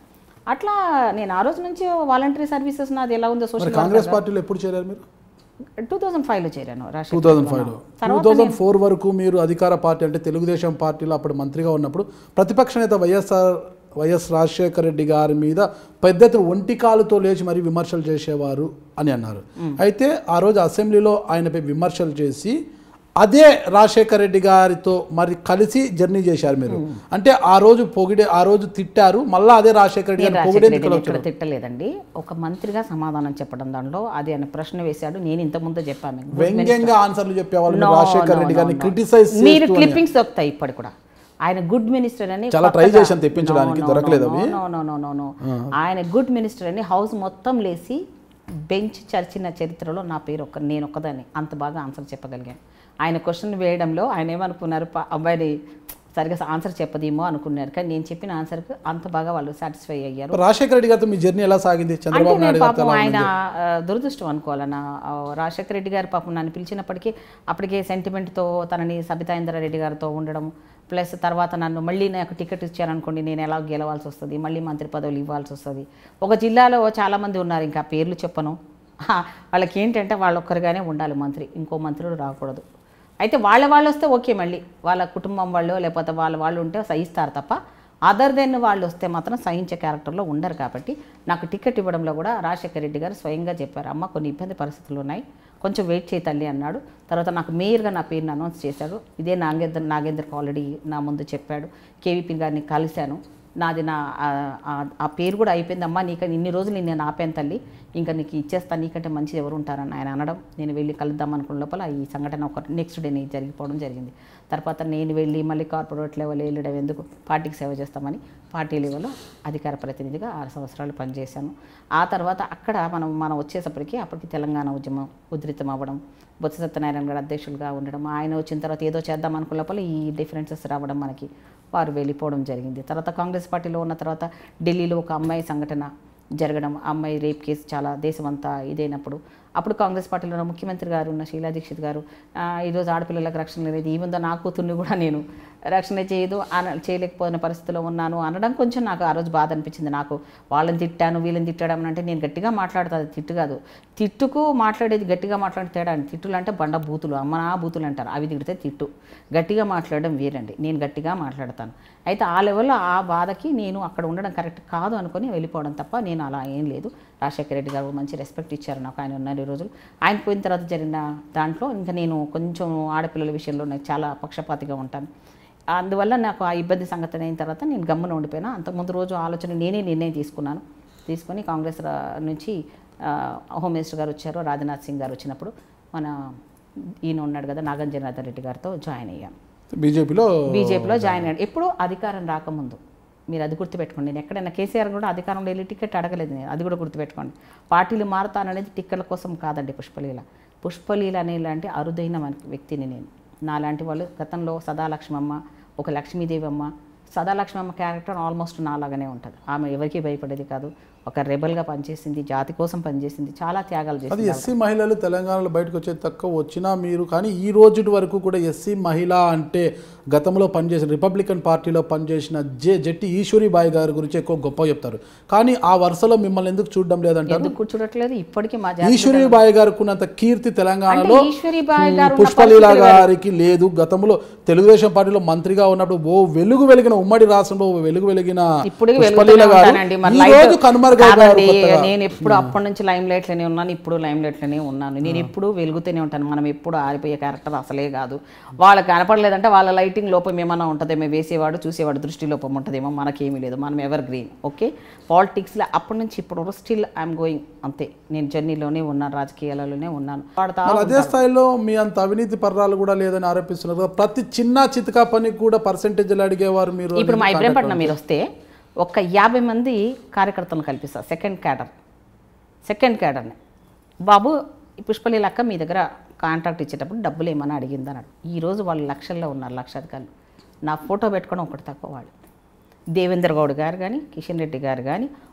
అట్లా నేను ఆ రోజు నుంచి వాలంటరీ సర్వీసెస్ నాది ఎలా ఉందో మరి సోషల్ కాంగ్రెస్ పార్టీలో ఎప్పుడు చేరారు మీరు టూ థౌజండ్ ఫైవ్లో చేరాను టూ రాష్ట్ర థౌజండ్ ఫైవ్లో టూ థౌజండ్ ఫోర్ వరకు మీరు అధికార పార్టీ అంటే తెలుగుదేశం పార్టీలో అప్పుడు మంత్రిగా ఉన్నప్పుడు ప్రతిపక్ష నేత వైఎస్ఆర్ వైఎస్ రాజశేఖర రెడ్డి గారి మీద పెద్ద ఎత్తున ఒంటి కాలుతో లేచి మరి విమర్శలు చేసేవారు అని అన్నారు అయితే ఆ రోజు అసెంబ్లీలో ఆయనపై విమర్శలు చేసి అదే రాజశేఖర రెడ్డి గారితో మరి కలిసి జర్నీ చేశారు మీరు అంటే ఆ రోజు పొగిడే ఆ రోజు తిట్టారు మళ్ళీ అదే రాజశేఖర రెడ్డి నేను గారిని రాజశేఖర పొగిడేందుకు రెడ్డిని ఎక్కడ తిట్టలేదండి ఒక మంత్రిగా సమాధానం చెప్పడం దానిలో అది ఆయన ప్రశ్న వేశాడు నేను ఇంత ముందు చెప్పాను వ్యంగ్యంగా ఆన్సర్లు చెప్పేవాళ్ళు No, మీరు రాజశేఖర no, రెడ్డి no, గారిని no. క్రిటిసైజ్ మీరు క్లిప్పింగ్స్ దొరుకుతాయి ఇప్పటి కూడా ఆయన గుడ్ మినిస్టర్ అని చాలా try కొత్తగా- చేశాను తెప్పించడానికి, No, no, దొరకలేదు no, అవి. no, no, no, no, no. ఆయన గుడ్ మినిస్టర్ అని హౌస్ మొత్తం లేసి బెంచ్ చర్చిన చరిత్రలో నా పేరు ఒక్క నేను ఒక్కదాన్ని అంత బాగా ఆన్సర్ చెప్పగలిగాను ఆయన క్వశ్చన్ వేయడంలో ఆయన ఏమనుకున్నారు పా- అబ్బాయిని సరిగా ఆన్సర్ చెప్పదేమో అనుకున్నారు కానీ నేను చెప్పిన ఆన్సర్కి అంత బాగా వాళ్ళు సాటిస్ఫై అయ్యారు రాజశేఖర రెడ్డి గారితో మీ జర్నీ ఎలా సాగింది అంటే చంద్రబాబు నేను నాయుడు గారితో పాపం ఎలా ఆయన ఉంది? ఆ, దురదృష్టం అనుకోవాలన్న ఆ, రాజశేఖర రెడ్డి గారు పాపం నన్ను పిలిచినప్పటికీ అప్పటికే సెంటిమెంట్తో తనని సబితా ఇంద్రారెడ్డి గారితో ఉండడం ప్లస్ తర్వాత నన్ను మళ్ళీ నాకు టికెట్ ఇచ్చారనుకోండి నేను ఎలా గెలవాల్సి వస్తుంది మళ్ళీ మంత్రి పదవులు ఇవ్వాల్సి వస్తుంది ఒక జిల్లాలో చాలామంది ఉన్నారు ఇంకా పేర్లు చెప్పను హా, వాళ్ళకి ఏంటంటే వాళ్ళొక్కరుగానే ఉండాలి మంత్రి ఇంకో మంత్రులు రాకూడదు అయితే వాళ్ళ వాళ్ళు వస్తే ఓకే మళ్ళీ వాళ్ళ కుటుంబం వాళ్ళు లేకపోతే వాళ్ళ వాళ్ళు ఉంటే సహిస్తారు తప్ప అదర్ దెన్ వాళ్ళు వస్తే మాత్రం సహించే క్యారెక్టర్లో ఉండరు కాబట్టి నాకు టికెట్ ఇవ్వడంలో కూడా రాజశేఖర రెడ్డి గారు స్వయంగా చెప్పారు అమ్మ కొన్ని ఇబ్బంది పరిస్థితులు ఉన్నాయి కొంచెం వెయిట్ చేయి తల్లి అన్నాడు తర్వాత నాకు మేయర్గా నా పేరుని అనౌన్స్ చేశాడు ఇదే నాగేంద్ర నాగేంద్రకి ఆల్రెడీ నా ముందు చెప్పాడు కేవీపీ గారిని కలిశాను నాది నా ఆ- ఆ- ఆ పేరు కూడా అయిపోయింది అమ్మా నీకు ఇన్ని రోజులు నేను ఆపాను తల్లి ఇంకా నీకు ఇచ్చేస్తాను నీకంటే మంచి ఎవరు ఉంటారని ఆయన అనడం నేను వెళ్ళి కలుద్దాం అనుకున్న లోపల ఈ సంఘటన ఒక నెక్స్ట్ డే జరిగిపోవడం జరిగింది తర్వాత నేను వెళ్ళి మళ్ళీ కార్పొరేట్ లెవెల్ వెళ్ళడం ఎందుకు పార్టీకి సేవ చేస్తామని పార్టీ లెవెల్లో అధికార ప్రతినిధిగా ఆరు సంవత్సరాలు పనిచేశాను ఆ తర్వాత అక్కడ మనం మనం వచ్చేసప్పటికి అప్పటికి తెలంగాణ ఉద్యమం ఉధృతం అవ్వడం బొత్స సత్యనారాయణ గారు అధ్యక్షులుగా ఉండడం ఆయన వచ్చిన తర్వాత ఏదో చేద్దాం అనుకున్న లోపల ఈ డిఫరెన్సెస్ రావడం మనకి వారు వెళ్ళిపోవడం జరిగింది తర్వాత కాంగ్రెస్ పార్టీలో ఉన్న తర్వాత ఢిల్లీలో ఒక అమ్మాయి సంఘటన జరగడం ఆ అమ్మాయి రేప్ కేసు చాలా దేశమంతా ఇదైనప్పుడు అప్పుడు కాంగ్రెస్ పార్టీలో ఉన్న ముఖ్యమంత్రి గారు ఉన్న శీలా దీక్షిత్ గారు ఆ, ఈరోజు ఆడపిల్లలకు రక్షణ లేదు ఈవెందో నా కూతుర్ని కూడా నేను రక్షణ చేయదు అన చేయలేకపోయిన పరిస్థితిలో ఉన్నాను అనడం కొంచెం నాకు ఆ రోజు బాధ అనిపించింది నాకు వాళ్ళని తిట్టాను వీళ్ళని తిట్టాడు అని అంటే నేను గట్టిగా మాట్లాడతాను అది తిట్టు కాదు తిట్టుకు మాట్లాడేది గట్టిగా మాట్లాడే తేడా అండి తిట్టులు అంటే బండ బూతులు అమ్మ నా బూతులు అంటారు అవి తిడితే తిట్టు గట్టిగా మాట్లాడడం వేరండి నేను గట్టిగా మాట్లాడతాను అయితే ఆ లెవెల్లో ఆ బాధకి నేను అక్కడ ఉండడం కరెక్ట్ కాదు అనుకొని వెళ్ళిపోవడం తప్ప నేను అలా ఏం లేదు రాజశేఖర రెడ్డి గారు మంచి రెస్పెక్ట్ ఇచ్చారు నాకు ఆయన ఉన్నారు ఈ రోజులు ఆయన పోయిన తర్వాత జరిగిన దాంట్లో ఇంకా నేను కొంచెం ఆడపిల్లల విషయంలో నాకు చాలా పక్షపాతిగా ఉంటాను అందువల్ల నాకు ఆ ఇబ్బంది సంగతి అయిన తర్వాత నేను గమ్మున ఉండిపోయినా అంతకుముందు రోజు ఆలోచన నేనే నిర్ణయం తీసుకున్నాను తీసుకొని కాంగ్రెస్ రా- నుంచి ఆ, హోమ్ మినిస్టర్ గారు వచ్చారు రాజ్నాథ్ సింగ్ గారు వచ్చినప్పుడు మన ఈయన ఉన్నాడు కదా నాగార్జునాథన్ రెడ్డి గారితో జాయిన్ అయ్యాను బీజేపీలో బీజేపీలో జాయిన్ అయ్యాడు ఎప్పుడు అధికారం రాకముందు మీరు అది గుర్తుపెట్టుకోండి నేను ఎక్కడైనా కేసీఆర్ కూడా అధికారంలో వెళ్ళి టికెట్ అడగలేదు నేను అది కూడా గుర్తుపెట్టుకోండి పార్టీలు మారుతాననేది టిక్కెట్ల కోసం కాదండి పుష్పలీల పుష్పలీల అనే లాంటి అరుదైన మన- వ్యక్తిని నేను నాలాంటి వాళ్ళు గతంలో సదాలక్ష్మమ్మ ఒక లక్ష్మీదేవమ్మ సదాలక్ష్మమ్మ క్యారెక్టర్ ఆల్మోస్ట్ నాలాగానే ఉంటుంది ఆమె ఎవరికీ భయపడేది కాదు ఒక రెబల్గా పనిచేసింది జాతి కోసం పనిచేసింది చాలా త్యాగాలు అది చేసింది ఎస్సీ మహిళలు తెలంగాణలో బయటకు వచ్చే తక్కువ వచ్చినా మీరు కానీ ఈ రోజు వరకు కూడా ఎస్సీ మహిళ అంటే గతంలో పనిచేసిన రిపబ్లికన్ పార్టీలో పనిచేసిన జే జట్టి ఈశ్వరి బాయ్ గారి గురించి ఎక్కువ గొప్ప చెప్తారు కానీ ఆ వరుసలో మిమ్మల్ని ఎందుకు చూడడం లేదంటారు ఎందుకు కూర్చోడట్లేదు ఇప్పటికీ మా జాతి ఈశ్వరి బాయ్ గారికి ఉన్నంత కీర్తి తెలంగాణలో అంటే ఈశ్వరీబాయి గారు ఉన్న పుష్పలీల గారికి లేదు గతంలో తెలుగుదేశం పార్టీలో మంత్రిగా ఉన్నప్పుడు ఓ వెలుగు వెలిగిన ఉమ్మడి రాష్ట్రంలో ఓ వెలుగు వెలిగిన ఇప్పుడు పుష్పలీల గారు ఉంటానండి మరి ఈ లైట్ రోజు కనుమరుగయ్యారు కాదండి, కొత్తగా. నేను ఎప్పుడు అప్పటి నుంచి లైమ్ లైట్లోనే ఉన్నాను ఇప్పుడు లైమ్ లైట్లోనే ఉన్నాను నేను ఎప్పుడు వెలుగుతూనే ఉంటాను మనం ఎప్పుడు ఆరిపోయే క్యారెక్టర్ అసలే కాదు వాళ్ళకి కనపడలేదంటే వాళ్ళ లైటింగ్ లోపం ఏమైనా ఉంటుందేమో వేసేవాడు చూసేవాడు దృష్టి లోపం ఉంటుందేమో మనకేమీ లేదు మనం ఎవర్ గ్రీన్ ఓకే పాలిటిక్స్లో అప్పటి నుంచి ఇప్పుడు స్టిల్ ఐఎమ్ గోయింగ్ అంతే నేను జర్నీలోనే ఉన్నాను రాజకీయాలలోనే ఉన్నాను వాడతా మరి అదే స్థాయిలో మీ అంత అవినీతి పర్రాలు కూడా లేదని ఆరోపిస్తున్నారు కదా. ప్రతి చిన్న చితకా పనికి కూడా పర్సెంటేజ్లు అడిగేవారు మీరు ఇప్పుడు మా ఇబ్రహీంపట్నం మీరు వస్తే ఒక యాభై మంది కార్యకర్తలను కల్పిస్తారు సెకండ్ క్యాడర్ సెకండ్ క్యాడర్ని బాబు ఈ పుష్పలీల అక్క మీ దగ్గర కాంట్రాక్ట్ ఇచ్చేటప్పుడు డబ్బులు ఏమన్నా అడిగింది అన్నాడు ఈరోజు వాళ్ళు లక్షల్లో ఉన్నారు లక్షాధికారులు నా ఫోటో పెట్టుకోవడం ఒకటి తక్కువ వాళ్ళు దేవేంద్ర గౌడ్ గారు కానీ కిషన్ రెడ్డి గారు కానీ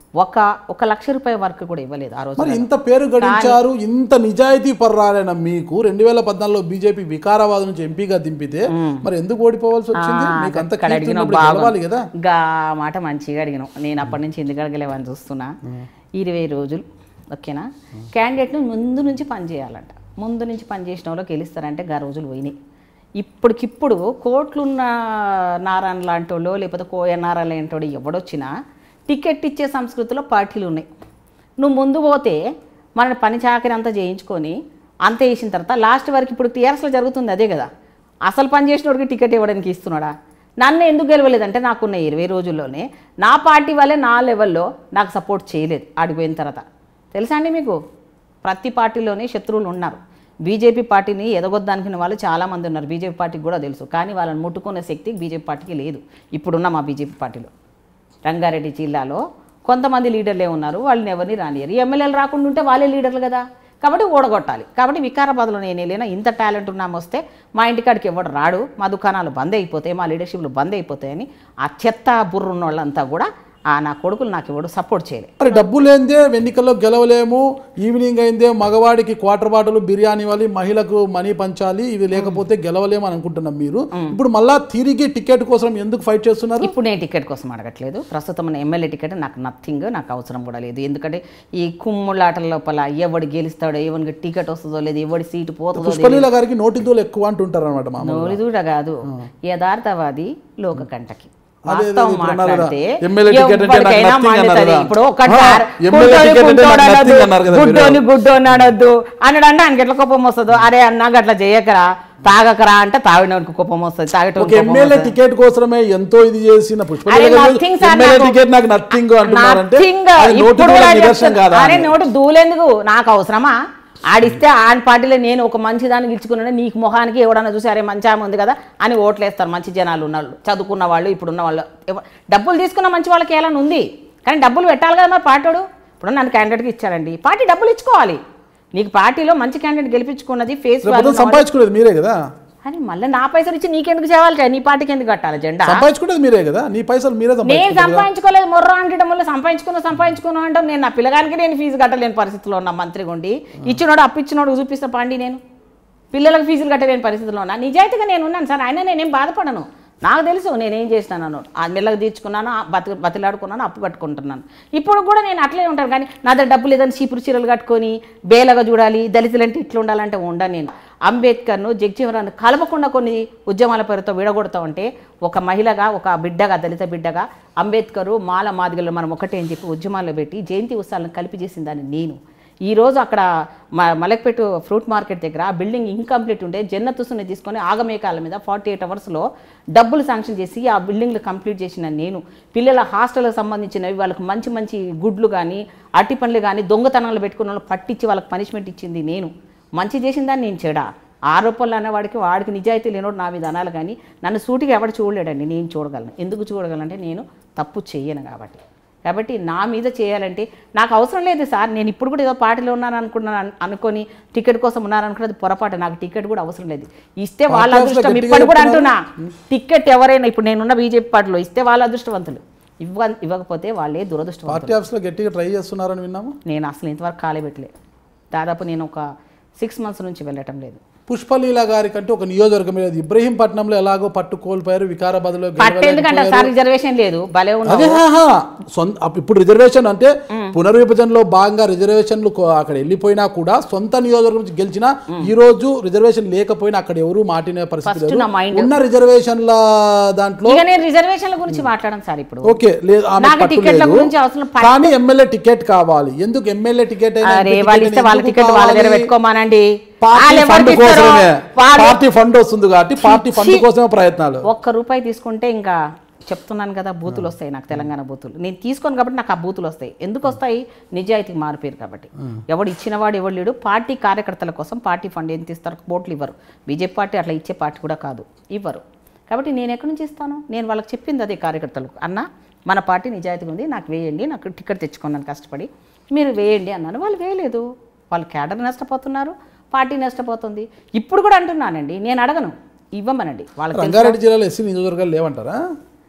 ఒక ఒక లక్ష రూపాయల వరకు కూడా ఇవ్వలేదు ఆ రోజు మరి ఇంత పేరు గడించారు ఇంత నిజాయితీ పర్రాలైన మీకు రెండు వేల పద్నాలుగులో బీజేపీ వికారాబాద్ నుంచి ఎంపీగా దింపితే మరి ఎందుకు ఓడిపోవాల్సి వచ్చింది మీకు అంత అక్కడ కీర్తి అడిగినావు ఉన్నప్పుడు బాగా. గెలవాలి కదా గా మాట మంచిగా అడిగినావు నేను అప్పటి నుంచి ఎందుకు అడగలేవని చూస్తున్నా ఇరవై రోజులు ఓకేనా క్యాండిడేట్ను ముందు నుంచి పని చేయాలంట ముందు నుంచి పని చేసిన వాళ్ళు గెలుస్తారంటే గా రోజులు పోయినాయి ఇప్పటికిప్పుడు కోట్లున్న నారాయణ లాంటి వాళ్ళు లేకపోతే కోయ నారాయణ లాంటి వాడు ఎవడొచ్చినా టికెట్ ఇచ్చే సంస్కృతిలో పార్టీలు ఉన్నాయి నువ్వు ముందు పోతే మన పని చాకరి అంతా చేయించుకొని అంత వేసిన తర్వాత లాస్ట్ వరకు ఇప్పుడు టీఆర్ఎస్లో జరుగుతుంది అదే కదా అసలు పని చేసినోడికి టికెట్ ఇవ్వడానికి ఇస్తున్నాడా నన్ను ఎందుకు గెలవలేదంటే నాకున్న ఇరవై రోజుల్లోనే నా పార్టీ వాళ్ళే నా లెవెల్లో నాకు సపోర్ట్ చేయలేదు ఆడిపోయిన తర్వాత తెలుసా అండి మీకు ప్రతి పార్టీలోనే శత్రువులు ఉన్నారు బీజేపీ పార్టీని ఎదగొద్దనుకునే వాళ్ళు చాలామంది ఉన్నారు బీజేపీ పార్టీకి కూడా తెలుసు కానీ వాళ్ళని ముట్టుకునే శక్తి బీజేపీ పార్టీకి లేదు ఇప్పుడున్న మా బీజేపీ పార్టీలో రంగారెడ్డి జిల్లాలో కొంతమంది లీడర్లే ఉన్నారు వాళ్ళని ఎవరిని రానియరు ఎమ్మెల్యేలు రాకుండా ఉంటే వాళ్ళే లీడర్లు కదా కాబట్టి ఓడగొట్టాలి కాబట్టి వికారాబాద్లో నేను వెళ్ళినా ఇంత టాలెంట్ ఉన్నాము వస్తే మా ఇంటికాడికి ఎవడు రాడు మా దుకాణాలు బంద్ అయిపోతాయి మా లీడర్షిప్లు బంద్ అయిపోతాయని ఆ చెత్త బుర్ర ఉన్న వాళ్ళంతా కూడా ఆ నా కొడుకులు నాకు ఎవడు సపోర్ట్ చేయలేదు మరి డబ్బు లేనిదే ఎన్నికల్లో గెలవలేము ఈవినింగ్ అయిందే మగవాడికి క్వార్టర్ బాటిల్ బిర్యానీ ఇవ్వాలి మహిళకు మనీ పంచాలి ఇవి లేకపోతే గెలవలేము అని అనుకుంటున్నాం మీరు ఇప్పుడు మళ్ళా తిరిగి టికెట్ కోసం ఎందుకు ఫైట్ చేస్తున్నారు ఇప్పుడు నేను టికెట్ కోసం అడగట్లేదు ప్రస్తుతం మన ఎమ్మెల్యే టికెట్ నాకు నథింగ్ నాకు అవసరం కూడా లేదు ఎందుకంటే ఈ కుమ్ముళ్ళాటల లోపల ఎవడు గెలుస్తాడో ఎవరికి టికెట్ వస్తుందో లేదు ఎవడి సీటు పోతుందో పుష్పలీల గారికి నోటిందులు ఎక్కువ అంటుంటారు అనమాట మామ నోరిదూడ కాదు యథార్థవాది లోక కంటకి అదే, వాస్తవం ఇప్పుడు అన్నారు కదా, మాట్లాడితే ఎమ్మెల్యే టికెట్ అంటే నాకు ఎవరికైనా nothing మండుతుంది. అన్నారు కదా. ఇప్పుడు ఒక ఆ, సార్ ఎమ్మెల్యే గుడ్డోని టికెట్ అంటే గుడ్డోడు నాకు అనొద్దు, nothing అన్నారు కదా మీరు. గుడ్డోని గుడ్డోని అనొద్దు అనడంటే ఆయనకి ఎట్లా కోపం వస్తుందో అరే అన్న గట్లా చేయకరా తాగకరా అంటే తాగినోనికి కోపం వస్తుంది ఒక తాగేటోనికి కోపం ఎమ్మెల్యే వస్తుంది. టికెట్ కోసమే ఎంతో ఇది చేసిన అరే పుష్పలీల గారు nothing sir ఎమ్మెల్యే నాకు- టికెట్ నాకు నథింగ్ అంటున్నారంటే Nothing. అది నోటి ఇప్పుడు దూల కూడా నిదర్శనం చెప్తున్నా. కాదా అరే నోటి దూలేందుకు నాకు అవసరమా ఆడిస్తే ఆడి పార్టీలో నేను ఒక మంచి దాన్ని గెలుచుకున్నాను నీకు మొహానికి ఎవడన్నా చూసి అరే మంచి ఆమె ఉంది కదా అని ఓట్లు వేస్తారు మంచి జనాలు ఉన్న వాళ్ళు చదువుకున్న వాళ్ళు ఇప్పుడున్న వాళ్ళు ఎవ- డబ్బులు తీసుకున్న మంచి వాళ్ళకి ఎలా ఉంది కానీ డబ్బులు పెట్టాలి కదా మరి పార్టీడు ఇప్పుడు నన్ను క్యాండిడేట్కి ఇచ్చారండి పార్టీ డబ్బులు ఇచ్చుకోవాలి నీకు పార్టీలో మంచి క్యాండిడేట్ గెలిపించుకున్నది ఫేస్ రేపు పొద్దున్న సంపాదించుకునేది మీరే కదా అని మళ్ళీ నా పైసలు ఇచ్చి నీకెందుకు చేయాలి నీ పార్టీకి ఎందుకు కట్టాలి జెండా సంపాదించుకునేది మీరే కదా నీ పైసలు మీరే నేను సంపాదించుకుంటారు కదా. సంపాదించుకోలేదు మొర్ర అంటడం వల్ల సంపాదించుకున్నా సంపాదించుకున్నా అంటాం నేను నా పిల్లగానికి నేను ఫీజు కట్టలేని పరిస్థితిలో ఉన్నా మంత్రిగా ఉండి ఇచ్చినోడు అప్పిచ్చినోడు చూపిస్తా పండి నేను పిల్లలకు ఫీజులు కట్టలేని పరిస్థితిలో ఉన్నా నిజాయితీగా నేను ఉన్నాను సార్ అయినా నేనేం బాధపడను నాకు తెలుసు నేనేం చేసినాను అన్నాడు ఆ మెల్లగా తీర్చుకున్నాను ఆ బతి బతిలాడుకున్నాను అప్పు కట్టుకుంటున్నాను ఇప్పుడు కూడా నేను అట్లే ఉంటాను కానీ నా దగ్గర డబ్బు లేదని చీపురు చీరలు కట్టుకొని బేలగా చూడాలి దళితులంటే ఇట్లా ఉండాలంటే ఉండను నేను అంబేద్కర్ను జగ్జీవరాన్ని కలపకుండా కొన్ని ఉద్యమాల పేరుతో విడగొడతా ఉంటే ఒక మహిళగా ఒక బిడ్డగా దళిత బిడ్డగా అంబేద్కరు మాల మాదిగలు మనం ఒకటే అని చెప్పి ఉద్యమాల్లో పెట్టి జయంతి ఉత్సవాలను కలిపి చేసిన దాన్ని నేను ఈ రోజు అక్కడ మ మలక్పేట ఫ్రూట్ మార్కెట్ దగ్గర ఆ బిల్డింగ్ ఇన్కంప్లీట్ ఉంటే జన్నతుసుని తీసుకొని ఆగమేకాల మీద ఫార్టీ ఎయిట్ అవర్స్లో డబ్బులు శాంక్షన్ చేసి ఆ బిల్డింగ్లు కంప్లీట్ చేసిన నేను పిల్లల హాస్టల్కి సంబంధించినవి వాళ్ళకి మంచి మంచి గుడ్లు కానీ అట్టి పండ్లు కానీ దొంగతనాలు పెట్టుకున్న వాళ్ళు పట్టించి వాళ్ళకి పనిష్మెంట్ ఇచ్చింది నేను మంచి చేసిన దాన్ని నేను చెడా ఆరోపణలు అనేవాడికి వాడికి నిజాయితీ లేనోడు నా మీద అనాలి కానీ నన్ను సూటిగా ఎవడు చూడలేడండి నేను చూడగలను ఎందుకు చూడగలంటే నేను తప్పు చెయ్యను కాబట్టి కాబట్టి నా మీద చేయాలంటే నాకు అవసరం లేదు సార్ నేను ఇప్పుడు కూడా ఏదో పార్టీలో ఉన్నాను అనుకున్నాను అను- అనుకొని టికెట్ కోసం ఉన్నాను అనుకున్నది పొరపాటు నాకు టికెట్ కూడా అవసరం లేదు ఇస్తే వాళ్ళ పార్టీ అదృష్టం గట్టిగా ఇప్పుడు కూడా చెప్తున్నారు. అంటున్నా టికెట్ ఎవరైనా ఇప్పుడు నేనున్న బీజేపీ పార్టీలో ఇస్తే వాళ్ళ అదృష్టవంతులు ఇవ్వ ఇవ్వకపోతే వాళ్ళే దురదృష్టవంతులు పార్టీ ఆఫీస్లో గట్టిగా ట్రై చేస్తున్నారని విన్నాము నేను అసలు ఇంతవరకు ఖాళీ పెట్టలేదు దాదాపు నేను ఒక సిక్స్ మంత్స్ నుంచి వెళ్ళటం లేదు పుష్పలీల గారి కంటే ఒక నియోజకవర్గం లేదు ఇబ్రహీంపట్నంలో ఎలాగో పట్టు కోల్పోయారు వికారాబాద్లో పట్టు ఎందుకంటే సార్ రిజర్వేషన్ లేదు భలే అదే ఉన్నావు ఆహా. సొంత అప్- ఇప్పుడు రిజర్వేషన్ అంటే పునర్విభజనలో భాగంగా రిజర్వేషన్లు కో- అక్కడ వెళ్ళిపోయినా కూడా సొంత నియోజకవర్గం నుంచి గెలిచినా ఈ రోజు రిజర్వేషన్ లేకపోయినా అక్కడ ఎవరు మాటినే పరిస్థితి First లేదు నా mind. ఉన్న రిజర్వేషన్ల దాంట్లో ఇక నేను రిజర్వేషన్ల గురించి మాట్లాడను సార్ ఇప్పుడు ఓకే లేదు ఆమె నాకు పట్టు టికెట్ల లేదు. గురించి అవసరం పట్టు- కానీ ఎమ్మెల్యే టికెట్ కావాలి ఎందుకు ఎమ్మెల్యే టికెట్ అయినా అరే ఎంపీ వాళ్ళు టికెట్ ఇస్తే వాళ్ళ ఎందుకు టికెట్ వాళ్ళ దగ్గర కావాలి? పెట్టుకోమానండి పార్టీ వాళ్ళు ఫండ్ ఎవరికి ఇస్తారో కోసమే వాళ్ళు- పార్టీ ఫండ్ వస్తుంది కాబట్టి పార్టీ ఫండ్ ఛీ. కోసమే ప్రయత్నాలు ఒక్క రూపాయి తీసుకుంటే ఇంకా చెప్తున్నాను కదా బూతులు వస్తాయి నాకు తెలంగాణ బూతులు నేను తీసుకోను కాబట్టి నాకు ఆ బూతులు వస్తాయి ఎందుకు వస్తాయి నిజాయితీకి మారిపోయారు కాబట్టి ఎవడు ఇచ్చినవాడు ఎవడు లేడు పార్టీ కార్యకర్తల కోసం పార్టీ ఫండ్ ఎంత ఇస్తారు ఓట్లు ఇవ్వరు బీజేపీ పార్టీ అట్లా ఇచ్చే పార్టీ కూడా కాదు ఇవ్వరు కాబట్టి నేను ఎక్కడి నుంచి ఇస్తాను నేను వాళ్ళకి చెప్పింది అదే కార్యకర్తలకు అన్న మన పార్టీ నిజాయితీగా ఉంది నాకు వేయండి నాకు టికెట్ తెచ్చుకున్నాను కష్టపడి మీరు వేయండి అన్నాను వాళ్ళు వేయలేదు వాళ్ళు క్యాడర్ నష్టపోతున్నారు పార్టీ నష్టపోతుంది ఇప్పుడు కూడా అంటున్నానండి నేను అడగను ఇవ్వమనండి వాళ్ళకి తెలుసు. రంగారెడ్డి జిల్లాలో ఎస్సీ నియోజకవర్గాలు లేవంటారా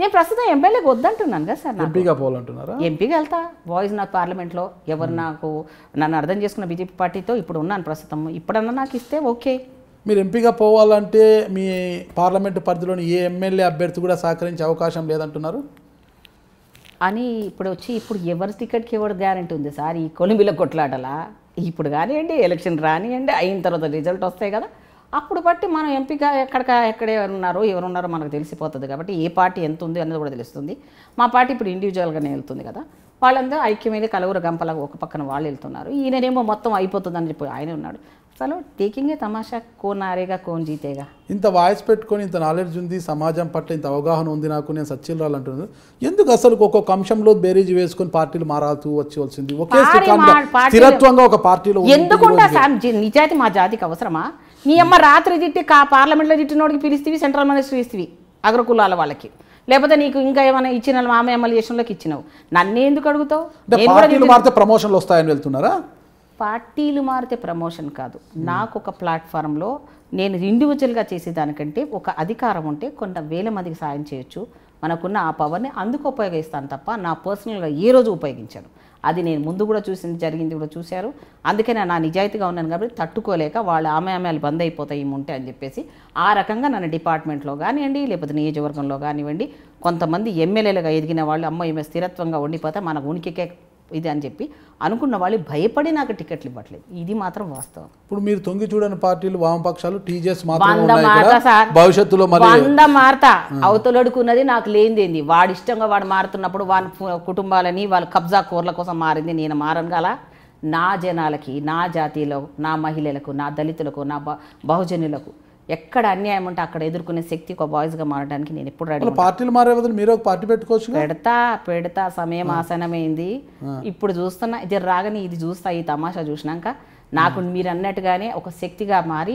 నేను ప్రస్తుతం ఎమ్మెల్యేకి వద్దంటున్నాను కదా సార్ నాకు ఎంపీగా పోవాలంటున్నారా ఎంపీకి వెళ్తా బాయ్స్ నాకు పార్లమెంట్లో ఎవరు నాకు నన్ను అర్థం చేసుకున్న బీజేపీ పార్టీతో ఇప్పుడు ఉన్నాను ప్రస్తుతం ఇప్పుడన్నా నాకు ఇస్తే ఓకే మీరు ఎంపీగా పోవాలంటే మీ పార్లమెంటు పరిధిలోని ఏ ఎమ్మెల్యే అభ్యర్థి కూడా సహకరించే అవకాశం లేదంటున్నారు అని ఇప్పుడు వచ్చి ఇప్పుడు ఎవరి టికెట్కి ఎవరు గ్యారంటీ ఉంది సార్ ఈ కొలిమిల కొట్లాటలా ఇప్పుడు కానివ్వండి ఎలక్షన్ రానివ్వండి అయిన తర్వాత రిజల్ట్ వస్తాయి కదా అప్పుడు బట్టి మనం ఎంపీగా ఎక్కడిక ఎక్కడ ఉన్నారో ఎవరు ఉన్నారో మనకు తెలిసిపోతుంది కాబట్టి ఏ పార్టీ ఎంత ఉంది అనేది కూడా తెలుస్తుంది మా పార్టీ ఇప్పుడు ఇండివిజువల్గానే వెళ్తుంది కదా వాళ్ళందరూ ఐక్యమైన కలువురు గంపల ఒక పక్కన వాళ్ళు వెళ్తున్నారు ఈయననేమో మొత్తం అయిపోతుందని చెప్పి ఆయన ఉన్నాడు అసలు టేకింగే తమాషా కోన్ ఆరేగా కోన్ జీతేగా ఇంత వాయిస్ పెట్టుకొని ఇంత నాలెడ్జ్ ఉంది సమాజం పట్ల ఇంత అవగాహన ఉంది నాకు నేను సచ్చిల్ అంటున్నాను ఎందుకు అసలు ఒక్కొక్క అంశంలో బేరీజ్ వేసుకొని పార్టీలు మారాల్సి వచ్చి వచ్చింది ఒకే పారి స్థిరాన్ని మార్- పార్టీలు- స్థిరత్వంగా ఒక పార్టీలో ఉంది. ఎందుకుంటా సార్ జి- నిజాయితీ మా జాతికి అవసరమా నీ అమ్మ రాత్రి తిట్టి కా పార్లమెంట్లో తిట్టినోడికి పిలిస్తేవి సెంట్రల్ మినిస్టర్ ఇస్తేవి అగ్రకులాల వాళ్ళకి లేకపోతే నీకు ఇంకా ఏమైనా ఇచ్చిన మామ ఎమ్మెల్యే చేసినలోకి ఇచ్చినావు నన్నే ఎందుకు అడుగుతావు అంటే నేను కూడా పార్టీలు మారితే ప్రమోషన్లు వస్తాయని వెళ్తున్నారా పార్టీలు మారితే ప్రమోషన్ కాదు నాకు ఒక ప్లాట్ఫామ్లో నేను ఇండివిజువల్గా చేసేదానికంటే ఒక అధికారం ఉంటే కొంత వేల మందికి సాయం చేయొచ్చు మనకున్న ఆ పవర్ని అందుకు ఉపయోగిస్తాను తప్ప నా పర్సనల్గా ఏ రోజు ఉపయోగించాను అది నేను ముందు కూడా చూసింది జరిగింది కూడా చూశారు అందుకే నేను నా నిజాయితీగా ఉన్నాను కాబట్టి తట్టుకోలేక వాళ్ళ ఆమె ఆమెలు బంద్ అయిపోతాయి ఉంటే అని చెప్పేసి ఆ రకంగా నన్ను డిపార్ట్మెంట్లో కానివ్వండి లేకపోతే నియోజకవర్గంలో కానివ్వండి కొంతమంది ఎమ్మెల్యేలుగా ఎదిగిన వాళ్ళు అమ్మ ఈమె స్థిరత్వంగా ఉండిపోతే మన ఉనికికే ఇది అని చెప్పి అనుకున్న వాళ్ళు భయపడి నాకు టికెట్లు ఇవ్వట్లేదు ఇది మాత్రం వాస్తవం ఇప్పుడు మీరు తొంగి చూడని పార్టీలు వామపక్షాలు టీజేఎస్ మాత్రమే వంద ఉన్నాయి మాట ఇక్కడ సార్ భవిష్యత్తులో మరి వంద మారతా అవతలడుకున్నది నాకు లేనిదేంది వాడి ఇష్టంగా వాడు మారుతున్నప్పుడు వాని fu- కుటుంబాలని వాళ్ళ కబ్జా కూరల కోసం మారింది నేను మారను గల నా జనాలకి నా జాతిలో నా మహిళలకు నా దళితులకు నా బ- బహుజనులకు ఎక్కడ అన్యాయం ఉంటే అక్కడ ఎదుర్కొనే శక్తి ఒక బాయ్స్గా మారడానికి నేను ఎప్పుడు రెడీ వాళ్ళ పార్టీలు మారే బదులు మీరు ఒక పార్టీ పెట్టుకోవచ్చు పెడతా పెడతా సమయం ఆసనమైంది ఇప్పుడు చూస్తున్నా ఇది రాగానే ఇది చూస్తా ఈ తమాషా చూసినాక నాకు మీరు అన్నట్టుగానే ఒక శక్తిగా మారి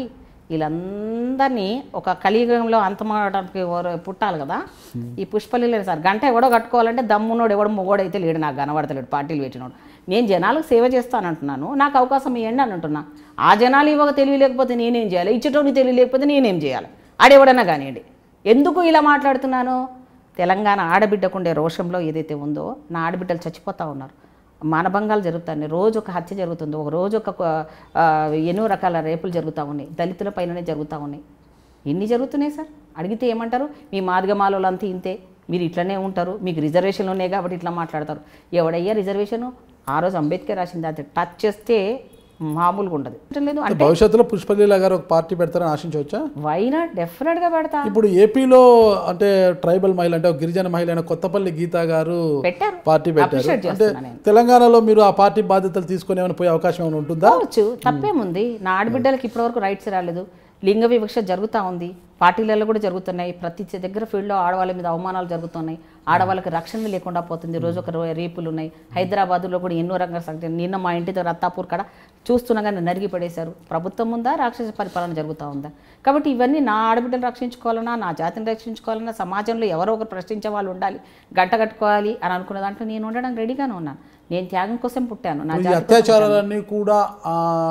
వీళ్ళందరినీ ఒక కలియుగంలో అంతమాడడానికి ఎవరు పుట్టాలి కదా ఈ పుష్పలీల సార్ గంట ఎవడో కట్టుకోవాలంటే దమ్మునోడు ఎవడు మొగోడైతే లేడు నాకు కనబడతలేడు పార్టీలు పెట్టినోడు నేను జనాలకు సేవ చేస్తానంటున్నాను నాకు అవకాశం ఇవ్వండి అని అంటున్నా ఆ జనాలు ఇవ్వక తెలివి లేకపోతే నేనేం చేయాలి ఇచ్చేటోని తెలివి లేకపోతే నేనేం చేయాలి ఆడెవడన్నా కానివ్వండి ఎందుకు ఇలా మాట్లాడుతున్నాను తెలంగాణ ఆడబిడ్డకుండే రోషంలో ఏదైతే ఉందో నా ఆడబిడ్డలు చచ్చిపోతూ ఉన్నారు మానభంగాలు జరుగుతాయి రోజు ఒక హత్య జరుగుతుంది ఒక రోజు ఒక ఆ, ఎన్నో రకాల రేపులు జరుగుతూ ఉన్నాయి దళితుల పైననే జరుగుతూ ఉన్నాయి ఎన్ని జరుగుతున్నాయి సార్ అడిగితే ఏమంటారు మీ మాదిగమాలలో అంతా ఇంతే మీరు ఇట్లనే ఉంటారు మీకు రిజర్వేషన్లు ఉన్నాయి కాబట్టి ఇట్లా మాట్లాడతారు ఎవడయ్యా రిజర్వేషను ఆ రోజు అంబేద్కర్ రాసింది అది టచ్ చేస్తే మామూలుగా ఉండదు లేదు అంటే భవిష్యత్తులో పుష్పలీల గారు ఒక పార్టీ పెడతారని ఆశించవచ్చా వైనా డెఫినెట్గా పెడతా ఇప్పుడు ఏపీలో అంటే ట్రైబల్ మహిళ అంటే ఒక గిరిజన మహిళ అయిన కొత్తపల్లి గీత గారు పెట్టారు పార్టీ పెట్టారు Appreciate అంటే చేస్తున్నా నేను. తెలంగాణలో మీరు ఆ పార్టీ బాధ్యతలు తీసుకొని ఏమైనా పోయే అవకాశం ఏమైనా ఉంటుందా కావచ్చు తప్పేముంది నా ఆడబిడ్డలకి ఇప్పటివరకు రైట్స్ రాలేదు లింగ వివక్ష జరుగుతూ ఉంది పార్టీలలో కూడా జరుగుతున్నాయి ప్రతి చే- దగ్గర ఫీల్డ్లో ఆడవాళ్ళ మీద అవమానాలు జరుగుతున్నాయి ఆడవాళ్ళకి రక్షణ లేకుండా పోతుంది రోజు ఒక రో- రేపులు ఉన్నాయి హైదరాబాద్లో కూడా ఎన్నో రకాల సంఘటనలు నిన్న మా ఇంటి దగ్గర అత్తాపూర్ కాడ చూస్తుండగానే నరిగి పడేశారు ప్రభుత్వం ఉందా రాక్షస పరిపాలన జరుగుతూ ఉందా కాబట్టి ఇవన్నీ నా ఆడబిడ్డలు రక్షించుకోవాలన్నా నా జాతిని రక్షించుకోవాలన్నా సమాజంలో ఎవరో ఒకరు ప్రశ్నించే వాళ్ళు ఉండాలి గంట కట్టుకోవాలి అని అనుకున్న దాంట్లో నేను ఉండడానికి రెడీగానే ఉన్నాను నేను త్యాగం కోసం పుట్టాను నా ఈ జాతి అత్యాచారాలన్నీ కూడా ఆ,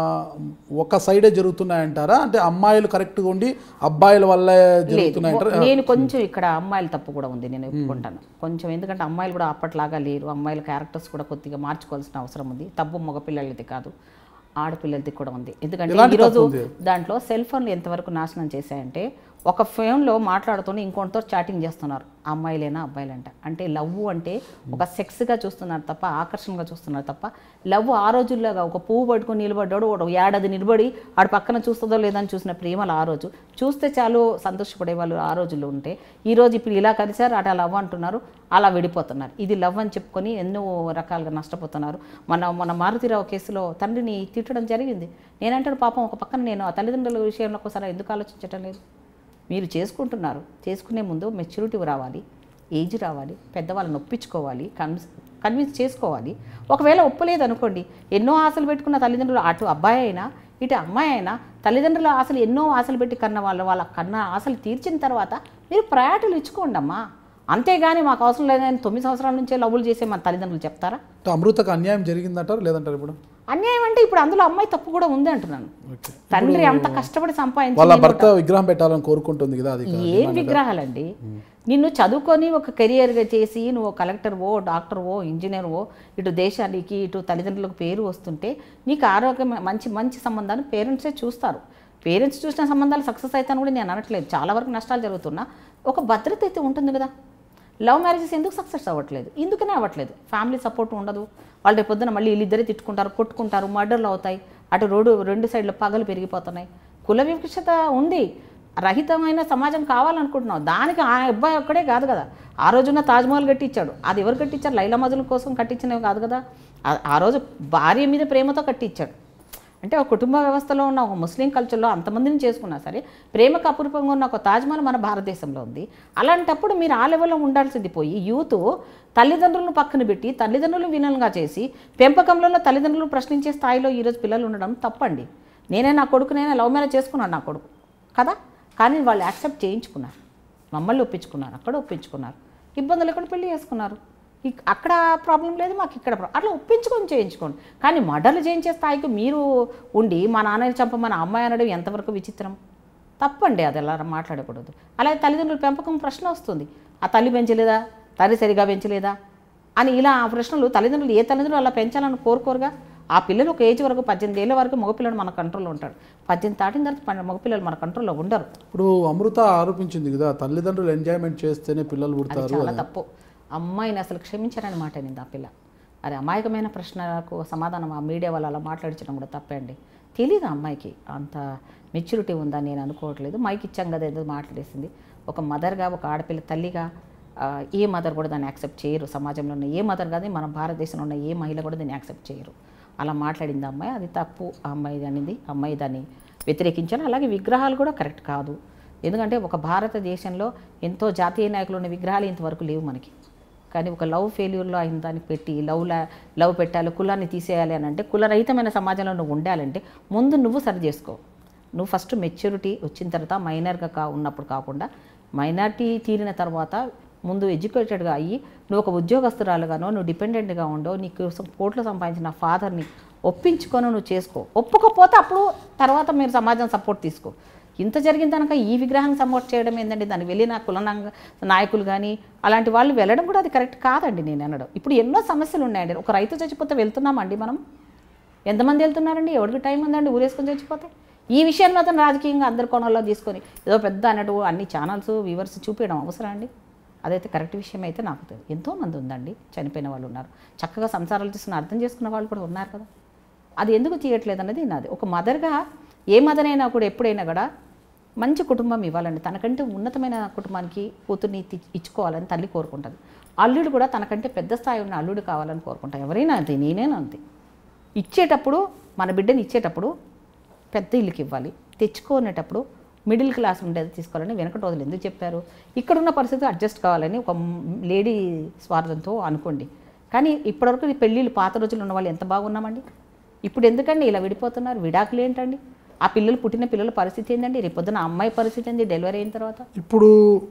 ఒక సైడే జరుగుతున్నాయంటారా అంటే అమ్మాయిలు కరెక్ట్గా ఉండి అబ్బాయిల వల్లే జరుగుతున్నాయంటారా నేను కొంచెం ఇక్కడ అమ్మాయిల తప్పు కూడా ఉంది నేను ఒప్పుకుంటాను కొంచెం ఎందుకంటే అమ్మాయిలు కూడా అప్పట్లాగా లేరు అమ్మాయిల క్యారెక్టర్స్ కూడా కొద్దిగా మార్చుకోవాల్సిన అవసరం ఉంది తప్పు మగపిల్లలది కాదు ఆడపిల్లలది కూడా ఉంది ఎందుకంటే ఎలాంటి ఈరోజు తప్పు ఉంది? దాంట్లో సెల్ ఫోన్లు ఎంతవరకు నాశనం చేశాయంటే ఒక ఫోన్లో మాట్లాడుతూనే ఇంకొకటితో చాటింగ్ చేస్తున్నారు అమ్మాయిలైనా అబ్బాయిలంట అంటే లవ్ అంటే ఒక సెక్స్గా చూస్తున్నారు తప్ప ఆకర్షణగా చూస్తున్నారు తప్ప లవ్ ఆ రోజుల్లోగా ఒక పువ్వు పట్టుకొని నిలబడ్డాడు ఒక ఏడాది నిలబడి ఆడు పక్కన చూస్తుందో లేదని చూసిన ప్రేమలు ఆ రోజు చూస్తే చాలు సంతోషపడే వాళ్ళు ఆ రోజుల్లో ఉంటే ఈ రోజు ఇప్పుడు ఇలా కలిసారు అటు లవ్ అంటున్నారు అలా విడిపోతున్నారు ఇది లవ్ అని చెప్పుకొని ఎన్నో రకాలుగా నష్టపోతున్నారు మన మన మారుతిరావు కేసులో తండ్రిని తిట్టడం జరిగింది నేనంటాను పాపం ఒక పక్కన నేను ఆ తల్లిదండ్రుల విషయంలో ఒకసారి ఎందుకు ఆలోచించటం లేదు మీరు చేసుకుంటున్నారు చేసుకునే ముందు మెచ్యూరిటీ రావాలి ఏజ్ రావాలి పెద్దవాళ్ళని ఒప్పించుకోవాలి కన్విన్స్ కన్విన్స్ చేసుకోవాలి ఒకవేళ ఒప్పలేదు అనుకోండి ఎన్నో ఆశలు పెట్టుకున్న తల్లిదండ్రులు అటు అబ్బాయి అయినా ఇటు అమ్మాయి అయినా తల్లిదండ్రుల ఆశలు ఎన్నో ఆశలు పెట్టి కన్న వాళ్ళు వాళ్ళ కన్న ఆశలు తీర్చిన తర్వాత మీరు ప్రయాటలు ఇచ్చుకోండి అమ్మా అంతేగాని మాకు అవసరం లేదని తొమ్మిది సంవత్సరాల నుంచే లవ్వులు చేసే మన తల్లిదండ్రులు చెప్తారా అంటే అమృతకు అన్యాయం జరిగిందంటారు లేదంటారు ఇప్పుడు అన్యాయం అంటే ఇప్పుడు అందులో అమ్మాయి తప్పు కూడా ఉంది అంటున్నాను ఓకే తండ్రి అంత కష్టపడి సంపాదించి వాళ్ళ నేను భర్త విగ్రహం పెట్టాలని కోరుకుంటుంది కదా అది కాదు. ఏం విగ్రహాలండి నిన్ను చదువుకొని ఒక కెరియర్గా చేసి నువ్వు కలెక్టర్వో డాక్టర్వో ఇంజనీర్వో ఇటు దేశానికి ఇటు తల్లిదండ్రులకు పేరు వస్తుంటే నీకు ఆరోగ్యం మంచి మంచి సంబంధాన్ని పేరెంట్సే చూస్తారు పేరెంట్స్ చూసిన సంబంధాలు సక్సెస్ అవుతాను కూడా నేను అనట్లేదు చాలా వరకు నష్టాలు జరుగుతున్నా ఒక భద్రత అయితే ఉంటుంది కదా లవ్ మ్యారేజెస్ ఎందుకు సక్సెస్ అవ్వట్లేదు ఎందుకనే అవ్వట్లేదు ఫ్యామిలీ సపోర్ట్ ఉండదు వాళ్ళు రేపు పొద్దున మళ్ళీ వీళ్ళిద్దరే తిట్టుకుంటారు కొట్టుకుంటారు మర్డర్లు అవుతాయి అటు రోడ్డు రెండు సైడ్లు పగలు పెరిగిపోతున్నాయి కుల వివక్షత ఉంది రహితమైన సమాజం కావాలనుకుంటున్నాం దానికి ఆ అబ్బాయి ఒక్కడే కాదు కదా ఆ రోజున తాజ్మహల్ కట్టించాడు అది ఎవరు కట్టించారు లైలా మజుల కోసం కట్టించినవి కాదు కదా ఆ- ఆ రోజు భార్య మీద ప్రేమతో కట్టించాడు అంటే ఒక కుటుంబ వ్యవస్థలో ఉన్న ఒక ముస్లిం కల్చర్లో అంతమందిని చేసుకున్నా సరే ప్రేమకు అపురూపంగా ఉన్న ఒక తాజ్మహల్ మన భారతదేశంలో ఉంది అలాంటప్పుడు మీరు ఆ లెవెల్లో ఉండాల్సింది పోయి యూత్ తల్లిదండ్రులను పక్కన పెట్టి తల్లిదండ్రులు వినలుగా చేసి పెంపకంలో తల్లిదండ్రులు ప్రశ్నించే స్థాయిలో ఈరోజు పిల్లలు ఉండడం తప్పండి నేనే నా కొడుకునైనా లవ్ మ్యారేజ్ చేసుకున్నాను నా కొడుకు కదా కానీ వాళ్ళు యాక్సెప్ట్ చేయించుకున్నారు మమ్మల్ని ఒప్పించుకున్నారు అక్కడ ఒప్పించుకున్నారు ఇబ్బందులు ఎక్కడ పెళ్లి చేసుకున్నారు ఇక్- అక్కడ ప్రాబ్లం లేదు మాకు ఇక్కడ ప్రా- అట్లా ఒప్పించుకొని చేయించుకోండి కానీ మర్డర్లు చేయించే స్థాయికి మీరు ఉండి మా నాన్నని చంప మన అమ్మాయి అనడం ఎంతవరకు విచిత్రం తప్పండి అది అలా మాట్లాడకూడదు అలాగే తల్లిదండ్రుల పెంపకం ప్రశ్న వస్తుంది ఆ తల్లి పెంచలేదా తల్లి సరిగా పెంచలేదా అని ఇలా ఆ ప్రశ్నలు తల్లిదండ్రులు ఏ తల్లిదండ్రులు అలా పెంచాలని కోరుకోరుగా ఆ పిల్లలు ఒక ఏజ్ వరకు పద్దెనిమిది ఏళ్ళ వరకు మగపిల్లడు మన కంట్రోల్లో ఉంటాడు పద్దెనిమిది దాటిన తర్వాత పన్నెండు మగపిల్లలు మన కంట్రోల్లో ఉండరు ఇప్పుడు అమృత ఆరోపించింది కదా తల్లిదండ్రులు ఎంజాయ్మెంట్ చేస్తేనే పిల్లలు అది పుడతారు చాలా తప్పు అమ్మాయిని అసలు క్షమించరని మాట నింది ఆ పిల్ల అది అమాయకమైన ప్రశ్నలకు సమాధానం ఆ మీడియా వాళ్ళు అలా మాట్లాడించడం కూడా తప్పే అండి తెలియదు ఆ అమ్మాయికి అంత మెచ్యూరిటీ ఉందని నేను అనుకోవట్లేదు మైక్ ఇచ్చాం కదా ఏదో మాట్లాడేసింది ఒక మదర్గా ఒక ఆడపిల్ల తల్లిగా ఆ, ఏ మదర్ కూడా దాన్ని యాక్సెప్ట్ చేయరు సమాజంలో ఉన్న ఏ మదర్ కాదు మన భారతదేశంలో ఉన్న ఏ మహిళ కూడా దాన్ని యాక్సెప్ట్ చేయరు అలా మాట్లాడింది ఆ అమ్మాయి అది తప్పు ఆ అమ్మాయి అనేది ఆ అమ్మాయి దాన్ని వ్యతిరేకించారు అలాగే విగ్రహాలు కూడా కరెక్ట్ కాదు ఎందుకంటే ఒక భారతదేశంలో ఎంతో జాతీయ నాయకులు ఉన్న విగ్రహాలు ఇంతవరకు లేవు మనకి కానీ ఒక లవ్ ఫెయిల్యూర్లో ఆయన దాన్ని పెట్టి లవ్ లవ్ పెట్టాలి కులాన్ని తీసేయాలి అని అంటే కులరహితమైన సమాజంలో నువ్వు ఉండాలంటే ముందు నువ్వు సరి చేసుకో నువ్వు ఫస్ట్ మెచ్యూరిటీ వచ్చిన తర్వాత మైనర్గా కా ఉన్నప్పుడు కాకుండా మైనార్టీ తీరిన తర్వాత ముందు ఎడ్యుకేటెడ్గా అయ్యి నువ్వు ఒక ఉద్యోగస్తురాలుగానో నువ్వు డిపెండెంట్గా ఉండో నీకు సం- కోట్లు సంపాదించిన ఫాదర్ని ఒప్పించుకొని నువ్వు చేసుకో ఒప్పుకోకపోతే అప్పుడు తర్వాత మీరు సమాజం సపోర్ట్ తీసుకో ఇంత జరిగిన కనుక ఈ విగ్రహాన్ని సపోర్ట్ చేయడం ఏంటండి దానికి వెళ్ళిన కుల నాంగ- నాయకులు కానీ అలాంటి వాళ్ళు వెళ్ళడం కూడా అది కరెక్ట్ కాదండి నేను అనడం ఇప్పుడు ఎన్నో సమస్యలు ఉన్నాయండి ఒక రైతు చచ్చిపోతే వెళ్తున్నామండి మనం ఎంతమంది వెళ్తున్నారండి ఎవరికి టైం ఉందండి ఊరేసుకొని చచ్చిపోతే ఈ విషయాన్ని మాత్రం రాజకీయంగా అందరి కోణంలో తీసుకొని ఏదో పెద్ద అన్నట్టు అన్ని ఛానల్స్ వ్యూవర్స్ చూపించడం అవసరం అండి అదైతే కరెక్ట్ విషయం అయితే నాకు తెలియదు ఎంతోమంది ఉందండి చనిపోయిన వాళ్ళు ఉన్నారు చక్కగా సంసారాలు తీసుకుని అర్థం చేసుకున్న వాళ్ళు కూడా ఉన్నారు కదా అది ఎందుకు తీయట్లేదు అన్నది నాది ఒక మదర్గా ఏ మదర్ అయినా కూడా ఎప్పుడైనా కూడా మంచి కుటుంబం ఇవ్వాలండి తనకంటే ఉన్నతమైన కుటుంబానికి కూతుర్ని ఇచ్చి- ఇచ్చుకోవాలని తల్లి కోరుకుంటుంది అల్లుడు కూడా తనకంటే పెద్ద స్థాయి ఉన్న అల్లుడు కావాలని కోరుకుంటాను ఎవరైనా అంతే నేనేనా అంతే ఇచ్చేటప్పుడు మన బిడ్డని ఇచ్చేటప్పుడు పెద్ద ఇల్లుకి ఇవ్వాలి తెచ్చుకునేటప్పుడు మిడిల్ క్లాస్ ఉండేది తీసుకోవాలని వెనకటి రోజులు ఎందుకు చెప్పారు ఇక్కడున్న పరిస్థితి అడ్జస్ట్ కావాలని ఒక లేడీ స్వార్థంతో అనుకోండి కానీ ఇప్పటివరకు ఈ పెళ్ళిళ్ళు పాత రోజులు ఉన్న వాళ్ళు ఎంత బాగున్నామండి ఇప్పుడు ఎందుకండి ఇలా విడిపోతున్నారు విడాకులు ఏంటండి ఆ పిల్లలు పుట్టిన పిల్లల పరిస్థితి ఏంటండి రేపొద్దున ఆ అమ్మాయి పరిస్థితి ఏంది డెలివరీ అయిన తర్వాత ఇప్పుడు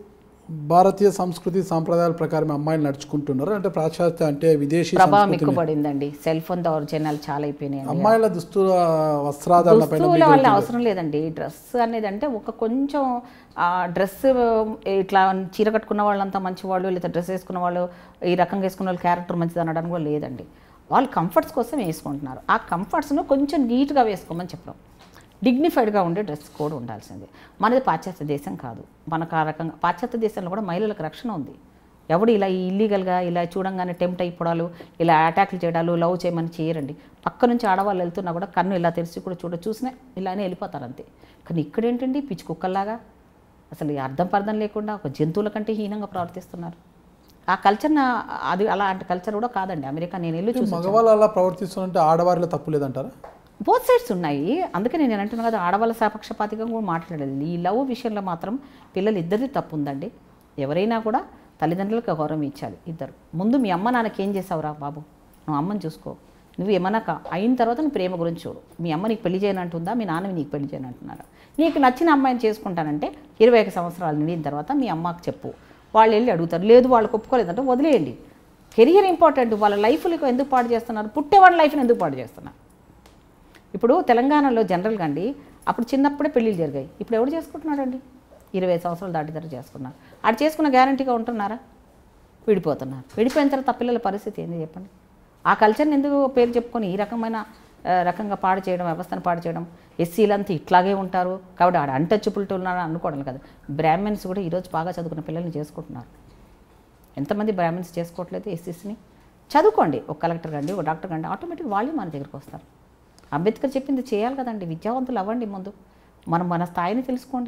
భారతీయ సంస్కృతి సాంప్రదాయాల ప్రకారం అమ్మాయిలు నడుచుకుంటున్నారు అంటే పాశ్చాత్య అంటే విదేశీ ప్రభావం సంస్కృతిని ఎక్కువబడిందండి సెల్ ఫోన్ దౌర్జన్యాలు చాలా అయిపోయినాయి అమ్మాయిల దుస్తుల వస్త్రాధారణ పైన దుస్తుల వల్ల అవసరం లేదండి డ్రెస్ అనేది అంటే ఒక కొంచెం డ్రెస్ ఇట్లా చీర కట్టుకున్న వాళ్ళంతా మంచి వాళ్ళు లేదా డ్రెస్ వేసుకున్న వాళ్ళు ఈ రకంగా వేసుకున్న వాళ్ళు క్యారెక్టర్ మంచిది అనడానికి కూడా లేదండి వాళ్ళు కంఫర్ట్స్ కోసం వేసుకుంటున్నారు ఆ కంఫర్ట్స్ను కొంచెం నీట్గా వేసుకోమని చెప్పడం డిగ్నిఫైడ్గా ఉండే డ్రెస్ కోడ్ ఉండాల్సింది మనది పాశ్చాత్య దేశం కాదు మనకు ఆ రకంగా పాశ్చాత్య దేశంలో కూడా మహిళలకు రక్షణ ఉంది ఎవడు ఇలా ఇల్లీగల్గా ఇలా చూడంగానే టెంప్ట్ అయిపోవడాలు ఇలా అటాక్లు చేయడాలు లవ్ చేయమని చేయరండి పక్క నుంచి ఆడవాళ్ళు వెళ్తున్నా కూడా కన్ను ఇలా తెరిచి కూడా చూడ చూసినా ఇలానే వెళ్ళిపోతారు అంతే కానీ ఇక్కడ ఏంటండి పిచ్చి కుక్కల్లాగా అసలు ఈ అర్థం పర్థం లేకుండా ఒక జంతువుల కంటే హీనంగా ప్రవర్తిస్తున్నారు ఆ కల్చర్ నా అది అలాంటి కల్చర్ కూడా కాదండి అమెరికా నేను వెళ్ళి చూసి మగవాళ్ళు అలా ప్రవర్తిస్తుంటే ఆడవారిలో తప్పు లేదంటారా బోత్ సైడ్స్ ఉన్నాయి అందుకే నేను అంటున్నాను కదా ఆడవాళ్ళ సాపక్షపాతిగా కూడా మాట్లాడలేదు ఈ లవ్ విషయంలో మాత్రం పిల్లలు ఇద్దరిది తప్పు ఉందండి ఎవరైనా కూడా తల్లిదండ్రులకు గౌరవం ఇచ్చాలి ఇద్దరు ముందు మీ అమ్మ నాన్నకి ఏం చేసావురా బాబు నువ్వు అమ్మని చూసుకో నువ్వు ఏమన్నా కా- అయిన తర్వాత నువ్వు ప్రేమ గురించి చూడు మీ అమ్మ నీకు పెళ్లి చేయనంటుందా మీ నాన్న నీకు పెళ్లి చేయనంటున్నారా నీకు నచ్చిన అమ్మాయిని చేసుకుంటానంటే ఇరవై ఒక సంవత్సరాలు నిండిన తర్వాత మీ అమ్మకి చెప్పు వాళ్ళు వెళ్ళి అడుగుతారు లేదు వాళ్ళకి ఒప్పుకోలేదంటే వదిలేయండి కెరియర్ ఇంపార్టెంట్ వాళ్ళ లైఫ్లకు ఎందుకు పాడు చేస్తున్నారు పుట్టే వాళ్ళ లైఫ్ని ఎందుకు పాడు చేస్తున్నారు ఇప్పుడు తెలంగాణలో జనరల్గా అండి అప్పుడు చిన్నప్పుడే పెళ్ళిళ్ళు జరిగాయి ఇప్పుడు ఎవరు చేసుకుంటున్నాడండి ఇరవై సంవత్సరాలు దాటి తర్వాత చేసుకున్నారు ఆడు చేసుకున్న గ్యారంటీగా ఉంటున్నారా విడిపోతున్నారు విడిపోయిన తర్వాత ఆ పిల్లల పరిస్థితి ఏంది చెప్పండి ఆ కల్చర్ని ఎందుకు పేరు చెప్పుకొని ఈ రకమైన ఆ, రకంగా పాడు చేయడం వ్యవస్థను పాడు చేయడం ఎస్సీలంతా ఇట్లాగే ఉంటారు కాబట్టి ఆడ అంటచ్చుపుల్టీ ఉన్నారని అనుకోవడం కదా బ్రాహ్మణ్స్ కూడా ఈరోజు బాగా చదువుకున్న పిల్లల్ని చేసుకుంటున్నారు ఎంతమంది బ్రాహ్మణ్స్ చేసుకోవట్లేదు ఎస్సీస్ని చదువుకోండి ఒక కలెక్టర్ కండి ఒక డాక్టర్ కండి ఆటోమేటిక్ వాళ్ళు మన దగ్గరికి వస్తారు అంబేద్కర్ చెప్పింది చేయాలి కదండి విద్యావంతులు అవ్వండి ముందు మనం మన స్థాయిని తెలుసుకోండి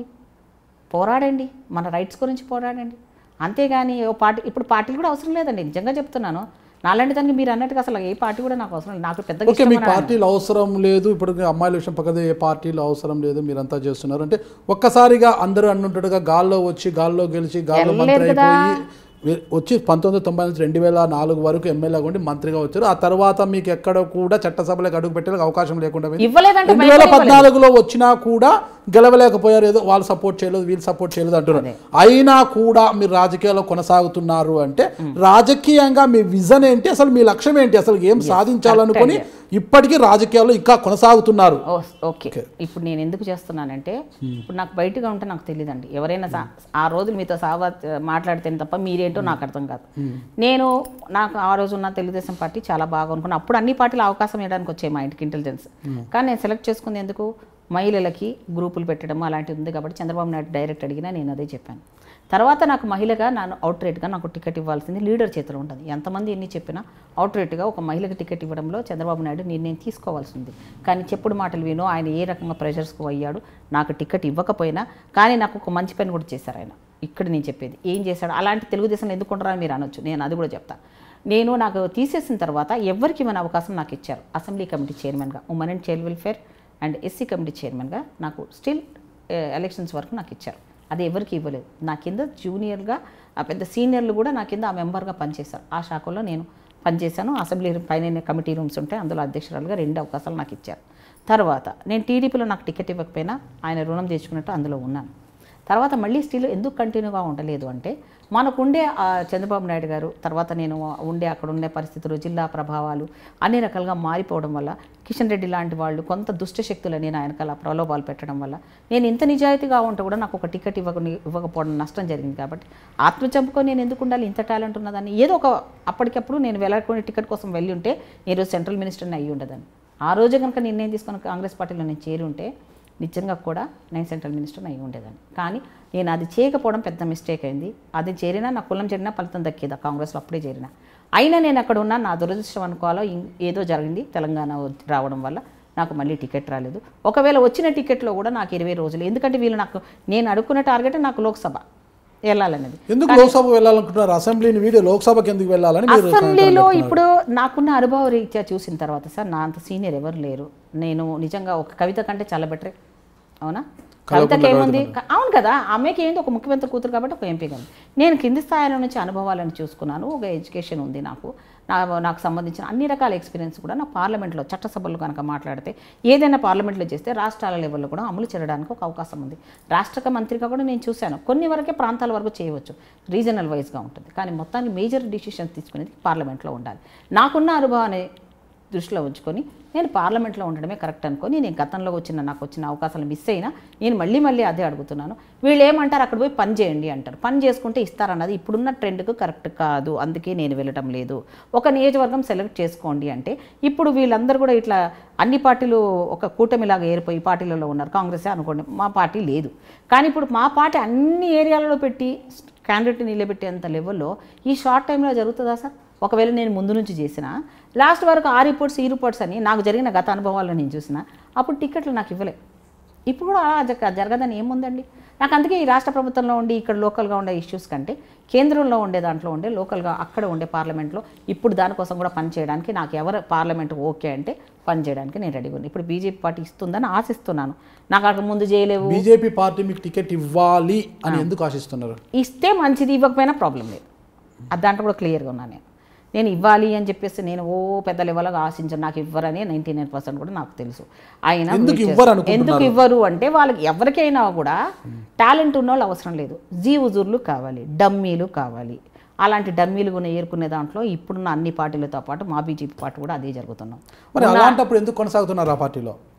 పోరాడండి మన రైట్స్ గురించి పోరాడండి అంతేగాని ఓ పార్టీ ఇప్పుడు పార్టీలు కూడా అవసరం లేదండి నిజంగా చెప్తున్నాను నాలాంటి దానికి మీరు అన్నట్టుగా అసలు ఏ పార్టీ కూడా నాకు అవసరం లేదు నాకు పెద్దగా ఓకే మీకు ఇష్టం అని పార్టీలు అవసరం లేదు ఇప్పుడు అమ్మాయిల విషయం పక్కన ఏ పార్టీలు అవసరం లేదు మీరంతా చేస్తున్నారు అంటే ఒక్కసారిగా అందరూ అన్నుంటట్టుగా గాల్లో వచ్చి గాల్లో గెలిచి గాల్లో మంత్రి వెళ్ళలేదు కదా. అయిపోయి వే- వచ్చి పంతొమ్మిది తొంభై నుంచి రెండు వేల నాలుగు వరకు ఎమ్మెల్యేగా ఉండి మంత్రిగా వచ్చారు ఆ తర్వాత మీకు ఎక్కడ కూడా చట్టసభలకు అడుగు పెట్టడానికి అవకాశం లేకుండా పోయింది. ఇవ్వలేదంటే రెండు వేల పద్నాలుగులో వచ్చినా కూడా గెలవలేకపోయారు ఏదో వాళ్ళు సపోర్ట్ చేయలేదు వీళ్ళు సపోర్ట్ చేయలేదు అంటున్నారు అయినా కూడా మీరు రాజకీయాల్లో కొనసాగుతున్నారు అంటే రాజకీయంగా మీ విజన్ ఏంటి అసలు మీ లక్ష్యం ఏంటి అసలు ఏం సాధించాలనుకొని ఇప్పటికీ రాజకీయాల్లో ఇంకా కొనసాగుతున్నారు ఓ ఓకే ఇప్పుడు నేను ఎందుకు చేస్తున్నానంటే ఇప్పుడు నాకు బయటగా ఉంటే నాకు తెలియదండి ఎవరైనా సా- ఆ రోజులు మీతో సావా మాట్లాడితేనే తప్ప మీరేంటో నాకు అర్థం కాదు నేను నాకు ఆ రోజు ఉన్న తెలుగుదేశం పార్టీ చాలా బాగా అనుకున్నాను అప్పుడు అన్ని పార్టీలు అవకాశం ఇవ్వడానికి వచ్చాయి మా ఇంటికి ఇంటెలిజెన్స్ కానీ నేను సెలెక్ట్ చేసుకుంది ఎందుకు మహిళలకి గ్రూపులు పెట్టడం అలాంటివి ఉంది కాబట్టి చంద్రబాబు నాయుడు డైరెక్ట్ అడిగినా నేను అదే చెప్పాను తర్వాత నాకు మహిళగా ನಾನು అవుట్ రేట్గా నాకు టికెట్ ఇవ్వాల్సింది లీడర్ చేతిలో ఉంటుంది ఎంతమంది ఎన్ని చెప్పినా అవుట్ రేట్గా ఒక మహిళకి టికెట్ ఇవ్వడంలో చంద్రబాబు నాయుడు నిర్ణయం తీసుకోవాల్సింది కానీ చెప్పుడు మాటలు వినో ఆయన ఏ రకంగా ప్రెషర్స్కు అయ్యాడు నాకు టికెట్ ఇవ్వకపోయినా కానీ నాకు ఒక మంచి పని కూడా చేశారు ఆయన ఇక్కడ నేను చెప్పేది ఏం చేశాడు అలాంటి తెలుగుదేశం ఎందుకు ఉండరని మీరు అనొచ్చు నేను అది కూడా చెప్తా నేను నాకు తీసేసిన తర్వాత ఎవరికి ఇవ్వని అవకాశం నాకు ఇచ్చారు అసెంబ్లీ కమిటీ చైర్మన్గా women and child welfare and SC committee చైర్మన్గా నాకు స్టిల్ ఎలక్షన్స్ వరకు నాకు ఇచ్చారు అది ఎవరికి ఇవ్వలేదు నా కింద జూనియర్గా ఆ పెద్ద సీనియర్లు కూడా నా కింద ఆ మెంబర్గా పనిచేశారు ఆ శాఖలో నేను పనిచేశాను అసెంబ్లీ పైన కమిటీ రూమ్స్ ఉంటాయి అందులో అధ్యక్షురాలుగా రెండు అవకాశాలు నాకు ఇచ్చారు తర్వాత నేను టీడీపీలో నాకు టికెట్ ఇవ్వకపోయినా ఆయన రుణం తెచ్చుకున్నట్టు అందులో ఉన్నాను తర్వాత మళ్ళీ స్టిల్ ఎందుకు కంటిన్యూగా ఉండలేదు అంటే మనకుండే ఆ చంద్రబాబు నాయుడు గారు తర్వాత నేను ఉండే అక్కడ ఉండే పరిస్థితులు జిల్లా ప్రభావాలు అన్ని రకాలుగా మారిపోవడం వల్ల కిషన్ రెడ్డి లాంటి వాళ్ళు కొంత దుష్ట శక్తులు నేను ఆయనకలా ప్రలోభాలు పెట్టడం వల్ల నేను ఇంత నిజాయితీగా ఉంటే కూడా నాకు ఒక టికెట్ ఇవ్వక ఇవ్వకపోవడం నష్టం జరిగింది కాబట్టి ఆత్మ చంపుకొని నేను ఎందుకు ఉండాలి ఇంత టాలెంట్ ఉన్నదాన్ని ఏదో ఒక అప్పటికప్పుడు నేను వెళ్ళకుండా టికెట్ కోసం వెళ్ళి ఉంటే ఈరోజు సెంట్రల్ మినిస్టర్ని అయ్యి ఉండదని ఆ రోజు కనుక నిర్ణయం తీసుకొని కాంగ్రెస్ పార్టీలో నేను చేరి ఉంటే నిజంగా కూడా నేను సెంట్రల్ మినిస్టర్ అయి ఉండేదాన్ని కానీ నేను అది చేయకపోవడం పెద్ద మిస్టేక్ అయింది అది చేరినా నా కులం చేరినా ఫలితం దక్కేదా కాంగ్రెస్లో అప్పుడే చేరినా అయినా నేను అక్కడ ఉన్నా నా దురదృష్టం అనుకోవాలో ఇం- ఏదో జరిగింది తెలంగాణ వ- రావడం వల్ల నాకు మళ్ళీ టికెట్ రాలేదు ఒకవేళ వచ్చిన టికెట్లో కూడా నాకు ఇరవై రోజులు ఎందుకంటే వీళ్ళు నాకు నేను అడుక్కున్న టార్గెట్ నాకు లోక్సభ వెళ్ళాలనేది ఎందుకు లోక్సభ వెళ్ళాలనుకుంటున్నారు అసెంబ్లీని వీడియో లోక్సభకి ఎందుకు వెళ్ళాలని మీరు అసెంబ్లీలో ఇప్పుడు నాకున్న అనుభవ రీత్యా చూసిన తర్వాత సార్ నా అంత సీనియర్ ఎవరు లేరు నేను నిజంగా ఒక కవిత కంటే చాలా బెటర్ అవునా కవితకి ఏముంది క- అవును కదా ఆమెకి ఏంటి ఒక ముఖ్యమంత్రి కూతురు కాబట్టి ఒక ఎంపీ కానీ నేను కింది స్థాయిలో నుంచి అనుభవాలను చూసుకున్నాను ఒక ఎడ్యుకేషన్ ఉంది నాకు నా నాకు సంబంధించిన అన్ని రకాల ఎక్స్పీరియన్స్ కూడా నా పార్లమెంట్లో చట్టసభల్లో కనుక మాట్లాడితే ఏదైనా పార్లమెంట్లో చేస్తే రాష్ట్రాల లెవెల్లో కూడా అమలు చేయడానికి ఒక అవకాశం ఉంది రాష్ట్ర మంత్రిగా కూడా నేను చూశాను కొన్ని వరకే ప్రాంతాల వరకు చేయవచ్చు రీజనల్ వైజ్గా ఉంటుంది కానీ మొత్తానికి మేజర్ డిసిషన్స్ తీసుకునేది పార్లమెంట్లో ఉండాలి నాకున్న అనుభవాన్ని దృష్టిలో ఉంచుకొని నేను పార్లమెంట్లో ఉండడమే కరెక్ట్ అనుకొని నేను గతంలో వచ్చిన నాకు వచ్చిన అవకాశాలు మిస్ అయినా నేను మళ్ళీ మళ్ళీ అదే అడుగుతున్నాను వీళ్ళు ఏమంటారు అక్కడ పోయి పని చేయండి అంటారు పని చేసుకుంటే ఇస్తారన్నది ఇప్పుడున్న ట్రెండ్కు కరెక్ట్ కాదు అందుకే నేను వెళ్ళటం లేదు ఒక నియోజకవర్గం సెలెక్ట్ చేసుకోండి అంటే ఇప్పుడు వీళ్ళందరూ కూడా ఇట్లా అన్ని పార్టీలు ఒక కూటమిలాగా ఏరిపోయి పార్టీలలో ఉన్నారు కాంగ్రెసే అనుకోండి మా పార్టీ లేదు కానీ ఇప్పుడు మా పార్టీ అన్ని ఏరియాలలో పెట్టి క్యాండిడేట్ నిలబెట్టేంత లెవెల్లో ఈ షార్ట్ టైంలో జరుగుతుందా సార్ ఒకవేళ నేను ముందు నుంచి చేసిన లాస్ట్ వరకు ఆ రిపోర్ట్స్ ఈ రిపోర్ట్స్ అని నాకు జరిగిన గత అనుభవాల్లో నేను చూసిన అప్పుడు టికెట్లు నాకు ఇవ్వలే ఇప్పుడు కూడా అలా జరగ జరగదని ఏముందండి నాకు అందుకే ఈ రాష్ట్ర ప్రభుత్వంలో ఉండి ఇక్కడ లోకల్గా ఉండే ఇష్యూస్ కంటే కేంద్రంలో ఉండే దాంట్లో ఉండే లోకల్గా అక్కడ ఉండే పార్లమెంట్లో ఇప్పుడు దానికోసం కూడా పని చేయడానికి నాకు ఎవరు పార్లమెంట్ ఓకే అంటే పని చేయడానికి నేను రెడీగా ఉన్నాను ఇప్పుడు బీజేపీ పార్టీ ఇస్తుందని ఆశిస్తున్నాను నాకు అక్కడ ముందు చేయలేవు బీజేపీ పార్టీ మీకు టికెట్ ఇవ్వాలి అని ఎందుకు ఆశిస్తున్నారు ఇస్తే మంచిది ఇవ్వకపోయినా ప్రాబ్లం లేదు అది దాంట్లో కూడా క్లియర్గా ఉన్నాను నేను నేను ఇవ్వాలి అని చెప్పేసి నేను ఓ పెద్ద లెవెల్గా ఆశించను నాకు ఇవ్వరని నైంటీ నైన్ పర్సెంట్ కూడా నాకు తెలుసు ఆయన ఎందుకు మీరు ఇవ్వరు చేస్తారు. ఎందుకు ఇవ్వరు అంటే వాళ్ళకి ఎవరికైనా కూడా టాలెంట్ ఉన్న వాళ్ళు అవసరం లేదు జీవుజుర్లు కావాలి డమ్మీలు కావాలి అలాంటి డమ్మీలు కూడా ఏరుకునే దాంట్లో ఇప్పుడున్న అన్ని పార్టీలతో పాటు మా బీజేపీ పార్టీ కూడా అదే జరుగుతున్నాం మరి అలాంటప్పుడు ఎందుకు కొనసాగుతున్నారు ఆ పార్టీలో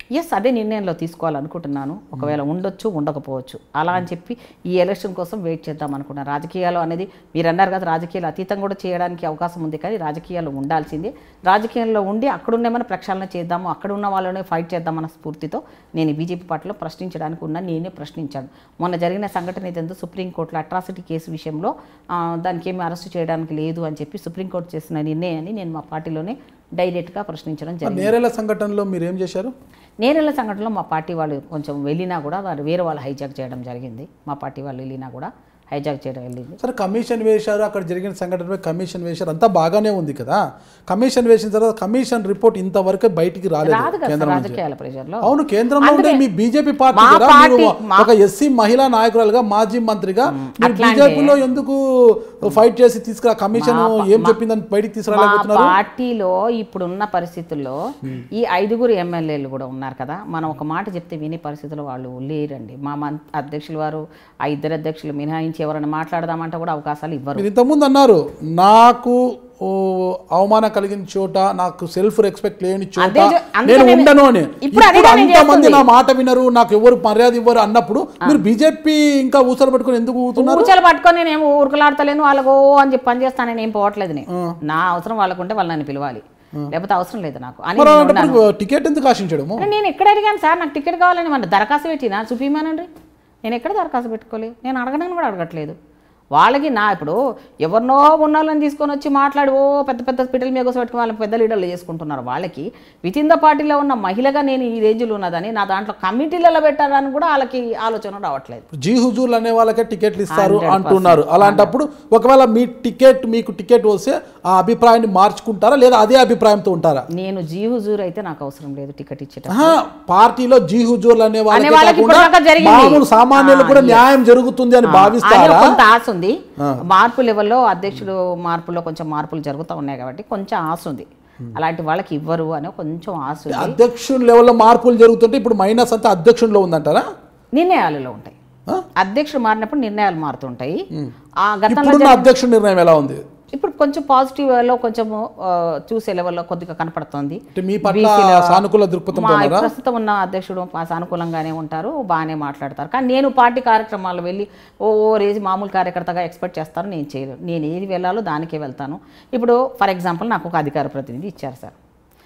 ఎస్ అదే నిర్ణయంలో తీసుకోవాలనుకుంటున్నాను ఒకవేళ ఉండొచ్చు ఉండకపోవచ్చు అలా అని చెప్పి ఈ ఎలక్షన్ కోసం వెయిట్ చేద్దాం అనుకున్నాను రాజకీయాలు అనేది మీరు అన్నారు కదా రాజకీయాలు అతీతం కూడా చేయడానికి అవకాశం ఉంది కానీ రాజకీయాలు ఉండాల్సిందే రాజకీయాల్లో ఉండి అక్కడున్నేమైనా ప్రక్షాళన చేద్దాము అక్కడ ఉన్న వాళ్ళనే ఫైట్ చేద్దామన్న స్ఫూర్తితో నేను బీజేపీ పార్టీలో ప్రశ్నించడానికి ఉన్నా నేనే ప్రశ్నించాను మొన్న జరిగిన సంఘటన ఇదంతా సుప్రీంకోర్టులో అట్రాసిటీ కేసు విషయంలో ఆ, దానికి ఏమీ అరెస్ట్ చేయడానికి లేదు అని చెప్పి సుప్రీంకోర్టు చేసిన నిర్ణయాన్ని నేను మా పార్టీలోనే డైరెక్ట్గా ప్రశ్నించడం జరిగింది నేరేళ్ల సంఘటనలో మీరు ఏం చేశారు నేరెళ్ళ సంఘటనలో మా పార్టీ వాళ్ళు కొంచెం వెళ్ళినా కూడా వారు వేరే వాళ్ళు హైజాక్ చేయడం జరిగింది మా పార్టీ వాళ్ళు వెళ్ళినా కూడా హైజాక్ చేయడం వెళ్ళింది సరే కమిషన్ వేశారు అక్కడ జరిగిన సంఘటనపై కమిషన్ వేశారు అంతా బాగానే ఉంది కదా కమిషన్ వేసిన తర్వాత కమిషన్ రిపోర్ట్ ఇంతవరకు బయటికి రాలేదు రాదు కదా కేంద్రం సార్ నుంచి రాజకీయాల ప్రెషర్లో అవును కేంద్రంలో ఉండే మీ బీజేపీ పార్టీ మా కదా పార్టీ- మీరు మా- ఒక ఎస్సీ మహిళా నాయకురాలుగా మాజీ మంత్రిగా మీరు అట్లాంటి- బీజేపీలో ఎందుకు ఫైట్ చేసి తీసుకురా కమిషన్ ఏం చెప్పిందని బయటికి మా తీసుకురాలేకపోతున్నారు పార్టీలో ఇప్పుడున్న పరిస్థితుల్లో ఈ ఐదుగురు ఎమ్మెల్యేలు కూడా ఉన్నారు కదా మనం ఒక మాట చెప్తే వినే పరిస్థితుల్లో వాళ్ళు లేరండి మా మం అధ్యక్షులు వారు ఆ ఇద్దరు అధ్యక్షులు మినహాయించి ఎవరైనా మాట్లాడదామంటే కూడా అవకాశాలు ఇవ్వరు మీరు ఇంతకుముందు అన్నారు నాకు ఓ, అవమానం కలిగిన చోట నాకు సెల్ఫ్ రెస్పెక్ట్ లేని చోట అదే జ- అందుకే నేను నేను- ఉండను అని ఇప్పుడు అదే ఇప్పుడు నేను అంతమంది చేస్తుంది. నా మాట వినరు నాకు ఎవరు మర్యాద ఇవ్వరు అన్నప్పుడు మీరు బీజేపీ ఇంకా ఊసలు పెట్టుకుని ఎందుకు ఊతున్నారు ఊచలు పట్టుకొని నేను ఏమో ఊరుకులాడతలేను వాళ్ళకు ఓ అని చెప్పి పని చేస్తాను నేను ఏం పోవట్లేదు నేను నా అవసరం వాళ్ళకు ఉంటే వాళ్ళు నన్ను పిలవాలి లేకపోతే అవసరం లేదు నాకు అని మరి నేను ఉన్నాను. అలాంటప్పుడు టికెట్ ఎందుకు ఆశించడము అరే నేను ఎక్కడ అడిగాను సార్ నాకు టికెట్ కావాలని మన దరఖాస్తు పెట్టినా చూపిమానండి నేను ఎక్కడ దరఖాస్తు పెట్టుకోలేదు నేను అడగడానికి కూడా అడగట్లేదు వాళ్ళకి నా ఇప్పుడు ఎవరినో ఉన్న వాళ్ళని తీసుకొని వచ్చి మాట్లాడి ఓ పెద్ద పెద్ద పిట్టల మీద కోసం పెట్టుకుని వాళ్ళని పెద్ద లీడర్లు చేసుకుంటున్నారు వాళ్ళకి విత్ ఇన్ ద పార్టీలో ఉన్న మహిళగా నేను ఈ రేంజ్లో ఉన్నదని నా దాంట్లో కమిటీలలో పెట్టాలని కూడా వాళ్ళకి ఆలోచన రావట్లేదు జీ హుజూర్లు అనే వాళ్ళకే టికెట్లు ఇస్తారు 100%. అంటున్నారు అలాంటప్పుడు ఒకవేళ మీ టికెట్ మీకు టికెట్ వస్తే ఆ అభిప్రాయాన్ని మార్చుకుంటారా లేదా అదే అభిప్రాయంతో ఉంటారా నేను జీ హుజూర్ అయితే నాకు అవసరం లేదు టికెట్ ఇచ్చేట ఆహా, పార్టీలో జీ హుజూర్లు అనే అనే వాళ్ళకి వాళ్ళకి కాకుండా ఇప్పటిదాకా జరిగింది. మామూలు సామాన్యులకు కూడా ఆ, న్యాయం జరుగుతుంది అని అని భావిస్తారా కొంత ఆశ ఉంది మార్పు లెవెల్లో అధ్యక్షుడు మార్పులో కొంచెం మార్పులు జరుగుతూ ఉన్నాయి కాబట్టి కొంచెం ఆశ ఉంది అలాంటి వాళ్ళకి ఇవ్వరు అని కొంచెం ఆశ ఉంది అధ్యక్షుని లెవెల్లో మార్పులు జరుగుతుంటే ఇప్పుడు మైనస్ అంతా అధ్యక్షునిలో ఉందంటారా నిర్ణయాలలో ఉంటాయి ఆ? అధ్యక్షుడు మారినప్పుడు నిర్ణయాలు మారుతుంటాయి ఆ గతంలో ఇప్పుడున్న అధ్యక్షుడి నిర్ణయం ఎలా ఉంది ఇప్పుడు కొంచెం పాజిటివ్ లో కొంచెం ఆ, చూసే లెవెల్లో కొద్దిగా కనపడుతుంది అంటే మీ పట్ల బీసీల- సానుకూల దృక్పథం మా ప్రస్తుతం ఉన్న అధ్యక్షుడు మా సానుకూలంగానే ఉంటారు బాగానే మాట్లాడతారు కానీ నేను పార్టీ కార్యక్రమాలు వెళ్ళి ఓ ఓ రేజ్ మామూలు కార్యకర్తగా ఎక్స్పెక్ట్ చేస్తాను నేను చేయలేను నేను ఏది వెళ్ళాలో దానికే వెళ్తాను ఇప్పుడు ఫర్ ఎగ్జాంపుల్ నాకు ఒక అధికార ప్రతినిధి ఇచ్చారు సార్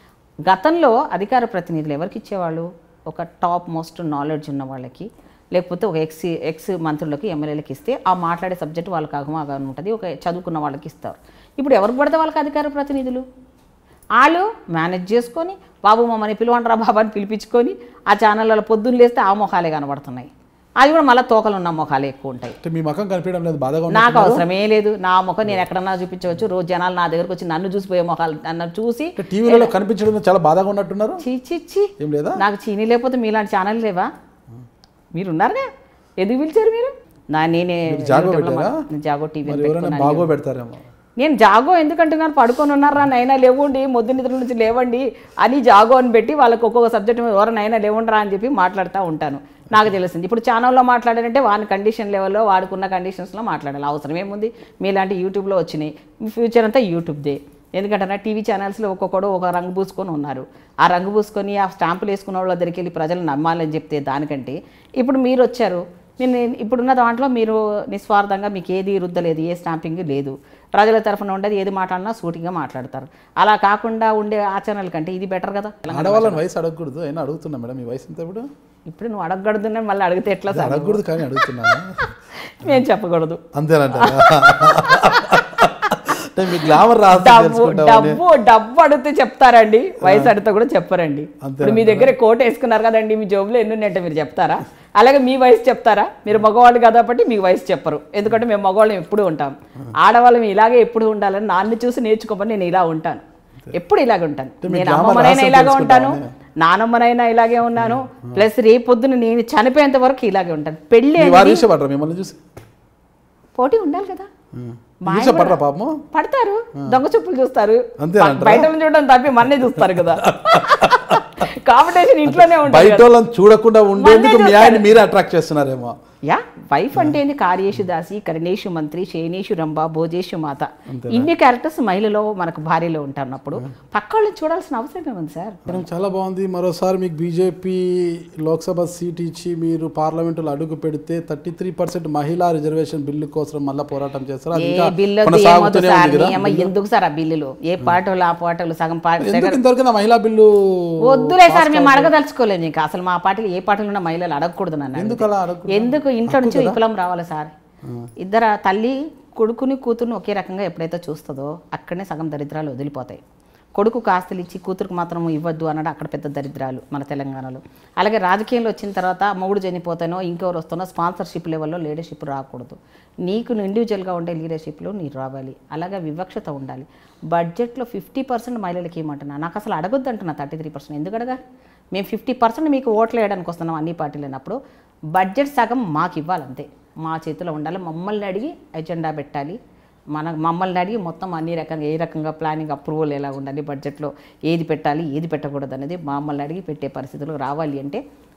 గతంలో అధికార ప్రతినిధులు ఎవరికి ఇచ్చేవాళ్ళు ఒక టాప్ మోస్ట్ నాలెడ్జ్ ఉన్న వాళ్ళకి లేకపోతే ఒక ఎక్స్ ఎక్స్ మంత్రులకి ఎమ్మెల్యేలకి ఇస్తే ఆ మాట్లాడే సబ్జెక్ట్ వాళ్ళకి అగమాగా ఉంటుంది ఒక చదువుకున్న వాళ్ళకి ఇస్తారు ఇప్పుడు ఎవరికి పడితే వాళ్ళకి అధికార ప్రతినిధులు వాళ్ళు మేనేజ్ చేసుకొని బాబు మమ్మల్ని పిలువంటరా బాబు అని పిలిపించుకొని ఆ ఛానళ్ళలో పొద్దున్న లేస్తే ఆ మొఖాలే కనబడుతున్నాయి అది కూడా మళ్ళీ తోకలు ఉన్న మొఖాలే ఎక్కువ ఉంటాయి అంటే మీ ముఖం కనిపించడం లేదు బాధగా ఉంది నాకు అవసరమే లేదు నా ముఖం నేను ఎక్కడన్నా చూపించవచ్చు రోజు జనాలు నా దగ్గరకు వచ్చి నన్ను చూసిపోయే మొఖాలు నన్ను చూసి అంటే టీవీలలో కనిపించడం చాలా బాధగా ఉన్నట్టున్నారు చీ చీ చీ ఏం లేదా నాకు చీనీ లేకపోతే మీలాంటి ఛానల్ లేవా మీరు ఉన్నారుగా ఎందుకు పిలిచారు మీరు నా నేనే మీరు జాగో యూట్యూబ్లో పెట్టారా? మా- నేను జాగో టీవీ మరి ఎవరైనా బాగో పెడతారేమో నేను జాగో ఎందుకంటున్నారు పడుకొని ఉన్నారా నైనా లేవండి మొద్దు నిద్ర నుంచి లేవండి అని జాగో అని పెట్టి వాళ్ళకి ఒక్కొక్క సబ్జెక్ట్ మీద ఎవరైనా లేవండిరా అని చెప్పి మాట్లాడుతూ ఉంటాను నాకు తెలిసింది ఇప్పుడు ఛానల్లో మాట్లాడారంటే వాని కండిషన్ లెవెల్లో వాడుకున్న కండిషన్స్లో మాట్లాడాలి అవసరం ఏముంది మీలాంటి యూట్యూబ్లో వచ్చినాయి మీ ఫ్యూచర్ అంతా యూట్యూబ్దే ఎందుకంటే నా టీవీ ఛానల్స్లో ఒక్కొక్కడు ఒక రంగు పూసుకొని ఉన్నారు ఆ రంగు పూసుకొని ఆ స్టాంపులు వేసుకున్న వాళ్ళ దగ్గరికి వెళ్ళి ప్రజలు నమ్మాలని చెప్తే దానికంటే ఇప్పుడు మీరు వచ్చారు నేను ఇప్పుడున్న దాంట్లో మీరు నిస్వార్థంగా మీకు ఏది రుద్దలేదు ఏ స్టాంపింగ్ లేదు ప్రజల తరఫున ఉండేది ఏది మాట్లాడినా సూటిగా మాట్లాడతారు అలా కాకుండా ఉండే ఆచరణల కంటే ఇది బెటర్ కదా ఆడవాళ్ళని వయసు అడగకూడదు అయినా అడుగుతున్నా మేడం మీ వయసు ఎంత ఇప్పుడు ఇప్పుడు నువ్వు అడగకూడదున్నా మళ్ళీ అడిగితే ఎట్లా సార్ అడగకూడదు కానీ అడుగుతున్నాను మేము చెప్పకూడదు అంతేనంటారా అంటే మీ గ్లామర్ రాదు డబ్బు తెలుసుకుంటామని డబ్బు డబ్బు అడిగితే చెప్తారండి వయసు అడిగితే కూడా చెప్పరండి ఇప్పుడు మీ దగ్గర కోట్ వేసుకున్నారు కదండి మీ జోబులో ఎన్ని ఉన్నాయంటే మీరు చెప్తారా అలాగే మీ వయసు చెప్తారా మీరు మగవాళ్ళు కాబట్టి మీ వయసు చెప్పరు ఎందుకంటే మేము మగవాళ్ళం ఎప్పుడు ఉంటాం ఆడవాళ్ళం ఇలాగే ఎప్పుడు ఉండాలని నాన్ని చూసి నేర్చుకోమని నేను ఇలా ఉంటాను ఎప్పుడు ఇలాగే ఉంటాను మీ నేను glamour అమ్మమ్మనైనా రహస్యం ఇలాగే ఉంటాను తెలుసుకుంటామని. నానమ్మనైనా ఇలాగే ఉన్నాను ప్లస్ రేపొద్దున నేను చనిపోయేంత వరకు ఇలాగే ఉంటాను పెళ్ళి మీ వారు అనేది ఇష్టపడరా మిమ్మల్ని చూసి పోటీ ఉండాలి కదా మా ఆయన ఇష్టపడరా పాపము పడతారు దొంగ చూపులు చూస్తారు అంతేనంటారా? బయట నుంచి చూడడం తప్పి మన్నే చూస్తారు కదా కాంపిటీషన్ ఇంట్లోనే ఉంటుంది బయట వాళ్ళని చూడకుండా ఉండేందుకు మీ చూస్తారు. ఆయన మీరే అట్రాక్ట్ చేస్తున్నారేమో యా వైఫ్ అంటే ఏంది కార్యేషు దాసి కరణేషు మంత్రి శేనేషు రంభ భోజేషు మాత ఇన్ని క్యారెక్టర్స్ మహిళలో మనకు భార్యలో ఉంటున్నప్పుడు పక్క వాళ్ళని చూడాల్సిన అవసరం ఏముంది సార్ మేడం చాలా బాగుంది మరోసారి మీకు బీజేపీ లోక్సభ సీట్ ఇచ్చి మీరు పార్లమెంటులో అడుగు పెడితే థర్టీ త్రీ పర్సెంట్ మహిళా రిజర్వేషన్ బిల్లు కోసం మళ్ళీ పోరాటం చేస్తారు అది ఏ ఇంకా బిల్లు కొనసాగుతూనే సార్ ఉంది కదా నీ అమ్మ ఎందుకు సార్ ఆ బిల్లులు ఏ పాటలు ఆ పాటలు సగం పాట ఎందుకు ఇంతవరకు నా మహిళా బిల్లు వద్దులే సార్ మేము అడగదలుచుకోలేదు ఇంకా అసలు మా పార్టీలో ఏ పాటలు ఉన్న మహిళలు అడగకూడదు నన్ను ఎందుకు అలా అడగ ఎందుకు ఇంట్లో నుంచి విప్లవం రావాలి సార్ ఇద్దరు తల్లి కొడుకుని కూతురుని ఒకే రకంగా ఎప్పుడైతే చూస్తుందో అక్కడనే సగం దరిద్రాలు వదిలిపోతాయి కొడుకు కాస్తులు ఇచ్చి కూతురుకు మాత్రం ఇవ్వద్దు అన్నాడు అక్కడ పెద్ద దరిద్రాలు మన తెలంగాణలో అలాగే రాజకీయంలో వచ్చిన తర్వాత మొగుడు చనిపోతానో ఇంకెవరు వస్తానో స్పాన్సర్షిప్ లెవెల్లో లీడర్షిప్ రాకూడదు నీకు ఇండివిజువల్గా ఉండే లీడర్షిప్లో నీరు రావాలి అలాగే వివక్షత ఉండాలి బడ్జెట్లో ఫిఫ్టీ పర్సెంట్ మహిళలకి ఏమంటున్నా నాకు అసలు అడగొద్దు అంటున్నా థర్టీ త్రీ పర్సెంట్ ఎందుకు అడగాలి మేము ఫిఫ్టీ పర్సెంట్ మీకు ఓట్లు వేయడానికి వస్తున్నాం అన్ని పార్టీలు అయినప్పుడు బడ్జెట్ సగం మాకు ఇవ్వాలంతే మా చేతిలో ఉండాలి మమ్మల్ని అడిగి ఎజెండా పెట్టాలి మన మమ్మల్ని అడిగి మొత్తం అన్ని రకంగా ఏ రకంగా ప్లానింగ్ అప్రూవల్ ఎలా ఉండాలి బడ్జెట్లో ఏది పెట్టాలి ఏది పెట్టకూడదు అనేది మమ్మల్ని అడిగి పెట్టే పరిస్థితులు రావాలి అంటే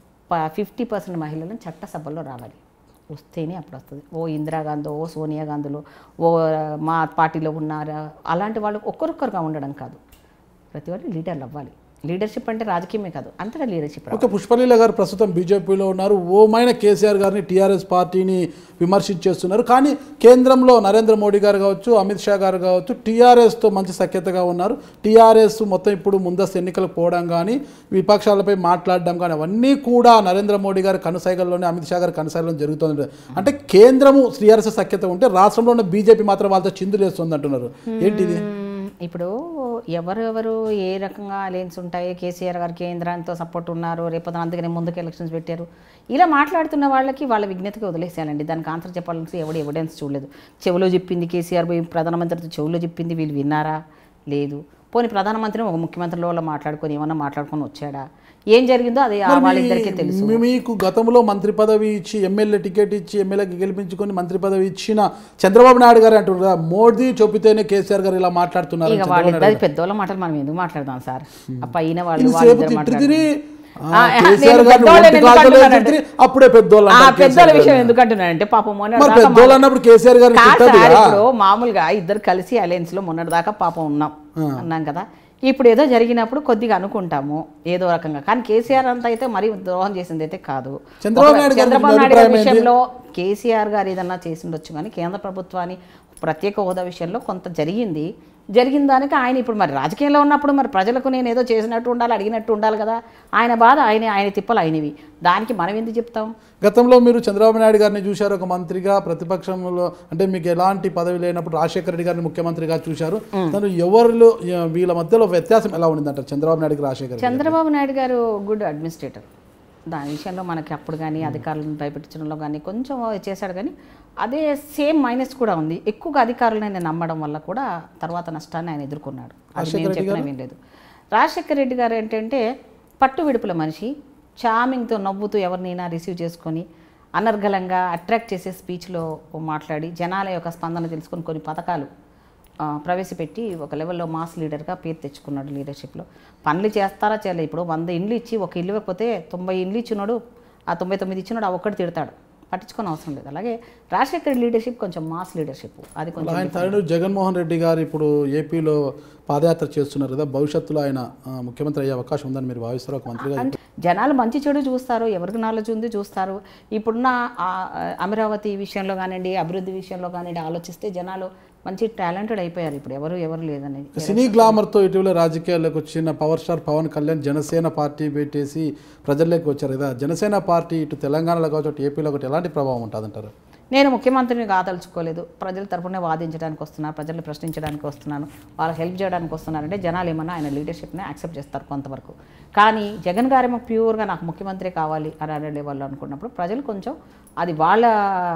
ఫిఫ్టీ పర్సెంట్ మహిళలను చట్టసభల్లో రావాలి వస్తేనే అప్పుడు వస్తుంది ఓ ఇందిరాగాంధీ ఓ సోనియా గాంధీలో ఓ మా పార్టీలో ఉన్నారా అలాంటి వాళ్ళు ఒక్కరొక్కరుగా ఉండడం కాదు ప్రతి ఒక్కరు లీడర్లు అవ్వాలి లీడర్షిప్ అంటే రాజకీయమే కాదు అంతటా లీడర్షిప్ రావాలి ఓకే పుష్పలీల గారు ప్రస్తుతం బీజేపీలో ఉన్నారు ఓమైన కేసీఆర్ గారిని టీఆర్ఎస్ పార్టీని విమర్శించేస్తున్నారు కానీ కేంద్రంలో నరేంద్ర మోడీ గారు కావచ్చు అమిత్ షా గారు కావచ్చు టీఆర్ఎస్తో మంచి సఖ్యతగా ఉన్నారు టీఆర్ఎస్ మొత్తం ఇప్పుడు ముందస్తు ఎన్నికలకు పోవడం కానీ విపక్షాలపై మాట్లాడడం కానీ అవన్నీ కూడా నరేంద్ర మోడీ గారి కనుసైగల్లోనే అమిత్ షా గారి కనుసైగల్లో జరుగుతుంది అంటే కేంద్రము టీఆర్ఎస్ సఖ్యత ఉంటే రాష్ట్రంలో ఉన్న బీజేపీ మాత్రం వాళ్ళతో చిందులేస్తుంది అంటున్నారు ఏంటిది మ్మ్. ఇప్పుడు ఎవరెవరు ఏ రకంగా అలయన్స్ ఉంటాయి కేసీఆర్ గారు కేంద్రంతో సపోర్ట్ ఉన్నారు రేపు అందుకనే ముందుకు ఎలక్షన్స్ పెట్టారు ఇలా మాట్లాడుతున్న వాళ్ళకి వాళ్ళ విజ్ఞతకి వదిలేసేయాలండి దానికి ఆన్సర్ చెప్పాలని ఎవడు ఎవిడెన్స్ చూడలేదు చెవిలో చెప్పింది కేసీఆర్ పోయి ప్రధానమంత్రితో చెవిలో చెప్పింది వీళ్ళు విన్నారా లేదు పోనీ ప్రధానమంత్రిని ఒక ముఖ్యమంత్రిలో వాళ్ళు మాట్లాడుకొని ఏమన్నా మాట్లాడుకొని వచ్చాడా ఏం జరిగిందో అది ఆ వాళ్ళిద్దరికీ తెలుసు మీ- మీకు గతంలో మంత్రి పదవి ఇచ్చి ఎమ్మెల్యే టికెట్ ఇచ్చి ఎమ్మెల్యేకి గెలిపించుకొని మంత్రి పదవి ఇచ్చిన చంద్రబాబు నాయుడు గారు అంటున్నారు మోదీ చెప్పితేనే కేసీఆర్ గారు ఇలా మాట్లాడుతున్నారు ఇక వాళ్ళిద్దరి పెద్దోళ్ళ మాటలు మనం ఎందుకు మాట్లాడదాం సార్ ఆ పైన వాళ్ళు సేపు వాళ్ళిద్దరు తిట్టి మాట్లాడుతున్నారు తిరిగి, ఆ, ఆ, కేసీఆర్ నేను గారిని పెద్దోళ్ళని ఒంటి ఎందుకు కాలుతో అంటున్నానంటే- తిట్టి అప్పుడే పెద్దోళ్ళు ఆ అంటారు పెద్దోళ్ళ కేసీఆర్ విషయం గారిని. ఎందుకు అంటున్నానంటే పాపం మొన్న మరి దాకా పెద్దోళ్ళు అన్నప్పుడు కేసీఆర్ గారిని కాదు తిట్టదు సార్, కదా ఇప్పుడు మామూలుగా ఇద్దరు కలిసి అలయన్స్ లో మొన్నటిదాకా పాపం ఉన్నాం అన్నాం కదా ఇప్పుడు ఏదో జరిగినప్పుడు కొద్దిగా అనుకుంటాము ఏదో రకంగా కానీ కేసీఆర్ అంతా అయితే మరీ ద్రోహం చేసింది అయితే కాదు చంద్రబాబు ఒక- నాయుడు గారి చంద్రబాబు నాయుడు గారి అభిప్రాయం ఏంటి? విషయంలో కేసీఆర్ గారు ఏదన్నా చేసిండొచ్చు కానీ కేంద్ర ప్రభుత్వాన్ని ప్రత్యేక హోదా విషయంలో కొంత జరిగింది జరిగిన దానికి ఆయన ఇప్పుడు మరి రాజకీయంలో ఉన్నప్పుడు మరి ప్రజలకు నేను ఏదో చేసినట్టు ఉండాలి అడిగినట్టు ఉండాలి కదా ఆయన బాధ ఆయన ఆయన తిప్పలు ఆయనవి దానికి మనం ఎందుకు చెప్తాం గతంలో మీరు చంద్రబాబు నాయుడు గారిని చూశారు ఒక మంత్రిగా ప్రతిపక్షంలో అంటే మీకు ఎలాంటి పదవి లేనప్పుడు రాజశేఖర రెడ్డి గారిని ముఖ్యమంత్రిగా చూశారు తను ఎవరిలో వీళ్ళ మధ్యలో వ్యత్యాసం ఎలా ఉండిందంటారు చంద్రబాబు నాయుడుకి రాజశేఖర రెడ్డి చంద్రబాబు నాయుడు గారు గుడ్ అడ్మినిస్ట్రేటర్ దాని విషయంలో మనకి అప్పుడు కానీ అధికారులను భయపెట్టించడంలో కానీ కొంచెం చేశాడు కానీ అదే సేమ్ మైనస్ కూడా ఉంది ఎక్కువగా అధికారులను ఆయన నమ్మడం వల్ల కూడా తర్వాత నష్టాన్ని ఆయన ఎదుర్కొన్నాడు అది మేము చెప్పినా ఏం లేదు రాజశేఖర రెడ్డి గారు ఏంటంటే పట్టు విడుపుల మనిషి చామింగ్తో నవ్వుతూ ఎవరినైనా రిసీవ్ చేసుకొని అనర్గళంగా అట్రాక్ట్ చేసే స్పీచ్లో మాట్లాడి జనాల యొక్క స్పందన తెలుసుకొని కొన్ని పథకాలు ఆ, ప్రవేశపెట్టి ఒక లెవెల్లో మాస్ లీడర్గా పేరు తెచ్చుకున్నాడు లీడర్షిప్లో పనులు చేస్తారా చేయలేదు ఇప్పుడు వంద ఇండ్లు ఇచ్చి ఒక ఇల్లు ఇవ్వకపోతే తొంభై ఇండ్లు ఇచ్చినాడు ఆ తొంభై తొమ్మిది ఇచ్చినాడు ఆ ఒక్కటి తిడతాడు పట్టించుకొని అవసరం లేదు అలాగే రాజశేఖర్ లీడర్షిప్ కొంచెం మాస్ లీడర్షిప్ అది కొంచెం ఆయన తనయుడు జగన్మోహన్ రెడ్డి గారు ఇప్పుడు ఏపీలో పాదయాత్ర చేస్తున్నారు కదా భవిష్యత్తులో ఆయన ఆ, ముఖ్యమంత్రి అయ్యే అవకాశం ఉందని మీరు భావిస్తారు ఒక మంత్రిగా అంటే జనాలు మంచి చెడు చూస్తారు ఎవరికి నాలెడ్జ్ ఉంది చూస్తారు ఇప్పుడున్న ఆ, అమరావతి విషయంలో కానివ్వండి అభివృద్ధి విషయంలో కానివ్వండి ఆలోచిస్తే జనాలు మంచి టాలెంటెడ్ అయిపోయారు ఇప్పుడు ఎవరు ఎవరు లేదని సినీ గ్లామర్తో ఇటీవల రాజకీయాల్లోకి వచ్చిన power star Pawan Kalyan Janasena party పెట్టేసి ప్రజల్లోకి వచ్చారు కదా జనసేన పార్టీ ఇటు తెలంగాణలో కావచ్చు అటు ఏపీలో ఒకటి ఎలాంటి ప్రభావం ఉంటుందంటారు నేను ముఖ్యమంత్రిని కాదలుచుకోలేదు ప్రజల తరపునే వాదించడానికి వస్తున్నాను ప్రజల్ని ప్రశ్నించడానికి వస్తున్నాను వాళ్ళకి హెల్ప్ చేయడానికి వస్తున్నారంటే జనాలు ఏమన్నా ఆయన లీడర్షిప్ని యాక్సెప్ట్ చేస్తారు కొంతవరకు కానీ జగన్ గారేమో ప్యూర్గా నాకు ముఖ్యమంత్రి కావాలి అని అనే వాళ్ళు అనుకున్నప్పుడు ప్రజలు కొంచెం అది వాళ్ళ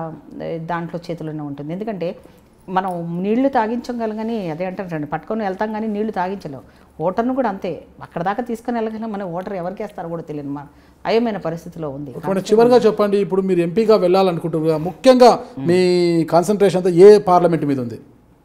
ఏ, దాంట్లో చేతిలోనే ఉంటుంది ఎందుకంటే మనం నీళ్లు తాగించగలం కానీ అదే అంటారు రండి పట్టుకొని వెళ్తాం కానీ నీళ్లు తాగించలేం ఓటర్ను కూడా అంతే అక్కడ దాకా తీసుకొని వెళ్ళగలం మన ఓటర్ ఎవరికి వేస్తారో కూడా తెలియదు మా అయోమైన పరిస్థితిలో ఉంది ఇప్పుడు చివరిగా చెప్పండి ఇప్పుడు మీరు ఎంపీగా వెళ్ళాలనుకుంటున్నారు కదా, ముఖ్యంగా మీ కాన్సన్ట్రేషన్ అంతా ఏ పార్లమెంట్ మీద ఉంది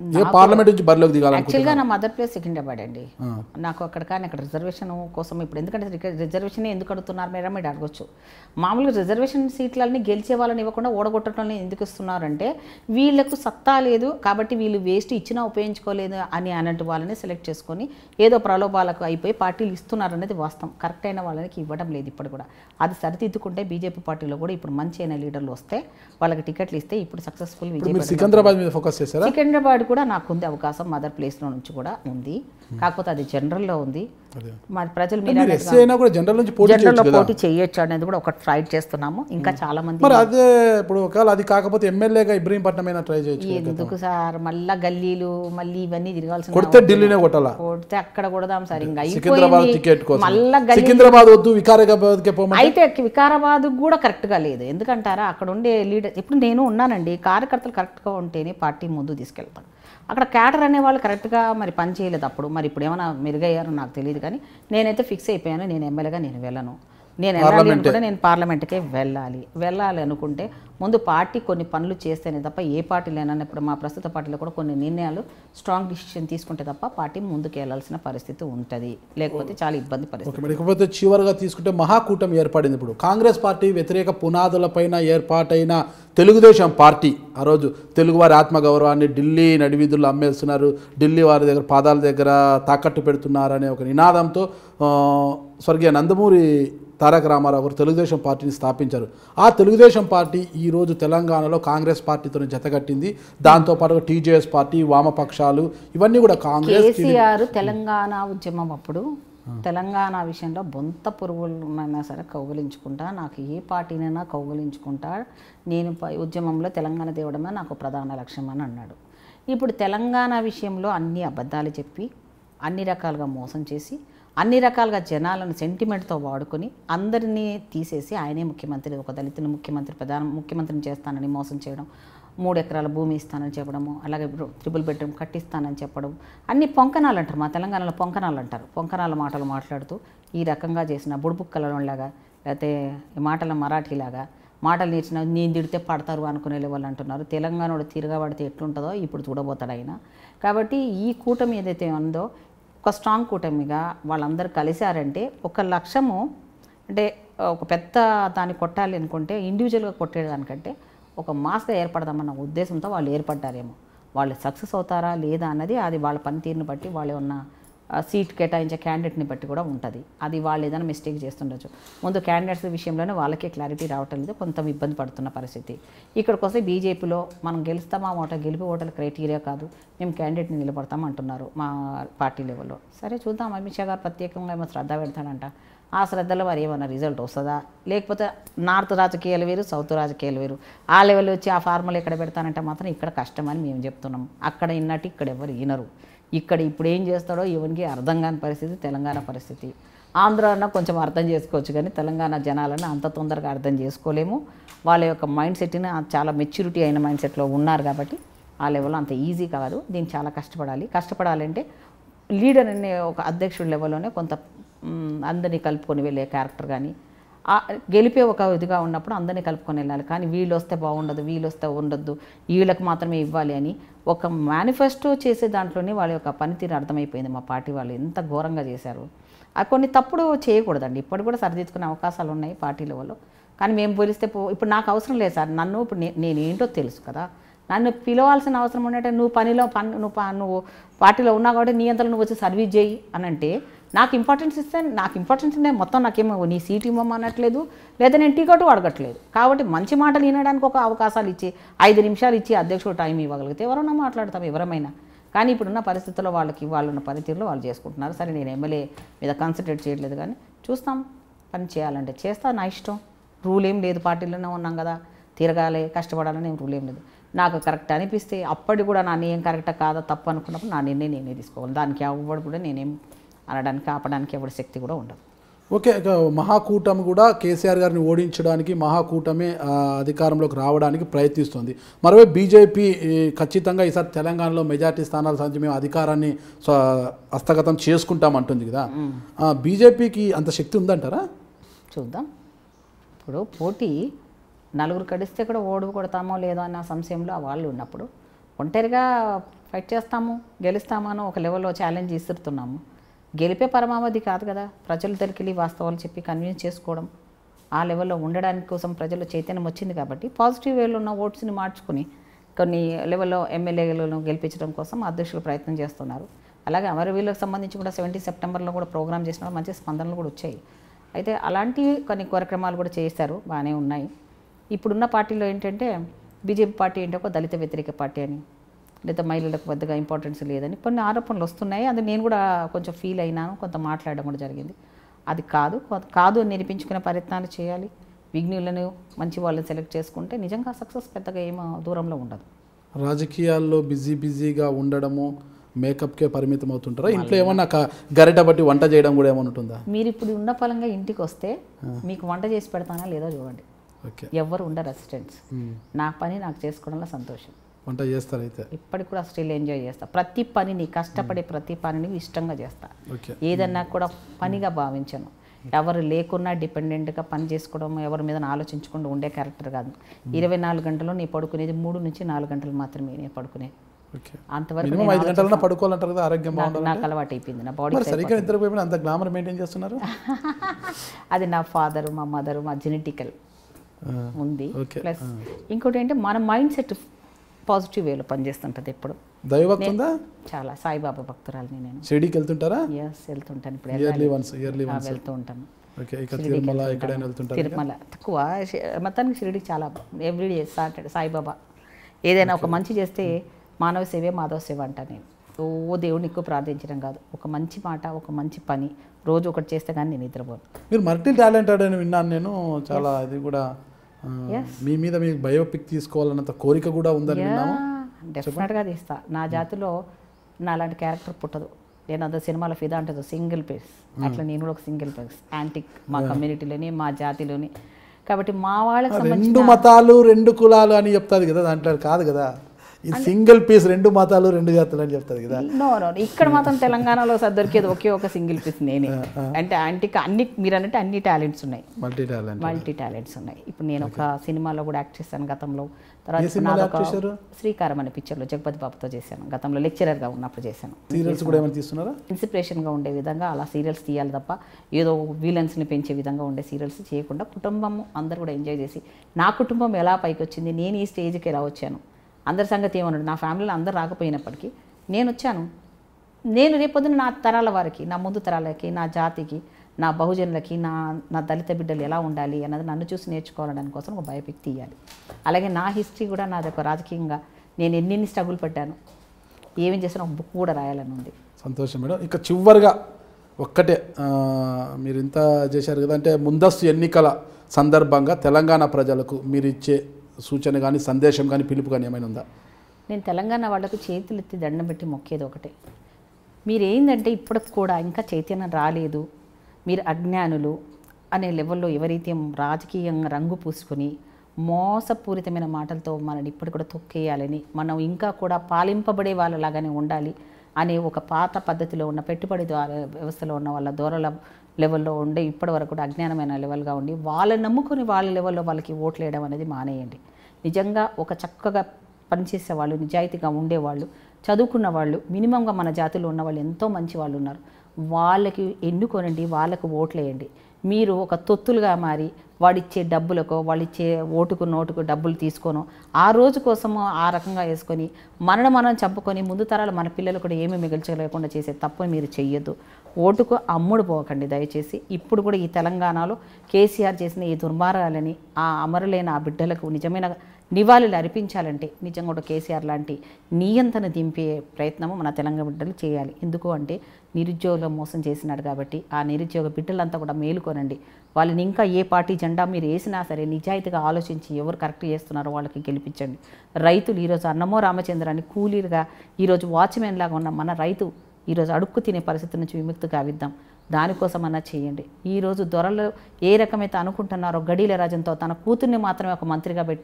ఏ పార్లమెంట్ నుంచి బరిలోకి దిగాలనుకుంటున్నారు యాక్చువల్గా నా మదర్ ప్లేస్ సికింద్రాబాద్ అండి నాకు అక్కడ కానీ అక్కడ రిజర్వేషన్ కోసం ఇప్పుడు ఎందుకంటే రిక- రిజర్వేషన్ ఎందుకు అడుగుతున్నారు మేడం మీరు అడగొచ్చు మామూలుగా రిజర్వేషన్ సీట్లని గెలిచే వాళ్ళని ఇవ్వకుండా ఓడగొట్టడం ఎందుకు ఇస్తున్నారంటే వీళ్ళకు సత్తా లేదు కాబట్టి వీళ్ళు వేస్ట్ ఇచ్చినా ఉపయోగించుకోలేదు అని అన్నట్టు వాళ్ళని సెలెక్ట్ చేసుకొని ఏదో ప్రలోభాలకు అయిపోయి పార్టీలు ఇస్తున్నారు అనేది వాస్తవం కరెక్ట్ అయిన వాళ్ళకి ఇవ్వడం లేదు ఇప్పుడు కూడా అది సరిదిద్దుకుంటే బీజేపీ పార్టీలో కూడా ఇప్పుడు మంచి అయిన లీడర్లు వస్తే వాళ్ళకి టికెట్లు ఇస్తే ఇప్పుడు సక్సెస్ఫుల్ ఇప్పుడు మీరు విజయ్ సికింద్రాబాద్ మీద ఫోకస్ చేశారా సికింద్రాబాద్ కూడా నాకు ఉంది అవకాశం మదర్ ప్లేస్లో నుంచి కూడా ఉంది కాకపోతే అది జనరల్లో ఉంది అదే. మరి ప్రజలు మీరు మీరు ఎస్సీ అయినా కూడా జనరల్ నుంచి పోటీ జనరల్లో చేయొచ్చు కదా పోటీ చేయొచ్చు అనేది కూడా ఒకటి ట్రై చేస్తున్నాము ఇంకా చాలా మంది మరి అదే ఇప్పుడు ఒకవేళ అది కాకపోతే ఎమ్మెల్యేగా ఇబ్రహీంపట్నం అయినా ట్రై చేయొచ్చు కదా. ఎందుకు సార్ మళ్ళా గల్లీలు మళ్ళీ ఇవన్నీ తిరగాల్సిన కొడితే ఢిల్లీనే కొట్టాలా కొడితే అక్కడ కొడదాం సార్ ఇంకా సికింద్రాబాద్ టికెట్ అయిపోయింది కోసం మళ్ళా గల్లీ సికింద్రాబాద్ వద్దు వికారాబాద్కే పోమని అయితే వికారాబాద్ కూడా కరెక్ట్గా లేదు ఎందుకంటారా అక్కడ ఉండే లీడర్ ఇప్పుడు నేను ఉన్నానండి కార్యకర్తలు కరెక్ట్గా ఉంటేనే పార్టీ ముందు తీసుకెళ్తాను అక్కడ క్యాటర్ అనే వాళ్ళు కరెక్ట్గా మరి పని చేయలేదు అప్పుడు మరి ఇప్పుడు ఏమైనా మెరుగయ్యారో నాకు తెలియదు కానీ నేనైతే ఫిక్స్ అయిపోయాను నేను ఎమ్మెల్యేగా నేను వెళ్ళను నేను వెళ్ళాలి అనుకుంటే నేను పార్లమెంట్కే వెళ్ళాలి వెళ్ళాలి అనుకుంటే ముందు పార్టీ కొన్ని పనులు చేస్తేనే తప్ప ఏ పార్టీ లేనని ఇప్పుడు మా ప్రస్తుత పార్టీలో కూడా కొన్ని నిర్ణయాలు స్ట్రాంగ్ డిసిషన్ తీసుకుంటే తప్ప పార్టీ ముందుకు వెళ్ళాల్సిన పరిస్థితి ఉంటుంది లేకపోతే చాలా ఇబ్బంది పరిస్థితి ఓకే మరి ఇకపోతే చివరిగా తీసుకుంటే మహాకూటమి ఏర్పడింది ఇప్పుడు కాంగ్రెస్ పార్టీ వ్యతిరేక పునాదులపైన ఏర్పాటైన తెలుగుదేశం పార్టీ ఆ రోజు తెలుగువారి ఆత్మగౌరవాన్ని ఢిల్లీ నడివీధుల్లో అమ్మేస్తున్నారు ఢిల్లీ వారి దగ్గర పాదాల దగ్గర తాకట్టు పెడుతున్నారనే ఒక నినాదంతో ఆ, స్వర్గీయ నందమూరి తారక రామారావు గారు తెలుగుదేశం పార్టీని స్థాపించారు ఆ తెలుగుదేశం పార్టీ ఈ రోజు తెలంగాణలో కాంగ్రెస్ పార్టీతో జతకట్టింది దాంతోపాటు టీజేఎస్ పార్టీ వామపక్షాలు ఇవన్నీ కూడా కాంగ్రెస్ కేసీఆర్ తెలంగాణ ఉద్యమం అప్పుడు తెలంగాణ విషయంలో బొంత పురుగులైనా సరే కౌగలించుకుంటా నాకు ఏ పార్టీనైనా కౌగలించుకుంటా నేను ప- ఉద్యమంలో తెలంగాణ తేవడమే నాకు ప్రధాన లక్ష్యం అని అన్నాడు ఇప్పుడు తెలంగాణ విషయంలో అన్ని అబద్ధాలు చెప్పి అన్ని రకాలుగా మోసం చేసి అన్ని రకాలుగా జనాలను సెంటిమెంట్తో వాడుకొని అందరినీ తీసేసి ఆయనే ముఖ్యమంత్రి ఒక దళితుని ముఖ్యమంత్రి ప్రధాన ముఖ్యమంత్రిని చేస్తానని మోసం చేయడం మూడు ఎకరాల భూమి ఇస్తానని చెప్పడము అలాగే ట్రిపుల్ బెడ్రూమ్ కట్టిస్తానని చెప్పడం అన్ని పొంకనాలు అంటారు మా తెలంగాణలో పొంకనాలు అంటారు పొంకనాల మాటలు మాట్లాడుతూ ఈ రకంగా చేసిన బుడుబుక్కలలాగా లేకపోతే ఈ మాటల మరాఠీలాగా మాటలు నేర్చిన నేను తిడితే పడతారు అనుకునే వాళ్ళు అంటున్నారు తెలంగాణలో తిరగబడితే ఎట్లుంటుందో ఇప్పుడు చూడబోతాడు ఆయన కాబట్టి ఈ కూటమి ఏదైతే ఉందో ఒక స్ట్రాంగ్ కూటమిగా వాళ్ళందరూ కలిశారంటే ఒక లక్ష్యము అంటే ఒక పెద్ద దాన్ని కొట్టాలి అనుకుంటే ఇండివిజువల్గా కొట్టేదానికంటే ఒక మాస్గా ఏర్పడదామన్న ఉద్దేశంతో వాళ్ళు ఏర్పడ్డారేమో వాళ్ళు సక్సెస్ అవుతారా లేదా అన్నది అది వాళ్ళ పనితీరుని బట్టి వాళ్ళు ఉన్న ఆ, సీట్ కేటాయించే క్యాండిడేట్ని బట్టి కూడా ఉంటుంది అది వాళ్ళు ఏదైనా మిస్టేక్ చేస్తుండొచ్చు ముందు క్యాండిడేట్స్ విషయంలోనే వాళ్ళకే క్లారిటీ రావటం లేదు కొంత ఇబ్బంది పడుతున్న పరిస్థితి ఇక్కడికి వస్తే బీజేపీలో మనం గెలుస్తామా ఓట గెలిపి ఓటల క్రైటీరియా కాదు మేము క్యాండిడేట్ని నిలబడతాం అంటున్నారు మా పార్టీ లెవెల్లో సరే చూద్దాం అమిత్ షా గారు ప్రత్యేకంగా ఏమో శ్రద్ధ పెడతాడంట ఆ శ్రద్ధలో మరి ఏమైనా రిజల్ట్ వస్తుందా లేకపోతే నార్త్ రాజకీయాలు వేరు సౌత్ రాజకీయాలు వేరు ఆ లెవెల్ వచ్చి ఆ ఫార్ములా ఇక్కడ పెడతానంటే మాత్రం ఇక్కడ కష్టమని మేము చెప్తున్నాం అక్కడ ఇన్నట్టు ఇక్కడ ఎవరు వినరు ఇక్కడ ఇప్పుడు ఏం చేస్తాడో ఎవరికి అర్థం కాని పరిస్థితి తెలంగాణ పరిస్థితి ఆంధ్ర అన్న కొంచెం అర్థం చేసుకోవచ్చు కానీ తెలంగాణ జనాలను అంత తొందరగా అర్థం చేసుకోలేము వాళ్ళ యొక్క మైండ్ సెట్ని చాలా మెచ్యూరిటీ అయిన మైండ్ సెట్లో ఉన్నారు కాబట్టి ఆ లెవెల్లో అంత ఈజీ కాదు దీన్ని చాలా కష్టపడాలి కష్టపడాలంటే లీడర్ అనే ఒక అధ్యక్షుడి లెవెల్లోనే కొంత మ్, అందరినీ కలుపుకొని వెళ్ళే క్యారెక్టర్ కానీ ఆ గెలిపే ఒక ఇదిగా ఉన్నప్పుడు అందరినీ కలుపుకొని వెళ్ళాలి కానీ వీళ్ళు వస్తే బాగుండదు వీళ్ళు వస్తే ఉండొద్దు వీళ్ళకి మాత్రమే ఇవ్వాలి అని ఒక మేనిఫెస్టో చేసే దాంట్లోనే వాళ్ళ యొక్క పనితీరు అర్థమైపోయింది మా పార్టీ వాళ్ళు ఎంత ఘోరంగా చేశారు ఆ కొన్ని తప్పుడు చేయకూడదండి ఇప్పుడు కూడా సరిదిద్దుకునే అవకాశాలు ఉన్నాయి పార్టీ లెవెల్లో కానీ మేము పోలిస్తే పో ఇప్పుడు నాకు అవసరం లేదు సార్ నన్ను ఇప్పుడు నే- నేను ఏంటో తెలుసు కదా నన్ను పిలవాల్సిన అవసరం ఉన్నట్టే నువ్వు పనిలో పని నువ్వు ప- నువ్వు పార్టీలో ఉన్నావు కాబట్టి నీ అంతలో నువ్వు వచ్చి సర్వీస్ చేయి అని అంటే నాకు ఇంపార్టెన్స్ ఇస్తే నాకు ఇంపార్టెన్స్ ఉండే మొత్తం నాకేమో నీ సీట్ ఇవ్వమనట్లేదు లేదా నేను టికెట్ అడగట్లేదు కాబట్టి మంచి మాటలు వినడానికి ఒక అవకాశాలు ఇచ్చి ఐదు నిమిషాలు ఇచ్చి అధ్యక్షుడు టైం ఇవ్వగలిగితే ఎవరైనా మాట్లాడతాం ఎవరమైనా కానీ ఇప్పుడున్న పరిస్థితుల్లో వాళ్ళకి వాళ్ళున్న పనితీరులో వాళ్ళు చేసుకుంటున్నారు సరే నేను ఎమ్మెల్యే మీద కాన్సన్ట్రేట్ చేయట్లేదు కానీ చూస్తాం పని చేయాలంటే చేస్తా నా ఇష్టం రూల్ ఏం లేదు పార్టీలోనే ఉన్నాం కదా తిరగాలి కష్టపడాలని ఏం రూల్ ఏం లేదు నాకు కరెక్ట్ అనిపిస్తే అప్పటి కూడా నా ఏం కరెక్ట్ కాదా తప్పు అనుకున్నప్పుడు నా నిర్ణయం నేనే తీసుకోవాలి దానికి ఎవడు కూడా నేనేం అనడానికి ఆపడానికి ఎవరి శక్తి కూడా ఉండదు ఓకే ఇక మహాకూటమి కూడా కేసీఆర్ గారిని ఓడించడానికి మహాకూటమి ఆ, అధికారంలోకి రావడానికి ప్రయత్నిస్తుంది మరోవైపు బీజేపీ ఈ, ఖచ్చితంగా ఈసారి తెలంగాణలో మెజార్టీ స్థానాలు సాధించి మేము అధికారాన్ని స్వ- హస్తగతం చేసుకుంటామంటుంది కదా ఆ, బీజేపీకి అంత శక్తి ఉందంటారా చూద్దాం ఇప్పుడు పోటీ నలుగురు కడిస్తే కూడా ఓడి కొడతామో లేదో అన్న సంశయంలో వాళ్ళు ఉన్నప్పుడు ఒంటరిగా ఫైట్ చేస్తాము గెలుస్తామని ఒక లెవెల్లో ఛాలెంజ్ ఇస్తున్నాము గెలిపే పరమావధి కాదు కదా ప్రజలు తెలికి వాస్తవాలు చెప్పి కన్విన్స్ చేసుకోవడం ఆ లెవెల్లో ఉండడానికి కోసం ప్రజలు చైతన్యం వచ్చింది కాబట్టి పాజిటివ్ వేలో ఉన్న ఓట్స్ని మార్చుకుని కొన్ని లెవెల్లో ఎమ్మెల్యేలను గెలిపించడం కోసం అధ్యక్షులు ప్రయత్నం చేస్తున్నారు అలాగే అమరవీరులకు సంబంధించి కూడా సెవెంటీ సెప్టెంబర్లో కూడా ప్రోగ్రామ్ చేసినప్పుడు మంచి స్పందనలు కూడా వచ్చాయి అయితే అలాంటివి కొన్ని కార్యక్రమాలు కూడా చేశారు బాగానే ఉన్నాయి ఇప్పుడున్న పార్టీలో ఏంటంటే బీజేపీ పార్టీ ఏంటో ఒక దళిత వ్యతిరేక పార్టీ అని లేదా మహిళలకు పెద్దగా ఇంపార్టెన్స్ లేదని కొన్ని ఆరోపణలు వస్తున్నాయి అది నేను కూడా కొంచెం ఫీల్ అయినాను కొంత మాట్లాడడం కూడా జరిగింది అది కాదు కొ- కాదు అని నిరూపించుకునే ప్రయత్నాలు చేయాలి విఘ్నులను మంచి వాళ్ళని సెలెక్ట్ చేసుకుంటే నిజంగా సక్సెస్ పెద్దగా ఏమో దూరంలో ఉండదు రాజకీయాల్లో బిజీ బిజీగా ఉండడము మేకప్కే పరిమితం అవుతుంటారా ఇంట్లో ఏమన్నా క- గరిట బట్టి వంట చేయడం కూడా ఏమైనా ఉంటుందా మీరు ఇప్పుడు ఉన్న ఫలంగా ఇంటికి వస్తే మీకు వంట చేసి పెడతానా లేదో చూడండి ఓకే ఎవరు ఉండరు అసిస్టెంట్స్ నా పని నాకు చేసుకోవడంలో సంతోషం వంట చేస్తారైతే ఇప్పటికి కూడా స్టిల్ ఎంజాయ్ చేస్తా ప్రతి పనిని కష్టపడే ప్రతి పనిని ఇష్టంగా చేస్తా ఓకే ఏదన్నా కూడా పనిగా భావించను ఎవరు లేకున్నా డిపెండెంట్గా పని చేసుకోవడం ఎవరి మీద ఆలోచించకుండా ఉండే క్యారెక్టర్ కాదు ఇరవై నాలుగు గంటలు నేను పడుకునేది మూడు నుంచి నాలుగు గంటలు మాత్రమే నేను పడుకునేది ఓకే అంతవరకు మినిమం ఐదు గంటలన్నా పడుకోవాలంటారు కదా ఆరోగ్యం నాకు బాగుండాలి నాకు అలవాటు అయిపోయింది నా బాడీ మరి సరిగ్గా నిద్రపోయిన అంత గ్లామర్ మెయింటైన్ చేస్తున్నారు అది నా ఫాదరు మా మదరు మా జెనెటికల్ ఆ, ఉంది ఓకే ప్లస్ ఇంకోటి ఏంటంటే మన మైండ్ సెట్ పాజిటివ్ వేలో పనిచేస్తుంటుంది ఎప్పుడు దైవభక్తి ఉందా చాలా సాయిబాబా భక్తురాలని నేను షిరిడీకి వెళ్తుంటారా ఎస్ వెళ్తుంటాను ఇప్పుడు ఇయర్లీ వన్స్ ఇయర్లీ ఆ, వన్స్ వెళ్తూ ఉంటాను ఓకే ఇక తిరుమల ఎక్కడైనా వెళ్తుంటారు తిరుమల తక్కువ షి- మొత్తానికి షిరిడికి చాలా ఎవ్రీడే సాటర్డే సాయిబాబా ఏదైనా ఒక మంచి చేస్తే మానవ సేవే మాధవ సేవ అంట నేను ఓ దేవుడిని ఎక్కువ ప్రార్థించడం కాదు ఒక మంచి మాట ఒక మంచి పని రోజు ఒకటి చేస్తే కానీ నేను నిద్రపోను మీరు మల్టీ టాలెంటెడ్ అని విన్నాను నేను చాలా అది కూడా ఆ, Yes. మీ మీద మీకు బయోపిక్ తీసుకోవాలన్నంత కోరిక కూడా ఉందని విన్నాము డెఫినెట్గా తీస్తా నా జాతిలో నా అలాంటి క్యారెక్టర్ పుట్టదు నేను అంత సినిమాలో ఫిదా అంటుంది సింగిల్ పేస్ అట్లా నేను కూడా ఒక సింగిల్ పేస్ యాంటిక్ మా కమ్యూనిటీలోని మా జాతిలోని కాబట్టి మా వాళ్ళకి సంబంధించి రెండు మతాలు రెండు కులాలు అని చెప్తాది కదా దాంట్లో కాదు కదా ఇది సింగిల్ పీస్ రెండు మతాలు రెండు జాతులు అని చెప్తాది కదా నో నో ఇక్కడ మాత్రం తెలంగాణలో సార్ దొరికేది ఒకే ఒక సింగిల్ పీస్ నేనే అంటే యాంటిక్ అన్ని మీరు అన్నట్టు అన్ని టాలెంట్స్ ఉన్నాయి మల్టీ టాలెంట్ మల్టీ టాలెంట్స్ ఉన్నాయి ఇప్పుడు నేను ఒక సినిమాలో కూడా యాక్ట్ చేశాను గతంలో తర్వాత ఏ ఇప్పుడు సినిమాలో నాదొక యాక్ట్ చేశారు? శ్రీకారం అనే పిక్చర్లో జగపతి బాబుతో చేశాను గతంలో లెక్చరర్గా ఉన్నప్పుడు చేశాను సీరియల్స్ కూడా ఏమైనా తీస్తున్నారా ఇన్స్పిరేషన్గా ఉండే విధంగా అలా సీరియల్స్ తీయాలి తప్ప ఏదో విలన్స్ని పెంచే విధంగా ఉండే సీరియల్స్ చేయకుండా కుటుంబం అందరూ కూడా ఎంజాయ్ చేసి నా కుటుంబం ఎలా పైకి వచ్చింది నేను ఈ స్టేజ్కి ఎలా వచ్చాను అందరి సంగతి ఏమన్నాడు నా ఫ్యామిలీలో అందరు రాకపోయినప్పటికీ నేను వచ్చాను నేను రేపొద్దున నా తరాల వారికి నా ముందు తరాలకి నా జాతికి నా బహుజనులకి నా నా దళిత బిడ్డలు ఎలా ఉండాలి అన్నది నన్ను చూసి నేర్చుకోవాలని కోసం ఒక బయోపిక్ తీయాలి అలాగే నా హిస్టరీ కూడా నాది ఒక రాజకీయంగా నేను ఎన్నెన్ని స్ట్రగుల్ పడ్డాను ఏమేం చేసినా ఒక బుక్ కూడా రాయాలని ఉంది సంతోషం మేడం ఇక చివరిగా ఒక్కటే ఆ, మీరు ఇంత చేశారు కదా అంటే ముందస్తు ఎన్నికల సందర్భంగా తెలంగాణ ప్రజలకు మీరు ఇచ్చే సూచన కానీ సందేశం కానీ పిలుపు కానీ ఏమైనా ఉందా నేను తెలంగాణ వాళ్ళకు చేతులు ఎత్తి దండం పెట్టి మొక్కేది ఒకటే మీరు ఏంటంటే ఇప్పటికి కూడా ఇంకా చైతన్యం రాలేదు మీరు అజ్ఞానులు అనే లెవెల్లో ఎవరైతే రాజకీయంగా రంగు పూసుకొని మోసపూరితమైన మాటలతో మనని ఇప్పటికి కూడా తొక్కేయాలని మనం ఇంకా కూడా పాలింపబడే వాళ్ళలాగానే ఉండాలి అనే ఒక పాత పద్ధతిలో ఉన్న పెట్టుబడి ద్వారా వ్యవస్థలో ఉన్న వాళ్ళ దూరల లెవెల్లో ఉండే ఇప్పటి వరకు కూడా అజ్ఞానమైన లెవెల్గా ఉండి వాళ్ళని నమ్ముకొని వాళ్ళ లెవెల్లో వాళ్ళకి ఓట్లు వేయడం అనేది మానేయండి నిజంగా ఒక చక్కగా పనిచేసే వాళ్ళు నిజాయితీగా ఉండేవాళ్ళు చదువుకున్న వాళ్ళు మినిమంగా మన జాతిలో ఉన్న వాళ్ళు ఎంతో మంచి వాళ్ళు ఉన్నారు వాళ్ళకి ఎన్నుకోనండి వాళ్ళకు ఓట్లేయండి మీరు ఒక తొత్తులుగా మారి వాడిచ్చే డబ్బులకో వాళ్ళిచ్చే ఓటుకు నోటుకు డబ్బులు తీసుకోను ఆ రోజు కోసము ఆ రకంగా వేసుకొని మనను మనం చంపుకొని ముందు తరాలు మన పిల్లలు కూడా ఏమీ మిగిల్చలేకుండా చేసే తప్పు మీరు చెయ్యొద్దు ఓటుకు అమ్ముడు పోకండి దయచేసి ఇప్పుడు కూడా ఈ తెలంగాణలో కేసీఆర్ చేసిన ఈ దుర్మార్గాలని ఆ అమరులైన ఆ బిడ్డలకు నిజమైన నివాళులు అర్పించాలంటే నిజంగా కూడా కేసీఆర్ లాంటి నియంతను దింపే ప్రయత్నము మన తెలంగాణ బిడ్డలు చేయాలి ఎందుకు అంటే నిరుద్యోగులు మోసం చేసినాడు కాబట్టి ఆ నిరుద్యోగ బిడ్డలంతా కూడా మేలుకోనండి వాళ్ళని ఇంకా ఏ పార్టీ జెండా మీరు వేసినా సరే నిజాయితీగా ఆలోచించి ఎవరు కరెక్ట్ చేస్తున్నారో వాళ్ళకి గెలిపించండి రైతులు ఈరోజు అన్నమో రామచంద్రాన్ని కూలీలుగా ఈరోజు వాచ్మెన్ లాగా ఉన్న మన రైతు ఈరోజు అడుక్కు తినే పరిస్థితి నుంచి విముక్తి కావిద్దాం దానికోసమన్నా చేయండి ఈరోజు దొరలు ఏ రకమైతే అనుకుంటున్నారో గడీల రాజంతో తన కూతుర్ని మాత్రమే ఒక మంత్రిగా పెట్టి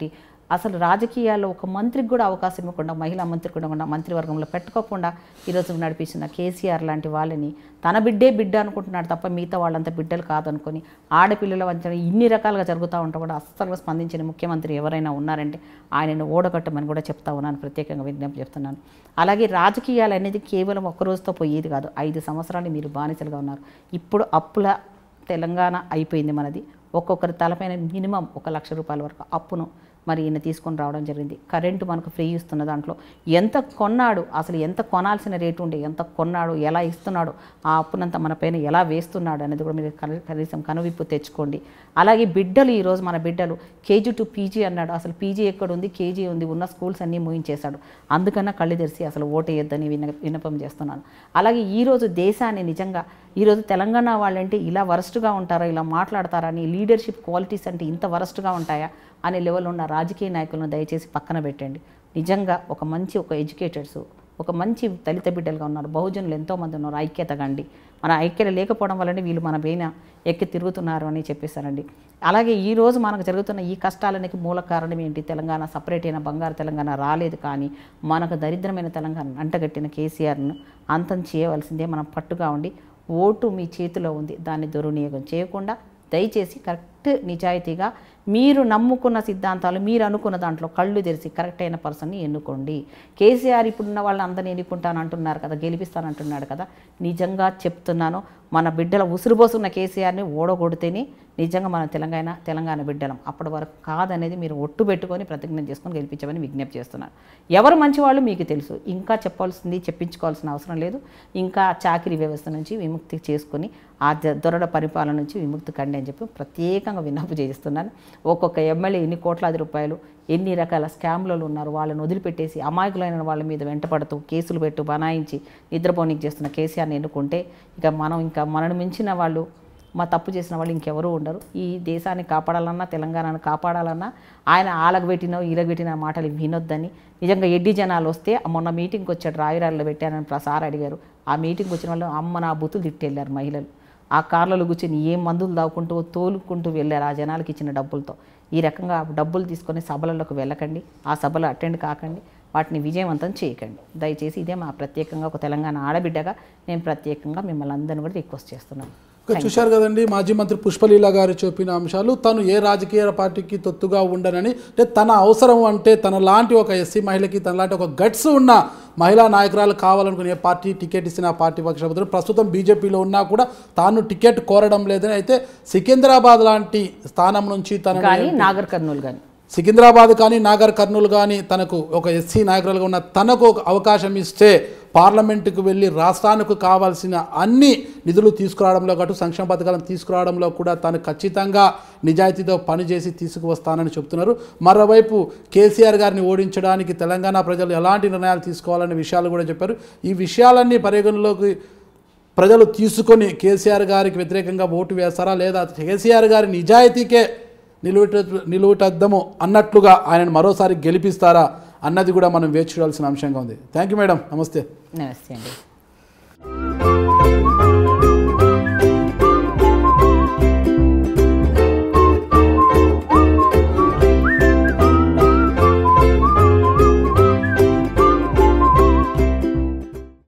అసలు రాజకీయాల్లో ఒక మంత్రికి కూడా అవకాశం ఇవ్వకుండా మహిళా మంత్రి కూడా కూడా మంత్రివర్గంలో పెట్టుకోకుండా ఈరోజు నడిపించిన కేసీఆర్ లాంటి వాళ్ళని తన బిడ్డే బిడ్డ అనుకుంటున్నాడు తప్ప మిగతా వాళ్ళంతా బిడ్డలు కాదనుకొని ఆడపిల్లల వంచన ఇన్ని రకాలుగా జరుగుతూ ఉంటే కూడా అస్సలు స్పందించిన ముఖ్యమంత్రి ఎవరైనా ఉన్నారంటే ఆయనను ఓడగట్టమని కూడా చెప్తా ఉన్నాను ప్రత్యేకంగా విజ్ఞప్తి చెప్తున్నాను అలాగే రాజకీయాలు అనేది కేవలం ఒక్క రోజుతో పోయేది కాదు ఐదు సంవత్సరాలు మీరు బానిసలుగా ఉన్నారు ఇప్పుడు అప్పుల తెలంగాణ అయిపోయింది మనది ఒక్కొక్కరి తలపైన మినిమం ఒక లక్ష రూపాయల వరకు అప్పును మరి ఈయన తీసుకొని రావడం జరిగింది కరెంటు మనకు ఫ్రీ ఇస్తున్న దాంట్లో ఎంత కొన్నాడు అసలు ఎంత కొనాల్సిన రేటు ఉండే ఎంత కొన్నాడు ఎలా ఇస్తున్నాడు ఆ అప్పునంతా మన పైన ఎలా వేస్తున్నాడు అనేది కూడా మీరు కని- కనీసం కనువిప్పు తెచ్చుకోండి అలాగే బిడ్డలు ఈరోజు మన బిడ్డలు కేజీ టు పీజీ అన్నాడు అసలు పీజీ ఎక్కడ ఉంది కేజీ ఉంది ఉన్న స్కూల్స్ అన్నీ మూయించేశాడు అందుకన్నా కళ్ళు తెరిచి అసలు ఓటేయొద్దని విన విన్నపం చేస్తున్నాను అలాగే ఈరోజు దేశాన్ని నిజంగా ఈరోజు తెలంగాణ వాళ్ళంటే ఇలా వరస్ట్గా ఉంటారా ఇలా మాట్లాడతారా అని లీడర్షిప్ క్వాలిటీస్ అంటే ఇంత వరస్ట్గా ఉంటాయా అనే లెవెల్ ఉన్న రాజకీయ నాయకులను దయచేసి పక్కన పెట్టండి నిజంగా ఒక మంచి ఒక ఎడ్యుకేటర్స్ ఒక మంచి దళిత బిడ్డలుగా ఉన్నారు బహుజనులు ఎంతోమంది ఉన్నారు ఐక్యత గండి మన ఐక్యత లేకపోవడం వల్లనే వీళ్ళు మన పైన ఎక్కి తిరుగుతున్నారు అని చెప్పేశారండి అలాగే ఈ రోజు మనకు జరుగుతున్న ఈ కష్టాలనికి మూల కారణం ఏంటి తెలంగాణ సపరేట్ అయిన బంగారు తెలంగాణ రాలేదు కానీ మనకు దరిద్రమైన తెలంగాణ అంటగట్టిన కేసీఆర్ను అంతం చేయవలసిందే మనం పట్టుగా ఉండి ఓటు మీ చేతిలో ఉంది దాన్ని దుర్వినియోగం చేయకుండా దయచేసి కరెక్ట్ నిజాయితీగా మీరు నమ్ముకున్న సిద్ధాంతాలు మీరు అనుకున్న దాంట్లో కళ్ళు తెరిచి కరెక్ట్ అయిన పర్సన్ని ఎన్నుకోండి కేసీఆర్ ఇప్పుడున్న వాళ్ళని అందరిని ఎన్నుకుంటాను అంటున్నారు కదా గెలిపిస్తాను అంటున్నాడు కదా నిజంగా చెప్తున్నాను మన బిడ్డల ఉసురుపోసున్న కేసీఆర్ని ఓడగొడితేనే నిజంగా మన తెలంగాణ తెలంగాణ బిడ్డలం అప్పటి వరకు కాదనేది మీరు ఒట్టు పెట్టుకొని ప్రతిజ్ఞ చేసుకొని గెలిపించమని విజ్ఞప్తి చేస్తున్నాను ఎవరు మంచివాళ్ళు మీకు తెలుసు ఇంకా చెప్పాల్సింది చెప్పించుకోవాల్సిన అవసరం లేదు ఇంకా చాకిరీ వ్యవస్థ నుంచి విముక్తి చేసుకొని ఆ జ- దొరల పరిపాలన నుంచి విముక్తి కండి అని చెప్పి ప్రత్యేకంగా విన్నపు చేస్తున్నాను ఒక్కొక్క ఎమ్మెల్యే ఎన్ని కోట్లాది రూపాయలు ఎన్ని రకాల స్కామ్లలో ఉన్నారు వాళ్ళని వదిలిపెట్టేసి అమాయకులైన వాళ్ళ మీద వెంటపడుతూ కేసులు పెట్టు బనాయించి నిద్రపోనికి చేస్తున్న కేసీఆర్ని ఎన్నుకుంటే ఇక మనం ఇంకా మనను మించిన వాళ్ళు మా తప్పు చేసిన వాళ్ళు ఇంకెవరూ ఉండరు ఈ దేశాన్ని కాపాడాలన్నా తెలంగాణను కాపాడాలన్నా ఆయన ఆలకు పెట్టినో ఈలకు పెట్టిన మాటలు వినొద్దని నిజంగా ఎడ్డి జనాలు వస్తే మొన్న మీటింగ్కి వచ్చాడు రావిరాల్లో పెట్టానని ప్రసార్ అడిగారు ఆ మీటింగ్కి వచ్చిన వాళ్ళు అమ్మ నా బుతులు తిట్టెళ్ళారు మహిళలు ఆ కార్లలో కూర్చొని ఏం మందులు దాక్కుంటూ తోలుకుంటూ వెళ్ళారు ఆ జనాలకి ఇచ్చిన డబ్బులతో ఈ రకంగా డబ్బులు తీసుకొని సభలలోకి వెళ్ళకండి ఆ సభలు అటెండ్ కాకండి వాటిని విజయవంతం చేయకండి దయచేసి ఇదే మా ప్రత్యేకంగా ఒక తెలంగాణ ఆడబిడ్డగా నేను ప్రత్యేకంగా మిమ్మల్ని అందరిని కూడా రిక్వెస్ట్ చేస్తున్నాను ఇక చూశారు కదండి మాజీ మంత్రి పుష్పలీల గారు చెప్పిన అంశాలు తను ఏ రాజకీయ పార్టీకి తొత్తుగా ఉండనని అంటే తన అవసరం అంటే తన లాంటి ఒక ఎస్సీ మహిళకి తన లాంటి ఒక గట్స్ ఉన్న మహిళా నాయకురాలు కావాలనుకునే పార్టీ టికెట్ ఇచ్చిన పార్టీ పక్షాలు ప్రస్తుతం బీజేపీలో ఉన్నా కూడా తాను టికెట్ కోరడం లేదని అయితే సికింద్రాబాద్ లాంటి స్థానం నుంచి తన కానీ నాగర్ కర్నూలు కానీ సికింద్రాబాద్ కానీ నాగర్ కర్నూలు కానీ తనకు ఒక ఎస్సీ నాయకురాలుగా ఉన్న తనకు ఒక అవకాశం ఇస్తే పార్లమెంటుకు వెళ్ళి రాష్ట్రానికి కావాల్సిన అన్ని నిధులు తీసుకురావడంలో గటు సంక్షేమ పథకాలను తీసుకురావడంలో కూడా తాను ఖచ్చితంగా నిజాయితీతో పనిచేసి తీసుకువస్తానని చెప్తున్నారు మరోవైపు కేసీఆర్ గారిని ఓడించడానికి తెలంగాణ ప్రజలు ఎలాంటి నిర్ణయాలు తీసుకోవాలనే విషయాలు కూడా చెప్పారు ఈ విషయాలన్నీ పరిగణలోకి ప్రజలు తీసుకొని కేసీఆర్ గారికి వ్యతిరేకంగా ఓటు వేస్తారా లేదా కేసీఆర్ గారి నిజాయితీకే నిలువుట నిలువుటద్దము అన్నట్లుగా ఆయనను మరోసారి గెలిపిస్తారా అన్నది కూడా మనం వేచి చూడాల్సిన అంశంగా ఉంది థ్యాంక్ యూ మేడం నమస్తే నమస్తే అండి